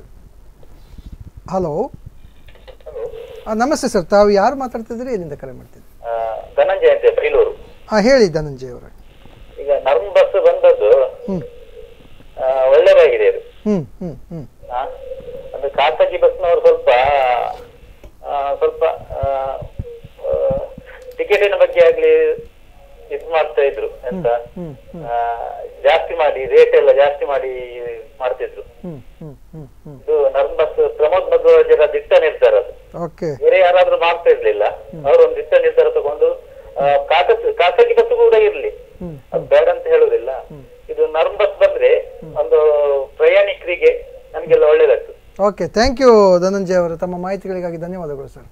ಹಲೋ ನಮಸ್ತೆ ಸರ್ ತಾವು ಯಾರು ಮಾತಾಡ್ತಿದ್ದೀರಿ ಎಲ್ಲಿಂದ ಕರೆ ಮಾಡ್ತಿದ್ದೀರಿ ಆ, ಧನಂಜಯ ಅಂತ ಬೈಲೂರು ಹಾಂ ಹೇಳಿ ಧನಂಜಯ ಅವರೇ ಈಗ ನರ್ಮ್ ಬಸ್ ಬಂದದ್ದು ಹ್ಞೂ ಆ, ಒಳ್ಳೆದಾಗಿದೆ ಅದು ಹ್ಞೂ ಹ್ಞೂ ಹ್ಞೂ ಆ, ಅಂದ್ರೆ ಖಾಸಗಿ ಬಸ್ನವರು ಸ್ವಲ್ಪ ಆ, ಸ್ವಲ್ಪ ಟಿಕೆಟಿನ ಬಗ್ಗೆ ಆಗ್ಲಿ ಇದು ಮಾಡ್ತಾ ಇದ್ರು ಎಂತ ಹ್ಞೂ ಹ್ಞೂ ಆ, ಜಾಸ್ತಿ ಮಾಡಿ ರೇಟ್ ಎಲ್ಲ ಜಾಸ್ತಿ ಮಾಡಿ ಮಾಡ್ತಿದ್ರು ಹ್ಞೂ ಹ್ಞೂ ಹ್ಞೂ ಹ್ಞೂ ಇದು ನರ್ಮ್ ಬಸ್ ಪ್ರಮೋದ್ ಮಧ್ವರಾಜರ ದಿಟ್ಟ ನಿರ್ಧಾರ ಅದು ಓಕೆ ಬೇರೆ ಯಾರಾದ್ರೂ ಮಾಡ್ತಾ ಇರ್ಲಿಲ್ಲ ಅವರು ಒಂದು ದಿಟ್ಟ ನಿರ್ಧಾರ ತಗೊಂಡು ಆ, ಖಾಸಗಿ ಖಾಸಗಿ ಬಸ್ ಕೂಡ ಇರ್ಲಿ ಹ್ಞೂ ಅದು ಬೇಡ ಅಂತ ಹೇಳುದಿಲ್ಲ ಇದು ನರ್ಮ್ ಬಸ್ ಬಂದ್ರೆ ಒಂದು ಪ್ರಯಾಣಿಕರಿಗೆ ನಮ್ಗೆಲ್ಲ ಒಳ್ಳೇದಾಗ್ತದೆ ಓಕೆ ಥ್ಯಾಂಕ್ ಯು ಧನಂಜಯ ಅವರೇ ತಮ್ಮ ಮಾಹಿತಿಗಳಿಗಾಗಿ ಧನ್ಯವಾದಗಳು ಸರ್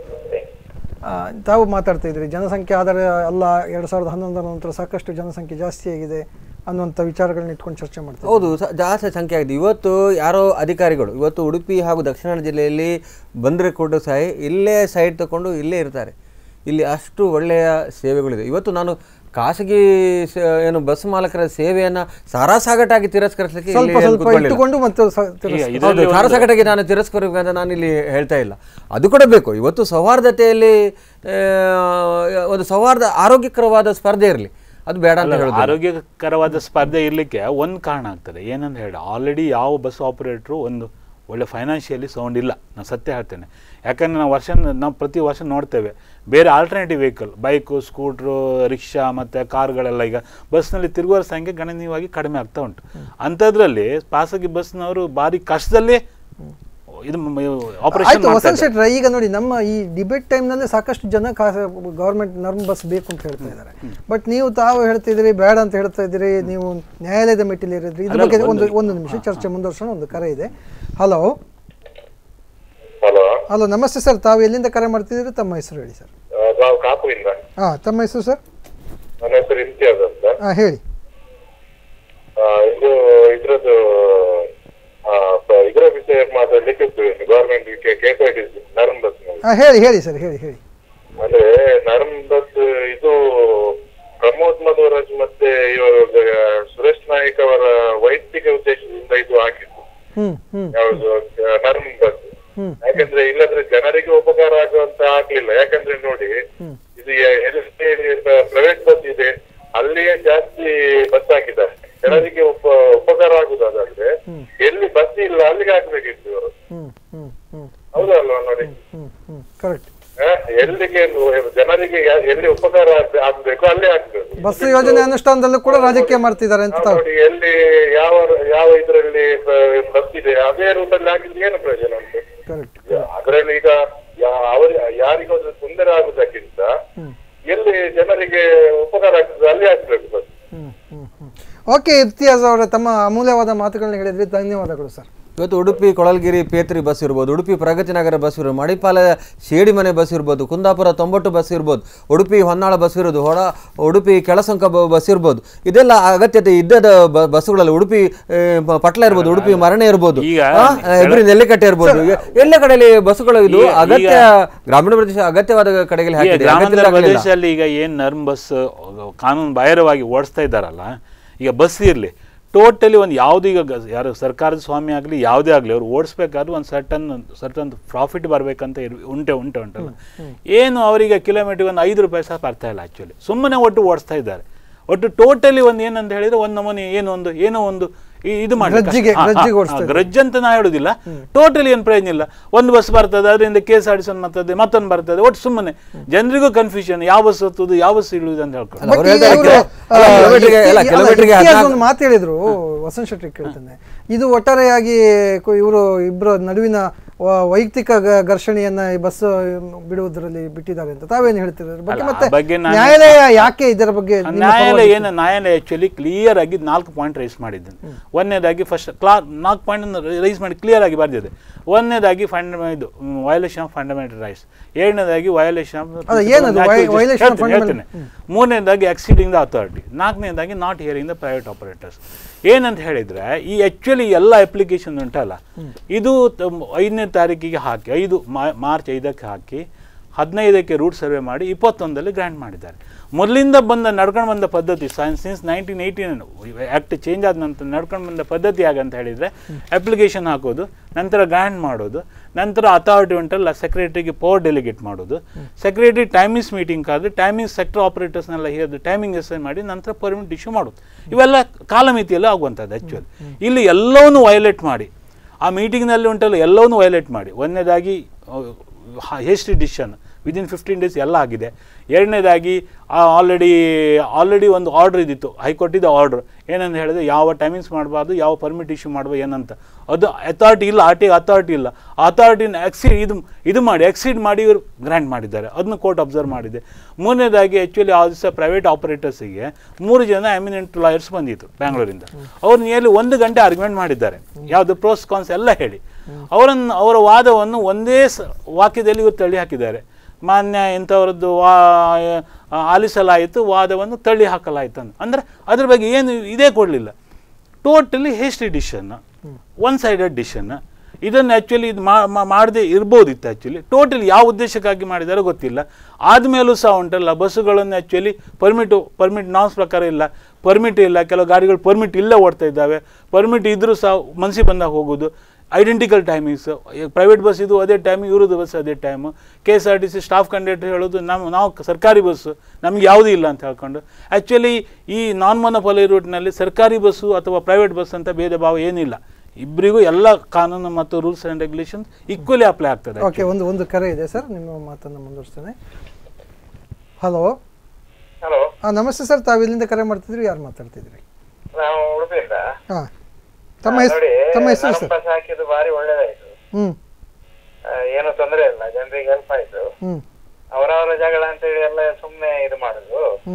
ಆ, ತಾವು ಮಾತಾಡ್ತಾ ಇದ್ರಿ ಜನಸಂಖ್ಯೆ ಆದರೆ ಅಲ್ಲ ಎರಡು ಸಾವಿರದ ಹನ್ನೊಂದರ ನಂತರ ಸಾಕಷ್ಟು ಜನಸಂಖ್ಯೆ ಜಾಸ್ತಿ ಆಗಿದೆ ಅನ್ನುವಂಥ ವಿಚಾರಗಳನ್ನ ಇಟ್ಕೊಂಡು ಚರ್ಚೆ ಮಾಡ್ತೀವಿ ಹೌದು ಸ- ಜಾಸ್ತಿ ಸಂಖ್ಯೆ ಆಗಿದೆ ಇವತ್ತು ಯಾರೋ ಅಧಿಕಾರಿಗಳು ಇವತ್ತು ಉಡುಪಿ ಹಾಗೂ ದಕ್ಷಿಣ ಕನ್ನಡ ಜಿಲ್ಲೆಯಲ್ಲಿ ಬಂದರೆ ಕೂಡ ಸಹ ಇಲ್ಲೇ ಸೈಟ್ ತಗೊಂಡು ಇಲ್ಲೇ ಇರ್ತಾರೆ ಇಲ್ಲಿ ಅಷ್ಟು ಒಳ್ಳೆಯ ಸೇವೆಗಳಿದೆ ಇವತ್ತು ನಾನು ಖಾಸಗಿ ಸ- ಏನು ಬಸ್ ಮಾಲಕರ ಸೇವೆಯನ್ನು ಸಾರಾಸಾಗಟಾಗಿ ತಿರಸ್ಕರಿಸಲಿಕ್ಕೆ ಸ್ವಲ್ಪ ಇಲ್ಲಿ ಏನು ಸ್ವಲ್ಪ ಕೂತ್ಕೊಳ್ಳಿಲ್ಲ. ಇಟ್ಟುಕೊಂಡು ಮತ್ತು ಸ- ಈಗ ತಿರ್ಗಿಸಿ- ಇದರಲ್ಲಿ ಹೌದು ಒಂದು- ಸಾರಾಸಗಟಾಗಿ ನಾನು ತಿರಸ್ಕರಿಬೇಕಂತ ನಾನು ಇಲ್ಲಿ ಹೇಳ್ತಾ ಇಲ್ಲ ಅದು ಕೂಡ ಬೇಕು ಇವತ್ತು ಸೌಹಾರ್ದತೆಯಲ್ಲಿ ಆ, ಒಂದು ಸೌಹಾರ್ದ ಆರೋಗ್ಯಕರವಾದ ಸ್ಪರ್ಧೆ ಇರಲಿ ಅದು ಬೇಡ ಅಂತ ಅಲ್ಲ, ಹೇಳೋದು ಆರೋಗ್ಯಕರವಾದ ಸ್ಪರ್ಧೆ ಇರಲಿಕ್ಕೆ ಒಂದು ಕಾರಣ ಆಗ್ತದೆ ಏನಂತ ಹೇಳಿ ಆಲ್ರೆಡಿ ಯಾವ ಬಸ್ ಆಪರೇಟ್ರು ಒಂದು ಒಳ್ಳೆ ಫೈನಾನ್ಷಿಯಲಿ ಸೌಂಡ್ ಇಲ್ಲ ನಾನು ಸತ್ಯ ಹೇಳ್ತೇನೆ ಯಾಕಂದ್ರೆ ನಾವು ವರ್ಷ ನಾವು ಪ್ರತಿ ವರ್ಷ ನೋಡ್ತೇವೆ ಬೇರೆ alternative vehicle bike scooter rickshaw ಮತ್ತು ಕಾರ್ಗಳೆಲ್ಲ ಈಗ ಬಸ್ನಲ್ಲಿ ತಿರುಗುವ ಸಂಖ್ಯೆ ಗಣನೀಯವಾಗಿ ಕಡಿಮೆ ಆಗ್ತಾ ಉಂಟು ಅಂಥದ್ರಲ್ಲಿ ಖಾಸಗಿ ಬಸ್ನವರು ಭಾರಿ ಕಷ್ಟದಲ್ಲಿ ಇದು ಆಪರೇಷನ್ ಆಯ್ತು ವಸಂತ್ ಶೆಟ್ರ ಈಗ ನೋಡಿ ನಮ್ಮ ಈ ಡಿಬೇಟ್ ಟೈಮ್ನಲ್ಲೇ ಸಾಕಷ್ಟು ಜನ ಗೌರ್ಮೆಂಟ್ ನರ್ಮ್ ಬಸ್ ಬೇಕು ಅಂತ ಹೇಳ್ತಾ ಇದ್ದಾರೆ ಬಟ್ ನೀವು ತಾವು ಹೇಳ್ತಿದ್ದೀರಿ ಬೇಡ ಅಂತ ಹೇಳ್ತಾ ಇದ್ದೀರಿ ನೀವು ನ್ಯಾಯಾಲಯದ ಮೆಟ್ಟಿಲು ಇರಿದ್ರಿ ಇದ್ರ ಬಗ್ಗೆ ಒಂದು ಒಂದು ನಿಮಿಷ ಚರ್ಚೆ ಮುಂದುವರ್ಸೋಣ ಒಂದು ಕರೆ ಇದೆ ಹಲೋ ಹಲೋ ಹಲೋ ನಮಸ್ತೆ ಸರ್ ತಾವು ಎಲ್ಲಿಂದ ಕರೆ ಮಾಡ್ತಿದ್ದೀರಿ ತಮ್ಮ ಹೆಸರು ಹೇಳಿ ಸರ್ ನಾವು ಕಾಪುವಿಂದ ಹಾಂ ತಮ್ಮ ಹೆಸರು ಸರ್ ನನ್ನ ಹೆಸರು ಇಮ್ತಿಯಾಜ್ ಅಂತ ಹಾಂ ಹೇಳಿ ಆ, ಇದು ಇದ್ರದ್ದು ಆ, ಪ- ಇದರ ವಿಷಯ ಮಾತಾಡ್ಲಿಕ್ಕೆ government case T NURM bus ಹಾಂ ಹೇಳಿ ಹೇಳಿ ಸರ್ ಹೇಳಿ ಹೇಳಿ ಅಂದ್ರೆ ನರ್ಮ್ ಬಸ್ ಇದು ಪ್ರಮೋದ್ ಮಧುರಾಜ್ ಮತ್ತೆ ಇವರು ಸುರೇಶ್ ನಾಯ್ಕ್ ಅವರ ವೈಯಕ್ತಿಕ ಉದ್ದೇಶದಿಂದ ಇದು ಹಾಕಿದ್ದು ಹ್ಞೂ ಹ್ಞೂ ಯಾವುದು ನರ್ಮ್ ಬಸ್ ಹ್ಮ್. ಯಾಕಂದ್ರೆ ಇಲ್ಲದ್ರೆ ಜನರಿಗೆ ಉಪಕಾರ ಆಗುವಂತ ಆಗ್ಲಿಲ್ಲ ಯಾಕಂದ್ರೆ ನೋಡಿ ಇದು ಪ್ರೈವೇಟ್ ಬಸ್ ಇದೆ ಅಲ್ಲಿಯೇ ಜಾಸ್ತಿ ಬಸ್ ಹಾಕಿದ್ದಾರೆ ಜನರಿಗೆ ಉಪ ಉಪಕಾರ ಆಗುದಾದ್ರೆ ಎಲ್ಲಿ ಬಸ್ ಇಲ್ಲ ಅಲ್ಲಿಗೆ ಹಾಕ್ಬೇಕಿತ್ತು ಇವರು ಹ್ಞೂ ಹ್ಞೂ ಹ್ಞೂ ಹೌದಲ್ವಾ ನೋಡಿ ಹ್ಞೂ ಹ್ಞೂ ಕರೆಕ್ಟ್ ಆ, ಎಲ್ಲಿಗೆ ಜನರಿಗೆ ಯಾ- ಎಲ್ಲಿ ಉಪಕಾರ ಆಗ್- ಆಗ್ಬೇಕು ಅಲ್ಲೇ ಹಾಕ್ಬೇಕು ಬಸ್ ಯೋಜನೆ ಅನುಷ್ಠಾನದಲ್ಲೂ ಕೂಡ ರಾಜಕೀಯ ಮಾಡ್ತಿದ್ದಾರೆ ಅಂತ ನಾವು ತಾವು ನೋಡಿ ಎಲ್ಲಿ ಯಾವ ಯಾವ ಇದರಲ್ಲಿ ಬಸ್ ಇದೆ ಅದೇ ರೂಟಲ್ಲಿ ಹಾಕಿದ್ರೆ ಏನು ಪ್ರಯೋಜನ ಉಂಟು ಕರೆಕ್ಟ್ ಅದರಲ್ಲಿ ಈಗ ಯಾ- ಅವ್ರ ಯಾರಿಗಾದ್ರೂ ತೊಂದರೆ ಆಗುದಕ್ಕಿಂತ ಎಲ್ಲಿ ಜನರಿಗೆ ಉಪಕಾರ ಆಗ್ತದೆ ಅಲ್ಲಿ ಹಾಕ್ಬೇಕು ಬಸ್ ಹ್ಮ್ ಹ್ಮ್ ಹ್ಮ್ ಓಕೆ ಇರ್ತಿಯಾಜ್ ಅವರ ತಮ್ಮ ಅಮೂಲ್ಯವಾದ ಮಾತುಗಳನ್ನ ಹೇಳಿದ್ರಿ ಧನ್ಯವಾದಗಳು ಸರ್ ಇವತ್ತು ಉಡುಪಿ ಕೊಳಲ್ಗಿರಿ ಪೇತ್ರಿ ಬಸ್ ಇರ್ಬೋದು ಉಡುಪಿ ಪ್ರಗತಿ ನಗರ ಬಸ್ ಇರ್ಬೋದು ಮಣಿಪಾಲ ಶೇಡಿಮನೆ ಬಸ್ ಇರ್ಬೋದು ಕುಂದಾಪುರ ತೊಂಬತ್ತು ಬಸ್ ಇರ್ಬೋದು ಉಡುಪಿ ಹೊನ್ನಾಳ ಬಸ್ ಇರೋದು ಹೊಡ ಉಡುಪಿ ಕೆಳಸಂಕ ಬ- ಬಸ್ ಇರ್ಬೋದು ಇದೆಲ್ಲ ಅಗತ್ಯತೆ ಇದ್ದದ ಬ- ಬಸ್ಸುಗಳಲ್ಲಿ ಉಡುಪಿ ಆ, ಪ- ಪಟ್ಲ ಇರ್ಬೋದು ಉಡುಪಿ ಮರಣೆ ಇರ್ಬೋದು ಈಗ ಆ, ಹೆಬ್ರಿ ನೆಲ್ಲಿಕಟ್ಟೆ ಇರ್ಬೋದು ಈಗ ಎಲ್ಲ ಕಡೆಯಲ್ಲಿ ಬಸ್ಸುಗಳು ಇದು ಈಗ- ಅಗತ್ಯ ಗ್ರಾಮೀಣ ಪ್ರದೇಶ ಅಗತ್ಯವಾದ ಕಡೆಗೆ ಈಗ ಹಾಕಿದೆ ಗ್ರಾಮಾಂತರ ಅಗತ್ಯದಲ್ಲಿ ಹಾಕಲಿಲ್ಲ. ಪ್ರದೇಶದಲ್ಲಿ ಈಗ ಏನು ನರ್ಮ್ ಬಸ್ ಕಾನೂನು ಬಾಹಿರವಾಗಿ ಓಡಿಸ್ತಾ ಇದ್ದಾರಲ್ಲ ಈಗ ಬಸ್ ಇರಲಿ ಟೋಟಲಿ ಒಂದು ಯಾವುದು ಈಗ ಗ- ಯಾರು ಸರ್ಕಾರದ ಸ್ವಾಮಿ ಆಗಲಿ ಯಾವುದೇ ಆಗಲಿ ಅವ್ರು ಓಡಿಸ್ಬೇಕಾದ್ರೂ ಒಂದು ಸರ್ಟನ್ ಸರ್ಟನ್ ಪ್ರಾಫಿಟ್ ಬರಬೇಕಂತ ಇರ್ ಉಂಟೆ ಉಂಟೆ ಉಂಟಲ್ಲ ಏನು ಅವರಿಗೆ ಕಿಲೋಮೀಟ್ರಿಗೆ ಒಂದು ಐದು ರೂಪಾಯಿ ಸಹ ಬರ್ತಾ ಇಲ್ಲ ಆ್ಯಕ್ಚುಲಿ ಸುಮ್ಮನೆ ಒಟ್ಟು ಓಡಿಸ್ತಾ ಇದ್ದಾರೆ ಒಟ್ಟು ಟೋಟಲಿ ಒಂದು ಏನಂತ ಹೇಳಿದ್ರೆ ಒಂದು ನಮೂನಿ ಏನೋ ಒಂದು ಏನೋ ಒಂದು ಈ- ಇದು ಗ್ರಜ್ಜಿಗೆ- ಗ್ರಜ್ಜಿಗೆ ಓಡಿಸ್ತಾ ಇದ್ದಾರೆ. ಗ್ರಜ್ ಅಂತ ನಾ ಹೇಳುದಿಲ್ಲ ಟೋಟಲಿ ಏನು ಪ್ರಯೋಜನ ಇಲ್ಲ ಒಂದು ಬಸ್ ಬರ್ತದೆ ಅದರಿಂದ K S R T C ಬರ್ತದೆ ಮತ್ತೊಂದು ಬರ್ತದೆ ಒಟ್ಟು ಸುಮ್ಮನೆ ಜನರಿಗೂ ಕನ್ಫ್ಯೂಷನ್ ಯಾವ ಬಸ್ ಹತ್ತುದು ಯಾವ ಬಸ್ ಇಳುವುದು ಅಂತ ಹೇಳ್ಕೊಂಡು ಅಲ್ಲ, ಬಟ್ ಅವ್ರು ಈಗ ಹೇಳ್ತಾರೆ ಇವ್ರು, ಅಲ್ಲ, ಆ, ಕಿಲೋಮೀಟ್ರಿಗೆ- ಅಲ್ಲ, ಅಲ್ಲ, ಕಿಲೋಮೀಟ್ರಿಗೆ ಇತಿಹಾಸ ಹದ್ನಾಲ್ಕು- ಒಂದು ಮಾತು ಹೇಳಿದ್ರು ವಸಂತ್ ಶೆಟ್ಟಿ ಕೇಳ್ತೇನೆ ಇದು ಒಟ್ಟಾರೆಯಾಗಿ ಇವರು ಇಬ್ಬರ ನಡುವಿನ ವ- ವೈಯಕ್ತಿಕ ಗ- ಘರ್ಷಣೆಯನ್ನ ಈ ಬಸ್ ಬಿಡುವುದರಲ್ಲಿ ಬಿಟ್ಟಿದ್ದಾರೆ ಅಂತ ತಾವೇನು ಹೇಳ್ತೀರಿ ಅದ್ರ ಬಗ್ಗೆ ಅಲ್ಲ, ಆ ಮತ್ತೆ ಬಗ್ಗೆ ನಾನು- ನ್ಯಾಯಾಲಯ ಯಾಕೆ ಇದರ ಬಗ್ಗೆ ನಿಮ್ಮ ನ್ಯಾಯಾಲಯ ಪರವಾಗಿ- ಏನು ನ್ಯಾಯಾಲಯ ಆಕ್ಚುಲಿ ಕ್ಲಿಯರ್ ಆಗಿ ನಾಲ್ಕು ಪಾಯಿಂಟ್ ರೈಸ್ ಮಾಡಿದ್ದೇನೆ ಒಂದನೇದಾಗಿ ಫಸ್ಟ್ ಕ್ಲಾ ನಾಲ್ಕು ಪಾಯಿಂಟ್ ರೈಸ್ ಮಾಡಿ ಕ್ಲಿಯರ್ ಆಗಿ ಬರ್ದಿದೆ ಒಂದನೇದಾಗಿ ಫಂಡ ಇದು ವಯೋಲೇಷನ್ ಆಫ್ ಫಂಡಮೆಂಟಲ್ ರೈಟ್ಸ್ ಎರಡನೇದಾಗಿ ವಯೋಲೇಷನ್ ಅಲ್ಲ, ಏನದು? Vi- violation of fundamental- ಮೂರನೇದಾಗಿ ಎಕ್ಸಿಡಿಂಗ್ ದ ಅಥಾರಿಟಿ ನಾಲ್ಕನೇದಾಗಿ not hearing the private operators ಏನಂತ ಹೇಳಿದ್ರೆ ಈ ಆ್ಯಕ್ಚುಲಿ ಎಲ್ಲ ಅಪ್ಲಿಕೇಶನ್ ಉಂಟಲ್ಲ ಇದು ತಮ್- ಐದನೇ ತಾರೀಕಿಗೆ ಹಾಕಿ ಐದು ಮಾ- ಮಾರ್ಚ್ ಐದಕ್ಕೆ ಹಾಕಿ ಹದಿನೈದಕ್ಕೆ ರೂಟ್ ಸರ್ವೆ ಮಾಡಿ ಇಪ್ಪತ್ತೊಂದರಲ್ಲಿ ಗ್ರ್ಯಾಂಟ್ ಮಾಡಿದ್ದಾರೆ ಮೊದಲಿಂದ ಬಂದ ನಡ್ಕೊಂಡು ಬಂದ ಪದ್ಧತಿ since nineteen eighteen act change ಆದ ನಂತರ ನಡ್ಕೊಂಡು ಬಂದ ಪದ್ಧತಿ ಹೇಗಂತ ಹೇಳಿದರೆ ಅಪ್ಲಿಕೇಶನ್ ಹಾಕೋದು ನಂತರ ಗ್ರ್ಯಾಂಟ್ ಮಾಡೋದು ನಂತರ ಅಥಾರಿಟಿ ಉಂಟಲ್ಲ ಸೆಕ್ರೆಟರಿಗೆ ಪವರ್ ಡೆಲಿಗೇಟ್ ಮಾಡೋದು ಸೆಕ್ರೆಟರಿ ಟೈಮಿಂಗ್ಸ್ ಮೀಟಿಂಗ್ ಕರೆದು ಟೈಮಿಂಗ್ಸ್ ಸೆಕ್ಟರ್ ಆಪರೇಟರ್ಸ್ನೆಲ್ಲ ಹಿಡಿದು ಟೈಮಿಂಗ್ ಅಸೈನ್ ಮಾಡಿ ನಂತರ ಪರ್ಮಿಟ್ ಇಶ್ಯೂ ಮಾಡೋದು ಇವೆಲ್ಲ ಕಾಲಮಿತಿಯಲ್ಲಿ ಆಗುವಂಥದ್ದು ಆ್ಯಕ್ಚುಲಿ ಇಲ್ಲಿ ಎಲ್ಲವನ್ನೂ ವಯೋಲೇಟ್ ಮಾಡಿ ಆ ಮೀಟಿಂಗ್ನಲ್ಲಿ ಉಂಟಲ್ಲ ಎಲ್ಲವನ್ನೂ ವಯೋಲೇಟ್ ಮಾಡಿ ಒಂದನೇದಾಗಿ hasty decision within fifteen days ಎಲ್ಲ ಆಗಿದೆ ಎರಡನೇದಾಗಿ ಆಲ್ರೆಡಿ ಆಲ್ರೆಡಿ ಒಂದು ಆರ್ಡ್ರ್ ಇದ್ದಿತ್ತು ಹೈಕೋರ್ಟಿದ ಆರ್ಡ್ರ್ ಏನಂತ ಹೇಳಿದ್ರೆ ಯಾವ ಟೈಮಿಂಗ್ಸ್ ಮಾಡಬಾರ್ದು ಯಾವ ಪರ್ಮಿಟ್ ಇಶ್ಯೂ ಮಾಡಬಾರ್ದು ಏನಂತ ಅದು ಅಥಾರಿಟಿ ಇಲ್ಲ ಆರ್ ಟಿ ಅಥಾರಿಟಿ ಇಲ್ಲ ಅಥಾರಿಟಿನ ಎಕ್ಸಿ ಇದು ಇದು ಮಾಡಿ ಎಕ್ಸೀಡ್ ಮಾಡಿ ಇವರು ಗ್ರ್ಯಾಂಟ್ ಮಾಡಿದ್ದಾರೆ ಅದನ್ನು ಕೋರ್ಟ್ ಅಬ್ಸರ್ವ್ ಮಾಡಿದೆ ಮೂರನೇದಾಗಿ ಆ್ಯಕ್ಚುಲಿ ಆ ದಿವಸ ಪ್ರೈವೇಟ್ ಆಪರೇಟರ್ಸಿಗೆ ಮೂರು ಜನ ಎಮಿನೆಂಟ್ ಲಾಯರ್ಸ್ ಬಂದಿತ್ತು ಬ್ಯಾಂಗ್ಳೂರಿಂದ ಅವ್ರು ನಿಯರ್ಲಿ ಒಂದು ಗಂಟೆ ಆರ್ಗ್ಯುಮೆಂಟ್ ಮಾಡಿದ್ದಾರೆ ಯಾವುದು ಪ್ರೋಸ್ ಕಾನ್ಸ್ ಎಲ್ಲ ಹೇಳಿ ಅವರನ್ನು ಅವರ ವಾದವನ್ನು ಒಂದೇ ಸ ವಾಕ್ಯದಲ್ಲಿ ಇವರು ತಳ್ಳಿ ಹಾಕಿದ್ದಾರೆ ಮಾನ್ಯ ಇಂಥವ್ರದ್ದು ವಾ ಆಲಿಸಲಾಯಿತು ವಾದವನ್ನು ತಳ್ಳಿ ಹಾಕಲಾಯಿತು ಅಂತ ಅಂದರೆ ಅದ್ರ ಬಗ್ಗೆ ಏನು ಇದೇ ಕೊಡಲಿಲ್ಲ totally hasty decision one sided decision ಇದನ್ನು ಆ್ಯಕ್ಚುಲಿ ಇದು ಮಾಡದೆ ಇರ್ಬೋದಿತ್ತು ಆ್ಯಕ್ಚುಲಿ ಟೋಟಲಿ ಯಾವ ಉದ್ದೇಶಕ್ಕಾಗಿ ಮಾಡಿದಾರೋ ಗೊತ್ತಿಲ್ಲ ಆದಮೇಲೂ ಸಹ ಉಂಟಲ್ಲ ಬಸ್ಸುಗಳನ್ನು ಆ್ಯಕ್ಚುಲಿ ಪರ್ಮಿಟು ಪರ್ಮಿಟ್ ನಾಮ್ಸ್ ಪ್ರಕಾರ ಇಲ್ಲ ಪರ್ಮಿಟ್ ಇಲ್ಲ ಕೆಲವು ಗಾಡಿಗಳು ಪರ್ಮಿಟ್ ಇಲ್ಲ ಓಡ್ತಾ ಇದ್ದಾವೆ ಪರ್ಮಿಟ್ ಇದ್ದರೂ ಸಹ ಮನಸ್ಸಿಗೆ ಬಂದಾಗ ಹೋಗೋದು ಐಡೆಂಟಿಕಲ್ ಟೈಮಿಂಗ್ಸ್ ಪ್ರೈವೇಟ್ ಬಸ್ ಇದು ಅದೇ ಟೈಮ್ ಇವ್ರದ್ದು ಬಸ್ ಅದೇ time K S R T C staff conductor ಹೇಳೋದು ನಮ್ಮ ನಾವು ಸರ್ಕಾರಿ ಬಸ್ಸು ನಮಗೆ ಯಾವುದೂ ಇಲ್ಲ ಅಂತ ಹೇಳ್ಕೊಂಡು ಆ್ಯಕ್ಚುಲಿ ಈ ನಾನ್ ಮೊನೋಪೊಲಿ ರೂಟ್ನಲ್ಲಿ ಸರ್ಕಾರಿ ಬಸ್ಸು ಅಥವಾ ಪ್ರೈವೇಟ್ ಬಸ್ ಅಂತ ಭೇದ ಭಾವ ಏನಿಲ್ಲ ಇಬ್ಬರಿಗೂ ಎಲ್ಲ ಕಾನೂನು ಮತ್ತು rules and regulations equally apply ಆಗ್ತದೆ ಓಕೆ ಒಂದು ಒಂದು ಕರೆ ಇದೆ ಸರ್ ನಿಮ್ಮ ಮಾತನ್ನು ಮುಂದುವರಿಸ್ತೇನೆ ಹಲೋ ಹಲೋ ಹಾಂ ನಮಸ್ತೆ ಸರ್ ತಾವು ಇಲ್ಲಿಂದ ಕರೆ ಮಾಡ್ತಿದ್ರಿ ಯಾರು ಮಾತಾಡ್ತಿದ್ರಿ ನಾವು ಉಡುಪಿಯಿಂದ ಹಾಂ ತಮ್ಮ ಹೆಸರು ನೋಡಿ ತಮ್ಮ ಹೆಸರು ಸರ್ ಬಸ್ ಹಾಕಿದ್ದು ಭಾರಿ ಒಳ್ಳೇದಾಯ್ತು ಹ್ಞೂ ಆ, ಏನು ತೊಂದರೆ ಇಲ್ಲ ಜನರಿಗೆ ಹೆಲ್ಪ್ ಆಯ್ತು ಹ್ಞೂ ಅವರವರ ಜಗಳ ಅಂತೇಳಿ ಎಲ್ಲ ಸುಮ್ನೆ ಇದು ಮಾಡುದು ಹ್ಞೂ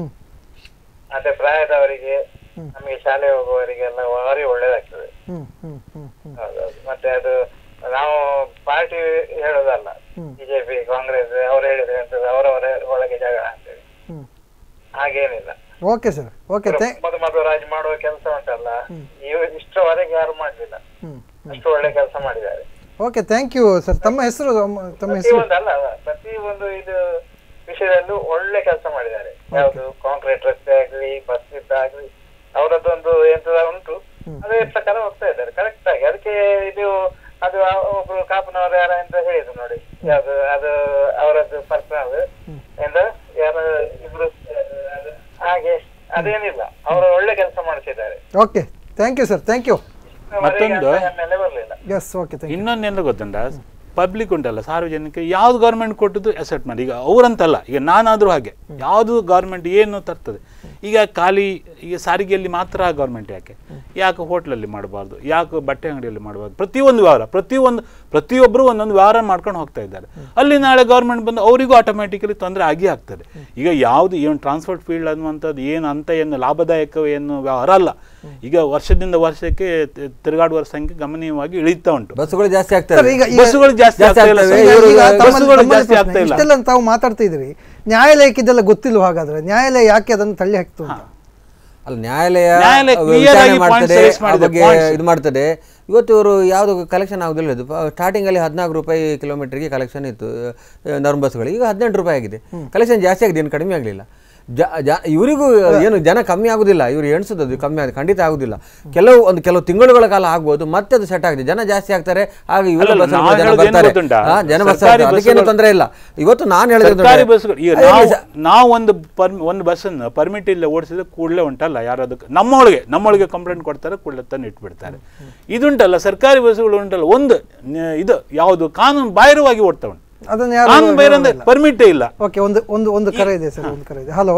ಮತ್ತೆ ಪ್ರಾಯದವರಿಗೆ ನಮಗೆ ಶಾಲೆ ಹೋಗುವವರಿಗೆಲ್ಲ ಭಾರಿ ಒಳ್ಳೇದಾಗ್ತದೆ ಹ್ಞೂ ಹ್ಞೂ ಹ್ಞೂ ಹ್ಞೂ ಹೌದೌದು. ಮತ್ತೆ ಅದು ನಾವು ಪಾರ್ಟಿ ಹೇಳೋದಲ್ಲ ಬಿಜೆಪಿ ಕಾಂಗ್ರೆಸ್ ಅವ್ರು ಹೇಳಿದ್ರೆ ಅಂತ ಅವರವರ ಒಳಗೆ ಜಗಳ ಅಂತೇಳಿ ಹ್ಞೂ ಹಾಗೇನಿಲ್ಲ okay sir okay thank Madhu Madhuraj ಮಾಡುವ ಕೆಲಸ ಉಂಟಲ್ಲ ಇವ ಇಷ್ಟವರೆಗೆ ಯಾರು ಮಾಡ್ಲಿಲ್ಲ ಹ್ಞೂ ಅಷ್ಟು ಒಳ್ಳೆ ಕೆಲಸ ಮಾಡಿದ್ದಾರೆ ಓಕೆ ಥ್ಯಾಂಕ್ ಯು ಸರ್ ತಮ್ಮ ಹೆಸರು ತಮ್ಮ- ತಮ್ಮ ಹೆಸರು ಪ್ರತಿಯೊಂದು ಅಲ್ಲ ಅಲ್ಲ, ಪ್ರತಿಯೊಂದು ಇದು ವಿಷಯದಲ್ಲೂ ಒಳ್ಳೆ ಕೆಲಸ ಮಾಡಿದ್ದಾರೆ ಯಾವುದು ಕಾಂಕ್ರೀಟ್ ರಸ್ತೆ ಆಗ್ಲಿ ಬಸ್ ಆಗ್ಲಿ ಅವರದ್ದೊಂದು ಎಂತದ ಉಂಟು ಅದೇ ಪ್ರಕಾರ ಹೋಗ್ತಾ ಇದ್ದಾರೆ ಕರೆಕ್ಟ್ ಆಗಿ ಅದಕ್ಕೆ ಇದು ಅದು ಆ ಒಬ್ರು ಕಾಪನವರು ಯಾರ ಅಂತ ಹೇಳಿದ್ರು ನೋಡಿ ಯಾವ್ದು ಅದು ಅವರದ್ದು ಪರ್ಸನಲ್ ಎಂದ ಯಾರ ಇಬ್ರು ಅದು ಹಾಗೆ ಅದೇನಿಲ್ಲ ಅವರು ಒಳ್ಳೆ ಕೆಲಸ ಮಾಡ್ತಿದ್ದಾರೆ okay thank you sir thank you ಮತ್ತೊಂದು ಮೇಲೆ ಬರ್ಲಿಲ್ಲ ಎಸ್ ಓಕೆ ಥ್ಯಾಂಕ್ ಯು ಇನ್ನೊಂದೇನು ಗೊತ್ತುಂಟ ಪಬ್ಲಿಕ್ ಉಂಟಲ್ಲ ಸಾರ್ವಜನಿಕ ಯಾವ್ದು ಗೌರ್ಮೆಂಟ್ ಕೊಟ್ಟದ್ದು ಅಸೆಪ್ಟ್ ಮಾಡಿ ಈಗ ಅವರಂತಲ್ಲ ಈಗ ನಾನಾದರೂ ಹಾಗೆ ಯಾವುದು ಗೌರ್ಮೆಂಟ್ ಏನು ತರ್ತದೆ ಈಗ ಖಾಲಿ ಈಗ ಸಾರಿಗೆಯಲ್ಲಿ ಮಾತ್ರ ಗೌರ್ಮೆಂಟ್ ಯಾಕೆ ಯಾಕೆ ಹೋಟ್ಲಲ್ಲಿ ಮಾಡಬಾರ್ದು ಯಾಕೆ ಬಟ್ಟೆ ಅಂಗಡಿಯಲ್ಲಿ ಮಾಡಬಾರ್ದು ಪ್ರತಿಯೊಂದು ವ್ಯವಹಾರ ಪ್ರತಿಯೊಂದು ಪ್ರತಿಯೊಬ್ಬರು ಒಂದೊಂದು ವ್ಯವಹಾರ ಮಾಡ್ಕೊಂಡು ಹೋಗ್ತಾ ಇದ್ದಾರೆ ಅಲ್ಲಿ ನಾಳೆ ಗೌರ್ಮೆಂಟ್ ಬಂದು ಅವರಿಗೂ ಆಟೋಮ್ಯಾಟಿಕಲಿ ತೊಂದರೆ ಆಗಿ ಆಗ್ತದೆ ಈಗ ಯಾವುದು ಏನು ಟ್ರಾನ್ಸ್ಪೋರ್ಟ್ ಫೀಲ್ಡ್ ಅನ್ನುವಂಥದ್ದು ಏನು ಅಂತ ಏನು ಲಾಭದಾಯಕ ಏನು ವ್ಯವಹಾರ ಅಲ್ಲ ಈಗ ವರ್ಷದಿಂದ ವರ್ಷಕ್ಕೆ ತಿ- ತಿರುಗಾಡುವ ಸಂಖ್ಯೆ ಗಮನೀಯವಾಗಿ ಇಳಿತಾ ಉಂಟು ಬಸ್ಸುಗಳು ಜಾಸ್ತಿ ಸರ್ ಆಗ್ತವೆ ಈಗ ಈಗ ಬಸ್ಸುಗಳು ಜಾಸ್ತಿ ಜಾಸ್ತಿ ಆಗ್ತಾ ಇಲ್ಲ ಆಗ್ತವೆ. ಸರ್. ಇವರು ಈಗ ಈಗ ತಮ್ಮಲ್ಲಿ- ಬಸ್ಸುಗಳು ತಮ್ಮಲ್ಲಿ ಜಾಸ್ತಿ ಪ್ರಶ್ನೆ, ಆಗ್ತಾ ಇಲ್ಲ ಇಷ್ಟೆಲ್ಲ ತಾವು ಮಾತಾಡ್ತಿದ್ರಿ ನ್ಯಾಯಾಲಯಕ್ಕೆ ಇದೆಲ್ಲ ಗೊತ್ತಿಲ್ಲ ಹಾಗಾದ್ರೆ ನ್ಯಾಯಾಲಯ ಯಾಕೆ ಅದನ್ನು ತಳ್ಳಿ ಹಾಕ್ತು ಅಂತ ಅಲ್ಲ ನ್ಯಾಯಾಲಯ ನ್ಯಾಯಾಲಯ clear ವಿಚಾರಣೆ ಆಗಿ points ಮಾಡ್ತದೆ raise ಆ ಮಾಡಿದೆ, ಬಗ್ಗೆ points. ಇದು ಮಾಡ್ತದೆ ಇವತ್ತು ಇವರು ಯಾವುದು ಕಲೆಕ್ಷನ್ ಆಗೋದಿಲ್ಲ ಇದು ಸ್ಟಾರ್ಟಿಂಗ್ ಅಲ್ಲಿ ಹದಿನಾಲ್ಕು ರೂಪಾಯಿ ಕಿಲೋಮೀಟರ್ಗೆ ಕಲೆಕ್ಷನ್ ಇತ್ತು ನರ್ಮ್ ಬಸ್ಗಳು ಈಗ ಹದಿನೆಂಟು ರೂಪಾಯಿ ಆಗಿದೆ ಕಲೆಕ್ಷನ್ ಜಾಸ್ತಿ ಆಗಿದೆ ಏನು ಕಡಿಮೆ ಆಗಲಿಲ್ಲ ಜ ಜ ಇವರಿಗೂ ಏನು ಜನ ಕಮ್ಮಿ ಆಗುದಿಲ್ಲ ಇವರು ಎಣಿಸೋದು ಅದು ಕಮ್ಮಿ ಆಗಿದೆ ಖಂಡಿತ ಆಗುದಿಲ್ಲ ಕೆಲವು ಒಂದು ಕೆಲವು ತಿಂಗಳುಗಳ ಕಾಲ ಆಗ್ಬೋದು ಮತ್ತೆ ಅದು ಸೆಟ್ ಆಗಿದೆ ಜನ ಜಾಸ್ತಿ ಆಗ್ತಾರೆ ಆಗ ಇವರು ಅಲ್ಲ, ಬಸ್ ನಾವು ಜನ ಹೇಳೋದು ಏನು ಬರ್ತಾರೆ ಗೊತ್ತುಂಟಾ? ಹಾ, ಜನ ಬಸ್ ಸರ್ಕಾರಿ ಅದಕ್ಕೇನು ಬಸ್ಸುಗಳು- ತೊಂದರೆ ಇಲ್ಲ ಇವತ್ತು ನಾನು ಹೇಳಿದ್ರೆ ಸರ್ಕಾರಿ ಬಸ್ಗಳು ಈಗ ಅದೇ ನಾವು ಸ- ನಾವು ಒಂದು ಪರ್ಮಿ ಒಂದು ಬಸ್ಸನ್ನು ಪರ್ಮಿಟ್ ಇಲ್ಲ ಓಡಿಸಿದ್ರೆ ಕೂಡಲೇ ಉಂಟಲ್ಲ ಯಾರಾದಕ್ಕೆ ನಮ್ಮೊಳಗೆ ನಮ್ಮೊಳಗೆ ಕಂಪ್ಲೇಂಟ್ ಕೊಡ್ತಾರೆ ಕೂಡಲೇ ತಂದು ಇಟ್ಬಿಡ್ತಾರೆ ಇದುಂಟಲ್ಲ ಸರ್ಕಾರಿ ಬಸ್ಸುಗಳು ಉಂಟಲ್ಲ ಒಂದು ನ- ಇದು ಯಾವುದು ಕಾನೂನು ಬಾಹಿರವಾಗಿ ಓಡ್ತಾ ಉಂಟು ಅದನ್ನ ಯಾರು ಕಾನೂನು ಬಾಹಿರ ಅಂದ್ರೆ ಪರ್ಮಿಟೇ ಇಲ್ಲ ಓಕೆ ಒಂದು ಒಂದು ಒಂದು ಕರೆ ಇದೆ ಸರ್ ಒಂದು ಕರೆ ಇದೆ ಹಲೋ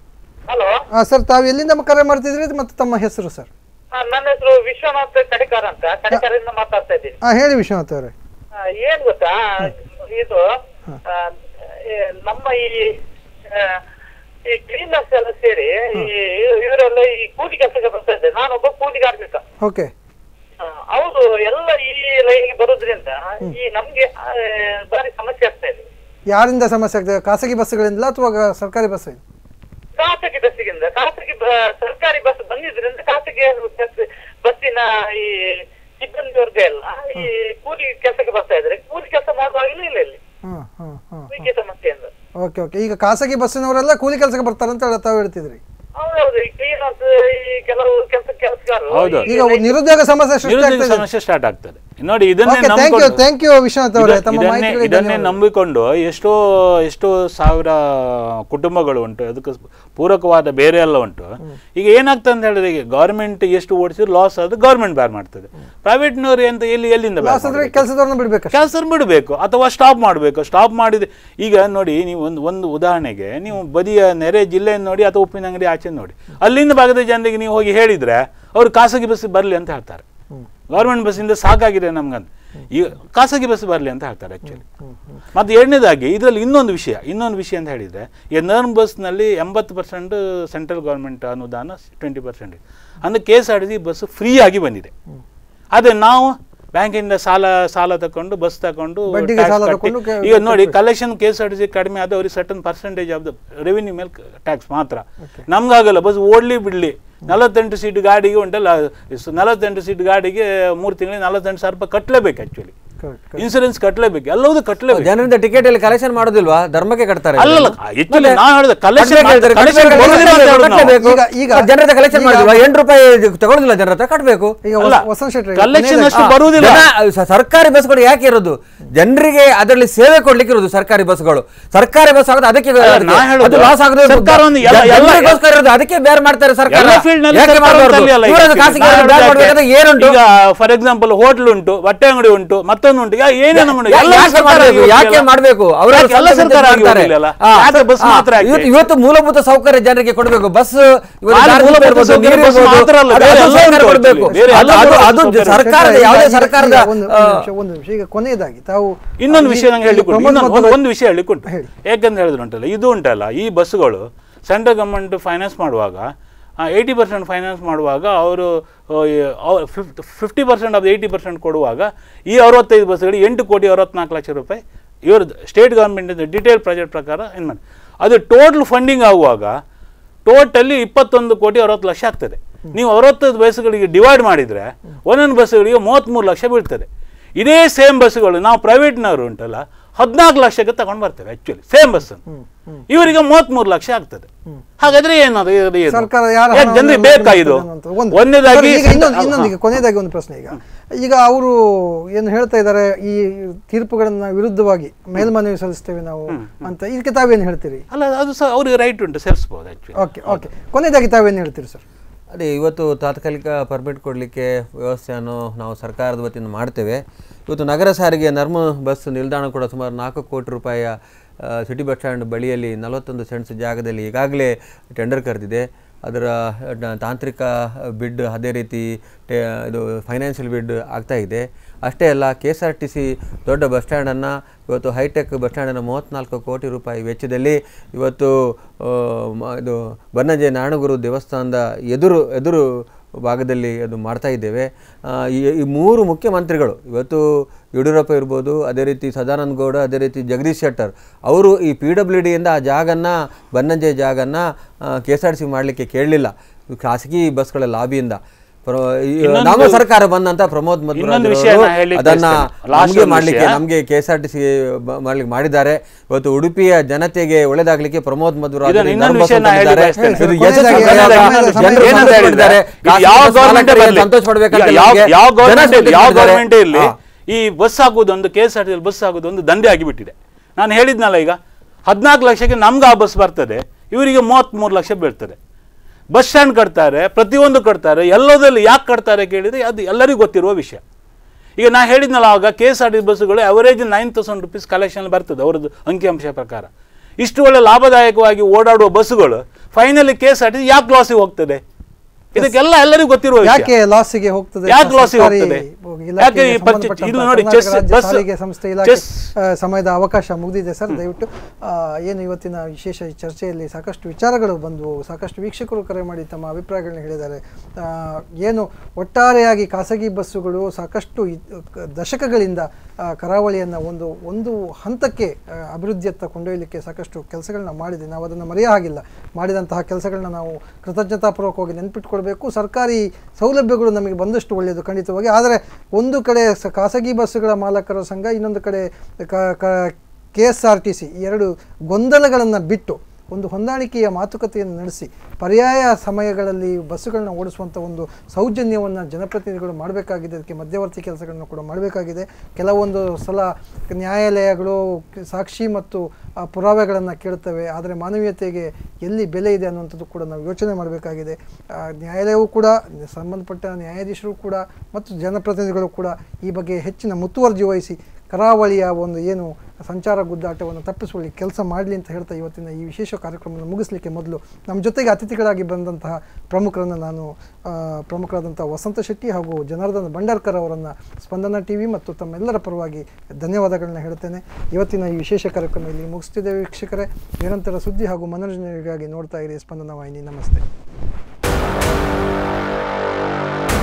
ಹಲೋ ಸರ್ ತಾವು ಎಲ್ಲಿಂದ ಕರೆ ಮಾಡ್ತಿದ್ರಿ ಮತ್ತು ತಮ್ಮ ಹೆಸರು ಸರ್ ನನ್ನ ಹೆಸರು ವಿಶ್ವನಾಥ್ ಕಡಿಕಾರ ಅಂತ ಕಡಿಕಾರಿಂದ ಮಾತಾಡ್ತಾ ಇದ್ದೀನಿ ಹಾಂ ಹೇಳಿ ವಿಶ್ವನಾಥ್ ಅವರೇ ಆ, ಏನ್ ಗೊತ್ತಾ ಇದು ಆ, ಈ ನಮ್ಮ ಈ ಆ, ಈ ಕ್ಲೀನರ್ಸ್ ಎಲ್ಲ ಸೇರಿ ಈ ಇವರೆಲ್ಲ ಈ ಕೂಲಿ ಕೆಲಸಕ್ಕೆ ಬರ್ತಾ ಇದ್ದಾರೆ ನಾನೊಬ್ಬ ಕೂಲಿ ಕಾರ್ಮಿಕ ಓಕೆ ಆ, ಅವರು ಎಲ್ಲ ಈ ಲೈನ್ಗೆ ಬರೋದ್ರಿಂದ ಈ ನಮ್ಗೆ ಆ, ಬಾರಿ ಸಮಸ್ಯೆ ಆಗ್ತಾ ಇದೆ ಯಾರಿಂದ ಸಮಸ್ಯೆ ಆಗ್ತದೆ ಖಾಸಗಿ ಬಸ್ಗಳಿಂದ ಅಥವಾ ಗ- ಸರ್ಕಾರಿ ಬಸ್ ಖಾಸಗಿ ಬಸ್ಸಿಗಿಂದ ಖಾಸಗಿ ಬ- ಸರ್ಕಾರಿ ಬಸ್ ಬಂದಿದ್ರಿಂದ ಖಾಸಗಿ ಬಸ್- ಬಸ್ಸಿನ ಈ ಸಿಬ್ಬಂದಿ ವರ್ಗ ಎಲ್ಲ ಈ ಕೂಲಿ ಕೆಲಸಕ್ಕೆ ಬರ್ತಾ ಇದ್ದಾರೆ ಕೂಲಿ ಕೆಲಸ ಮಾಡುವಾಗಲೂ ಇಲ್ಲ ಇಲ್ಲಿ ಹಾಂ ಹಾಂ ಹಾಂ ಹೀಗೆ ಸಮಸ್ಯೆಯಿಂದ ಓಕೆ ಓಕೆ ಈಗ ಖಾಸಗಿ ಬಸ್ಸಿನವರೆಲ್ಲ ಕೂಲಿ ಕೆಲಸಕ್ಕೆ ಬರ್ತಾರೆ ಅಂತ ತಾವು ಹೇಳ್ತಿದ್ರಿ ಹೌದೌದು ಈ ಕ್ಲೀನರ್ಸ್ ಈ ಕೆಲವು ಕೆಲಸ ಕೆಲಸಗಾರರು ಹೌದು. ಈಗ ನಿರುದ್ಯೋಗ ಸಮಸ್ಯೆ ಸೃಷ್ಟಿ ನಿರುದ್ಯೋಗ ಆಗ್ತಾ ಇದೆ ಸಮಸ್ಯೆ ಸ್ಟಾರ್ಟ್ ಆಗ್ತದೆ ನೋಡಿ ಇದನ್ನೇ ಓಕೆ ಥ್ಯಾಂಕ್ ಯು ನಂಬ್ಕೊಂಡು- ಥ್ಯಾಂಕ್ ಯು ವಿಶ್ವನಾಥ್ ಅವರೇ ಇದ- ತಮ್ಮ ಇದನ್ನೇ ಮಾಹಿತಿಗಳಿಗೆ ಇದನ್ನೇ ಧನ್ಯವಾದ. ನಂಬಿಕೊಂಡು ಎಷ್ಟೋ ಎಷ್ಟೋ ಸಾವಿರ ಕುಟುಂಬಗಳು ಉಂಟು ಅದಕ್ಕೆ ಪೂರಕವಾದ ಬೇರೆ ಎಲ್ಲ ಉಂಟು ಈಗ ಏನಾಗ್ತದೆ ಅಂತ ಹೇಳಿದ್ರೆ ಈಗ ಗೌರ್ಮೆಂಟ್ ಎಷ್ಟು ಓಡಿಸಿದ್ರು ಲಾಸ್ ಆದ್ರೆ ಗೌರ್ಮೆಂಟ್ ಬೇರ್ ಮಾಡ್ತದೆ ಪ್ರೈವೇಟ್ನವ್ರು ಎಂತ ಎಲ್ಲಿ ಎಲ್ಲಿಂದ bear ಲಾಸ್ ಆದ್ರೆ ಮಾಡ್ಬೇಕು? ಕೆಲಸದವ್ರನ್ನ ಬಿಡ್ಬೇಕು ಕೆಲಸ ಬಿಡಬೇಕು ಅಥವಾ ಸ್ಟಾಪ್ ಮಾಡಬೇಕು ಸ್ಟಾಪ್ ಮಾಡಿದ ಈಗ ನೋಡಿ ನೀವು ಒಂದು ಒಂದು ಉದಾಹರಣೆಗೆ ನೀವು ಬದಿಯ ನೆರೆ ಜಿಲ್ಲೆಯನ್ನು ನೋಡಿ ಅಥವಾ ಉಪ್ಪಿನ ಅಂಗಡಿ ಆಚೆ ನೋಡಿ ಅಲ್ಲಿಂದ ಭಾಗದ ಜನರಿಗೆ ನೀವು ಹೋಗಿ ಹೇಳಿದ್ರೆ ಅವರು ಖಾಸಗಿ ಬಸ್ ಬರಲಿ ಅಂತ ಹೇಳ್ತಾರೆ ಗೌರ್ಮೆಂಟ್ ಬಸ್ಸಿಂದ ಸಾಕಾಗಿದೆ ನಮ್ಗಂತ ಈಗ ಖಾಸಗಿ ಬಸ್ ಬರಲಿ ಅಂತ ಹೇಳ್ತಾರೆ ಆ್ಯಕ್ಚುಲಿ ಮತ್ತು ಎರಡನೇದಾಗಿ ಇದರಲ್ಲಿ ಇನ್ನೊಂದು ವಿಷಯ ಇನ್ನೊಂದು ವಿಷಯ ಅಂತ ಹೇಳಿದರೆ ಈ ನರ್ಮ್ ಬಸ್ನಲ್ಲಿ ಎಂಬತ್ತು ಪರ್ಸೆಂಟ್ ಸೆಂಟ್ರಲ್ ಗೌರ್ಮೆಂಟ್ ಅನುದಾನ ಟ್ವೆಂಟಿ ಪರ್ಸೆಂಟ್ ಅಂದರೆ K S R T C bus free ಆಗಿ ಬಂದಿದೆ ಆದರೆ ನಾವು ಬ್ಯಾಂಕಿಂದ ಸಾಲ ಸಾಲ ತಕೊಂಡು ಬಸ್ ತಕೊಂಡು ಬಡ್ಡಿಗೆ tax ಸಾಲ ಕಟ್ಟಿ- ತಕೊಂಡು ಕೆ- ಈಗ ನೋಡಿ collection K S R T C ಕಡಿಮೆ ಆದ ಅವ್ರಿಗೆ certain percentage of the revenue ಮೇಲೆ ಟ್ಯಾಕ್ಸ್ ಮಾತ್ರ ನಮ್ಗಾಗಲ್ಲ ಬಸ್ ಓಡ್ಲಿ ಬಿಡ್ಲಿ ನಲವತ್ತೆಂಟು ಸೀಟ್ ಗಾಡಿಗೆ ಉಂಟಲ್ಲ ಸ- ನಲವತ್ತೆಂಟು ಸೀಟ್ ಗಾಡಿಗೆ ಮೂರು ತಿಂಗಳಿಗೆ ನಲವತ್ತೆಂಟು ಸಾವಿರ ರೂಪಾಯಿ ಕಟ್ಟಲೇಬೇಕು ಆ್ಯಕ್ಚುಲಿ Correct, ಇನ್ಸೂರೆನ್ಸ್ ಕಟ್ಟಲೇಬೇಕು ಎಲ್ಲವೂ ಕಟ್ಟಲೇಬೇಕು ಜನರಿಂದ ಟಿಕೆಟ್ ಅಲ್ಲಿ ಕಲೆಕ್ಷನ್ ಮಾಡೋದಿಲ್ವಾ ಧರ್ಮಕ್ಕೆ ಕಟ್ತಾರೆ ಅಲ್ಲಲ್ಲ ಆಕ್ಚುಲಿ ನಾ ಹೇಳಿದೆ ಕಲೆಕ್ಷನ್ ಕಟ್ಬೇಕು, ಕಲೆಕ್ಷನ್ ಕಟ್ಬೇಕು, ಬರೋದಿಲ್ಲ ಅಂತ ಹೇಳೋದು ನಾವು. ಕಟ್ಬೇಕು. ಈಗ- ಈಗ- ಮತ್ತೆ ಜನರ ಕಲೆಕ್ಷನ್ ಈಗ- ಮಾಡಿಲ್ವಾ ಎಂಟು ರೂಪಾಯಿ ತಗೊಳ್ಳೋದಿಲ್ಲ ಜನರ ಹತ್ರ ಕಟ್ಟಬೇಕು ಈಗ ಅಲ್ಲ, ವಸಂತ್ ಶೆಟ್ಟಿ collection ಅಷ್ಟು ಆ, ಬರುವುದಿಲ್ಲ ಜನ ಸ- ಸರ್ಕಾರಿ ಬಸ್ಗಳು ಯಾಕೆ ಇರೋದು ಜನರಿಗೆ ಅದರಲ್ಲಿ ಸೇವೆ ಕೊಡ್ಲಿಕ್ಕೆ ಇರೋದು ಸರ್ಕಾರಿ ಬಸ್ಗಳು ಸರ್ಕಾರಿ ಬಸ್ ಆಗೋದು ಅದಕ್ಕೆ ನಾ ಹೇಳೋದು, ಅದು ಲಾಸ್ ಆಗೋದು ಸರ್ಕಾರ ಒಂದು ಎಲ್ಲ- ಎಲ್ಲ- ಜನರಿಗೋಸ್ಕರ ಇರೋದು ಅದಕ್ಕೆ ಬೇರೆ ಮಾಡ್ತಾರೆ ಸರ್ಕಾರ ಎಲ್ಲ ಫೀಲ್ಡ್ ನಲ್ಲಿ ಯಾಕೆ ಸರ್ಕಾರ ಮಾಡ್ಬಾರ್ದು? ಅಂತಲ್ಲಿ ಅಲ್ಲ ಈಗ ಇವ್ರದ್ದು actually. ಖಾಸಗಿ ನಾ ಅವ್ರದ್ದು ಬೇರೆ ಹೇಳೋದು ಮಾಡ್ಬೇಕಾದ್ರೆ ಏನುಂಟು ಈಗ ಫಾರ್ ಎಕ್ಸಾಂಪಲ್ ಹೋಟ್ಲ್ ಉಂಟು ಬಟ್ಟೆ ಅಂಗಡಿ ಉಂಟು ಮತ್ತೊಂದು ಉಂಟು ಯಾ- ಏನೇನು ಮಾಡಿ ಯಾ- ಎಲ್ಲ ಯಾಕೆ ಸರ್ಕಾರ ಮಾಡ್ಬೇಕು? ಆಗಿ ಯಾಕೆ ಹೋಗ್ತಿಲ್ಲ? ಮಾಡ್ಬೇಕು ಅವರು ಯಾಕೆ ಎಲ್ಲ ಸರ್ಕಾರ ಆಗಿ ಹೋಗ್ಲಿಲ್ಲ? ಯಾಕೆ ಬಸ್ ಮಾತ್ರ ಯಾಕೆ? ಇವತ್ತು ಇವತ್ತು ಮೂಲಭೂತ ಸೌಕರ್ಯ ಜನರಿಗೆ ಕೊಡಬೇಕು ಬಸ್ ಇವತ್ತು ಖಾಲಿ ದಾರಿ ಮೂಲಭೂತ ಇರ್ಬೋದು, ಸೌಕರ್ಯ ನೀರು ಬಸ್ ಇರ್ಬೋದು, ಮಾತ್ರ ಅಲ್ಲ, ಅದು- ಬೇರೆ ಅದು ಎಲ್ಲ ಸರ್ಕಾರ ಉಂಟು ಕೊಡಬೇಕು actually. ಬೇರೆ ಅದು- ಎಲ್ಲ ಅದು- ಮೂಲಭೂತ ಅದು ಸೌಕರ್ಯ. ಸರ್ಕಾರದ ಈಗ- ಯಾವುದೇ ಈಗ- ಸರ್ಕಾರದ ಈಗ ಒಂದು ಆ, ಒಂದು ನಿಮಿಷ ಒಂದು ನಿಮಿಷ ಈಗ ಕೊನೆಯದಾಗಿ ತಾವು ಇನ್ನೊಂದು ಈ- ವಿಷಯ ನಂಗೆ ಈ ಹೇಳಿಕೊಟ್ಟು ಪ್ರಮೋದ್ ಇನ್ನೊಂದು ಒಂದು ಮಧ್ವರಾಜ್- ಒಂದು ವಿಷಯ ಹೇಳಿಕೊಟ್ಟು ಯಾಕಂತ ಹೇಳಿದ್ರು ಉಂಟಲ್ಲ ಇದು ಉಂಟಲ್ಲ ಈ ಬಸ್ಸುಗಳು ಸೆಂಟ್ರಲ್ ಗವರ್ಮೆಂಟ್ ಫೈನಾನ್ಸ್ ಮಾಡುವಾಗ ಏಯ್ಟಿ ಪರ್ಸೆಂಟ್ ಫೈನಾನ್ಸ್ ಮಾಡುವಾಗ ಅವರು fifty percent of eighty percent ಕೊಡುವಾಗ ಈ ಅರವತ್ತೈದು ಬಸ್ಗಳಿಗೆ ಎಂಟು ಕೋಟಿ ಅರವತ್ನಾಲ್ಕು ಲಕ್ಷ ರೂಪಾಯಿ ಇವ್ರದ್ದು ಸ್ಟೇಟ್ ಗೌರ್ಮೆಂಟಿಂದ ಡಿಟೇಲ್ ಪ್ರಾಜೆಕ್ಟ್ ಪ್ರಕಾರ ಏನು ಮಾಡಿ ಅದು ಟೋಟಲ್ ಫಂಡಿಂಗ್ ಆಗುವಾಗ ಟೋಟಲಿ ಇಪ್ಪತ್ತೊಂದು ಕೋಟಿ ಅರವತ್ತು ಲಕ್ಷ ಆಗ್ತದೆ ನೀವು ಅರವತ್ತೈದು ಬಸ್ಸುಗಳಿಗೆ ಡಿವೈಡ್ ಮಾಡಿದರೆ ಒಂದೊಂದು ಬಸ್ಸುಗಳಿಗೆ ಮೂವತ್ತ್ಮೂರು ಲಕ್ಷ ಬೀಳ್ತದೆ ಇದೇ ಸೇಮ್ ಬಸ್ಸುಗಳು ನಾವು ಪ್ರೈವೇಟ್ನವರು ಉಂಟಲ್ಲ ಹದಿನಾಲ್ಕು ಲಕ್ಷಕ್ಕೆ ತಗೊಂಡು ಬರ್ತೇವೆ ಆ್ಯಕ್ಚುಲಿ ಸೇಮ್ ಬಸ್ ಇವರಿಗೆ ಮೂವತ್ತ್ಮೂರು ಲಕ್ಷ ಆಗ್ತದೆ ಹಾಗಾದ್ರೆ ಏನದು ಇದು ಏನು? ಸರ್ಕಾರ ಯಾರ ಯಾಕೆ ಹಣವನ್ನು ಜನರಿಗೆ ಬೇಕಾ ಇದು ಅನ್ನುವಂಥದ್ದು ಒಂದು. ಒಂದನೇದಾಗಿ ಸರಿ, ಈಗ ಇನ್ನೊಂದು ಇನ್ನೊಂದು ಈಗ ಕೊನೆಯದಾಗಿ ಒಂದು ಪ್ರಶ್ನೆ ಈಗ ಈಗ ಅವರು ಏನು ಹೇಳ್ತಾ ಇದ್ದಾರೆ ಈ ತೀರ್ಪುಗಳನ್ನ ವಿರುದ್ಧವಾಗಿ ಮೇಲ್ಮನವಿ ಸಲ್ಲಿಸ್ತೇವೆ ನಾವು ಅಂತ ಇದಕ್ಕೆ ತಾವೇನು ಹೇಳ್ತೀರಿ ಅಲ್ಲ ಅದು ಸಹ ಅವ್ರಿಗೆ ರೈಟ್ ಉಂಟು ಸಲ್ಲಿಸ್ಬೋದು ಆ್ಯಕ್ಚುಲಿ ಓಕೆ ಓಕೆ ಕೊನೆಯದಾಗಿ ತಾವೇನು ಹೇಳ್ತೀರಿ ಸರ್ ಅದೇ ಇವತ್ತು ತಾತ್ಕಾಲಿಕ ಪರ್ಮಿಟ್ ಕೊಡಲಿಕ್ಕೆ ವ್ಯವಸ್ಥೆಯನ್ನು ನಾವು ಸರ್ಕಾರದ ವತಿಯಿಂದ ಮಾಡ್ತೇವೆ ಇವತ್ತು ನಗರ ಸಾರಿಗೆ ನರ್ಮ ಬಸ್ ನಿಲ್ದಾಣ ಕೂಡ ಸುಮಾರು ನಾಲ್ಕು ಕೋಟಿ ರೂಪಾಯಿಯ ಆ, ಸಿಟಿ ಬಸ್ ಸ್ಟ್ಯಾಂಡ್ ಬಳಿಯಲ್ಲಿ ನಲವತ್ತೊಂದು ಸೆಂಟ್ಸ್ ಜಾಗದಲ್ಲಿ ಈಗಾಗಲೇ ಟೆಂಡರ್ ಕರೆದಿದೆ ಅದರ ಡ- ತಾಂತ್ರಿಕ ಬಿಡ್ ಅದೇ ರೀತಿ ಟೆ ಇದು ಫೈನಾನ್ಷಿಯಲ್ ಬಿಡ್ ಆಗ್ತಾ ಇದೆ ಅಷ್ಟೇ ಅಲ್ಲ K S R T C ದೊಡ್ಡ ಬಸ್ ಸ್ಟ್ಯಾಂಡನ್ನು ಇವತ್ತು ಹೈಟೆಕ್ ಬಸ್ ಸ್ಟ್ಯಾಂಡನ್ನು ಮೂವತ್ತ್ನಾಲ್ಕು ಕೋಟಿ ರೂಪಾಯಿ ವೆಚ್ಚದಲ್ಲಿ ಇವತ್ತು ಆ, ಮ- ಇದು ಬನ್ನಂಜೆ ನಾಣಗುರು ದೇವಸ್ಥಾನದ ಎದುರು ಎದುರು ಭಾಗದಲ್ಲಿ ಅದು ಮಾಡ್ತಾ ಇದ್ದೇವೆ ಆ, ಈ ಈ ಮೂರು ಮುಖ್ಯಮಂತ್ರಿಗಳು ಇವತ್ತು ಯಡಿಯೂರಪ್ಪ ಇರ್ಬೋದು ಅದೇ ರೀತಿ ಸದಾನಂದ ಗೌಡ ಅದೇ ರೀತಿ ಜಗದೀಶ್ ಶೆಟ್ಟರ್ ಅವರು ಈ ಪಿ ಡಬ್ಲ್ಯೂ ಡಿಯಿಂದ ಆ ಜಾಗನ್ನ ಬನ್ನಂಜೆ ಜಾಗನ್ನ K S R T C ಮಾಡಲಿಕ್ಕೆ ಕೇಳಲಿಲ್ಲ ಖಾಸಗಿ ಬಸ್ಗಳ ಲಾಬಿಯಿಂದ ಪ್ರ- ಈ ಇನ್ನೊಂದು- ನಮ್ಮ ಸರ್ಕಾರ ಬಂದಂತ ಪ್ರಮೋದ್ ಮಧ್ವರಾಜ್ ಇನ್ನೊಂದು ವಿಷಯ ಅವರು ನಾನು ಹೇಳಲಿಕ್ಕೆ ಅದನ್ನ ಬಯಸ್ತೇನೆ. Last ನಮಗೆ ಒಂದು ಮಾಡಲಿಕ್ಕೆ ವಿಷಯ. ನಮಗೆ K S R T C ಮಾಡ್ಲಿಕ್ಕೆ ಮಾಡಿದ್ದಾರೆ ಇವತ್ತು ಉಡುಪಿಯ ಜನತೆಗೆ ಒಳ್ಳೆದಾಗ್ಲಿಕ್ಕೆ ಪ್ರಮೋದ್ ಮಧ್ವರಾಜ್ ಇದನ್ನ ಅವರು ಇನ್ನೊಂದು ನರ್ಮ ವಿಷಯ ನಾನು ತಂದಿದ್ದಾರೆ. ಹೇಳಿ ಬಯಸ್ತೇನೆ. ಇದು ಕೊನೆಯದಾಗಿ ಯಶಸ್ವಿ ಪ್ರಯೋಗ. ಕೊನೆಯದಾಗಿ ಜನರು ಏನಂತ ಸಂತೋಷ ಹೇಳಿದ್ದಾರೆ? ಪಟ್ಟಿದ್ದಾರೆ. ಇದು ಖಾಸಗಿ ಯಾವ ಬಸ್ ಗೌರ್ಮೆಂಟ್ ಮಾಲೀಕರಿಗೆ ಬರಲಿ ಸಂತೋಷ ಪಡ್ಬೇಕಂತ ಯಾವ ನಮ್ಗೆ ಯಾವ ಜನ ಗೌರ್ಮೆಂಟ್ ಸಂತೋಷ ಯಾವ ಪಟ್ಟಿದ್ದಾರೆ. ಗೌರ್ಮೆಂಟ್ ಇರಲಿ ಹಾ. ಈ ಬಸ್ ಹಾಕುವುದೊಂದು K S R T bus ಹಾಕುವುದು ಒಂದು ದಂಧೆ ಆಗಿಬಿಟ್ಟಿದೆ ನಾನು ಹೇಳಿದ್ನಲ್ಲ ಈಗ ಹದಿನಾಲ್ಕು ಲಕ್ಷಕ್ಕೆ ನಮ್ಗೆ ಆ ಬಸ್ ಬರ್ತದೆ ಇವರಿಗೆ ಮೂವತ್ತ್ಮೂರು ಲಕ್ಷ ಬೀಳ್ತದೆ ಬಸ್ ಸ್ಟ್ಯಾಂಡ್ ಕಟ್ತಾರೆ ಪ್ರತಿಯೊಂದು ಕಟ್ತಾರೆ ಎಲ್ಲದರಲ್ಲಿ ಯಾಕೆ ಕಟ್ತಾರೆ ಕೇಳಿದರೆ ಅದು ಎಲ್ಲರಿಗೂ ಗೊತ್ತಿರುವ ವಿಷಯ ಈಗ ನಾ ಹೇಳಿದ್ನಲ್ಲ ಆವಾಗ ಕೆ ಎಸ್ ಆರ್ ಟಿ ಬಸ್ಸುಗಳು average nine thousand rupees collection ಬರ್ತದೆ ಅವ್ರದ್ದು ಅಂಕಿಅಂಶ ಪ್ರಕಾರ ಇಷ್ಟು ಒಳ್ಳೆ ಲಾಭದಾಯಕವಾಗಿ ಓಡಾಡುವ ಬಸ್ಸುಗಳು finally K S R T ಯಾಕೆ ಲಾಸಿಗೆ ಹೋಗ್ತದೆ ಇದಕ್ಕೆಲ್ಲ ಎಲ್ಲರಿಗೂ ಗೊತ್ತಿರುವ ವಿಷಯ ಯಾಕೆ ಲಾಸಿಗೆ ಹೋಗ್ತದೆ ಯಾಕೆ ಲಾಸಿಗೆ ಸರ್ಕಾರಿ ಹೋಗ್ತದೆ ಇಲಾಖೆಗೆ ಯಾಕೆ ಈ ಪರಿಚಯ- ಸಂಬಂಧಪಟ್ಟಂತ ಇದು ನೋಡಿ, ಕರ್ನಾಟಕ ಚೆಸ್- ರಾಜ್ಯ ಬಸ್- ಸಾರಿಗೆ ಸಂಸ್ಥೆ ಇಲಾಖೆ ಚೆಸ್- ಆ, ಸಮಯದ ಅವಕಾಶ ಮುಗಿದಿದೆ ಸರ್ ದಯವಿಟ್ಟು ಆ, ಏನು ಇವತ್ತಿನ ವಿಶೇಷ ಈ ಚರ್ಚೆಯಲ್ಲಿ ಸಾಕಷ್ಟು ವಿಚಾರಗಳು ಬಂದವು ಸಾಕಷ್ಟು ವೀಕ್ಷಕರು ಕರೆ ಮಾಡಿ ತಮ್ಮ ಅಭಿಪ್ರಾಯಗಳನ್ನ ಹೇಳಿದ್ದಾರೆ ಆ, ಏನು ಒಟ್ಟಾರೆಯಾಗಿ ಖಾಸಗಿ ಬಸ್ಸುಗಳು ಸಾಕಷ್ಟು ಇ- ಕ- ದಶಕಗಳಿಂದ ಆ, ಕರಾವಳಿಯನ್ನು ಒಂದು ಒಂದು ಹಂತಕ್ಕೆ ಆ, ಅಭಿವೃದ್ಧಿಯತ್ತ ಕೊಂಡೊಯ್ಯಲಿಕ್ಕೆ ಸಾಕಷ್ಟು ಕೆಲಸಗಳನ್ನ ಮಾಡಿದೆ ನಾವು ಅದನ್ನು ಮರೆಯ ಹಾಗಿಲ್ಲ ಮಾಡಿದಂತಹ ಕೆಲಸಗಳನ್ನ ನಾವು ಕೃತಜ್ಞತಾಪೂರ್ವಕವಾಗಿ ನೆನ್ಪಿಟ್ಕೊಳ್ಬೇಕು ಸರ್ಕಾರಿ ಸೌಲಭ್ಯಗಳು ನಮಗೆ ಬಂದಷ್ಟು ಒಳ್ಳೆಯದು ಖಂಡಿತವಾಗಿ ಆದರೆ ಒಂದು ಕಡೆ ಸ- ಖಾಸಗಿ ಬಸ್ಸುಗಳ ಮಾಲಕರ ಸಂಘ ಇನ್ನೊಂದು ಕಡೆ K S R T C ಎರಡು ಗೊಂದಲಗಳನ್ನು ಬಿಟ್ಟು ಒಂದು ಹೊಂದಾಣಿಕೆಯ ಮಾತುಕತೆಯನ್ನು ನಡೆಸಿ ಪರ್ಯಾಯ ಸಮಯಗಳಲ್ಲಿ ಬಸ್ಸುಗಳನ್ನ ಓಡಿಸುವಂಥ ಒಂದು ಸೌಜನ್ಯವನ್ನು ಜನಪ್ರತಿನಿಧಿಗಳು ಮಾಡಬೇಕಾಗಿದೆ ಅದಕ್ಕೆ ಮಧ್ಯವರ್ತಿ ಕೆಲಸಗಳನ್ನು ಕೂಡ ಮಾಡಬೇಕಾಗಿದೆ ಕೆಲವೊಂದು ಸಲ ನ್ಯಾಯಾಲಯಗಳು ಸಾಕ್ಷಿ ಮತ್ತು ಆ, ಪುರಾವೆಗಳನ್ನು ಕೇಳ್ತವೆ ಆದರೆ ಮಾನವೀಯತೆಗೆ ಎಲ್ಲಿ ಬೆಲೆ ಇದೆ ಅನ್ನುವಂಥದ್ದು ಕೂಡ ನಾವು ಯೋಚನೆ ಮಾಡಬೇಕಾಗಿದೆ ಆ, ನ್ಯಾಯಾಲಯವೂ ಕೂಡ ಸಂಬಂಧಪಟ್ಟ ನ್ಯಾಯಾಧೀಶರು ಕೂಡ ಮತ್ತು ಜನಪ್ರತಿನಿಧಿಗಳು ಕೂಡ ಈ ಬಗ್ಗೆ ಹೆಚ್ಚಿನ ಮುತುವರ್ಜಿ ವಹಿಸಿ ಕರಾವಳಿಯ ಒಂದು ಏನು ಸಂಚಾರ ಗುದ್ದಾಟವನ್ನು ತಪ್ಪಿಸುವಲ್ಲಿ ಕೆಲಸ ಮಾಡಲಿ ಅಂತ ಹೇಳ್ತಾ ಇವತ್ತಿನ ಈ ವಿಶೇಷ ಕಾರ್ಯಕ್ರಮವನ್ನು ಮುಗಿಸ್ಲಿಕ್ಕೆ ಮೊದಲು ನಮ್ಮ ಜೊತೆಗೆ ಅತಿಥಿಗಳಾಗಿ ಬಂದಂತಹ ಪ್ರಮುಖರನ್ನು ನಾನು ಆ, ಪ್ರಮುಖರಾದಂಥ ವಸಂತ ಶೆಟ್ಟಿ ಹಾಗೂ ಜನಾರ್ದನ್ ಭಂಡಾರ್ಕರ್ ಅವರನ್ನು ಸ್ಪಂದನ ಟಿ ವಿ ಮತ್ತು ತಮ್ಮೆಲ್ಲರ ಪರವಾಗಿ ಧನ್ಯವಾದಗಳನ್ನ ಹೇಳ್ತೇನೆ ಇವತ್ತಿನ ಈ ವಿಶೇಷ ಕಾರ್ಯಕ್ರಮ ಇಲ್ಲಿ ಮುಗಿಸ್ತಿದ್ದೇವೆ ವೀಕ್ಷಕರೇ ನಿರಂತರ ಸುದ್ದಿ ಹಾಗೂ ಮನೋರಂಜನೆಗಾಗಿ ನೋಡ್ತಾ ಇರಿ ಸ್ಪಂದನ ವಾಹಿನಿ ನಮಸ್ತೆ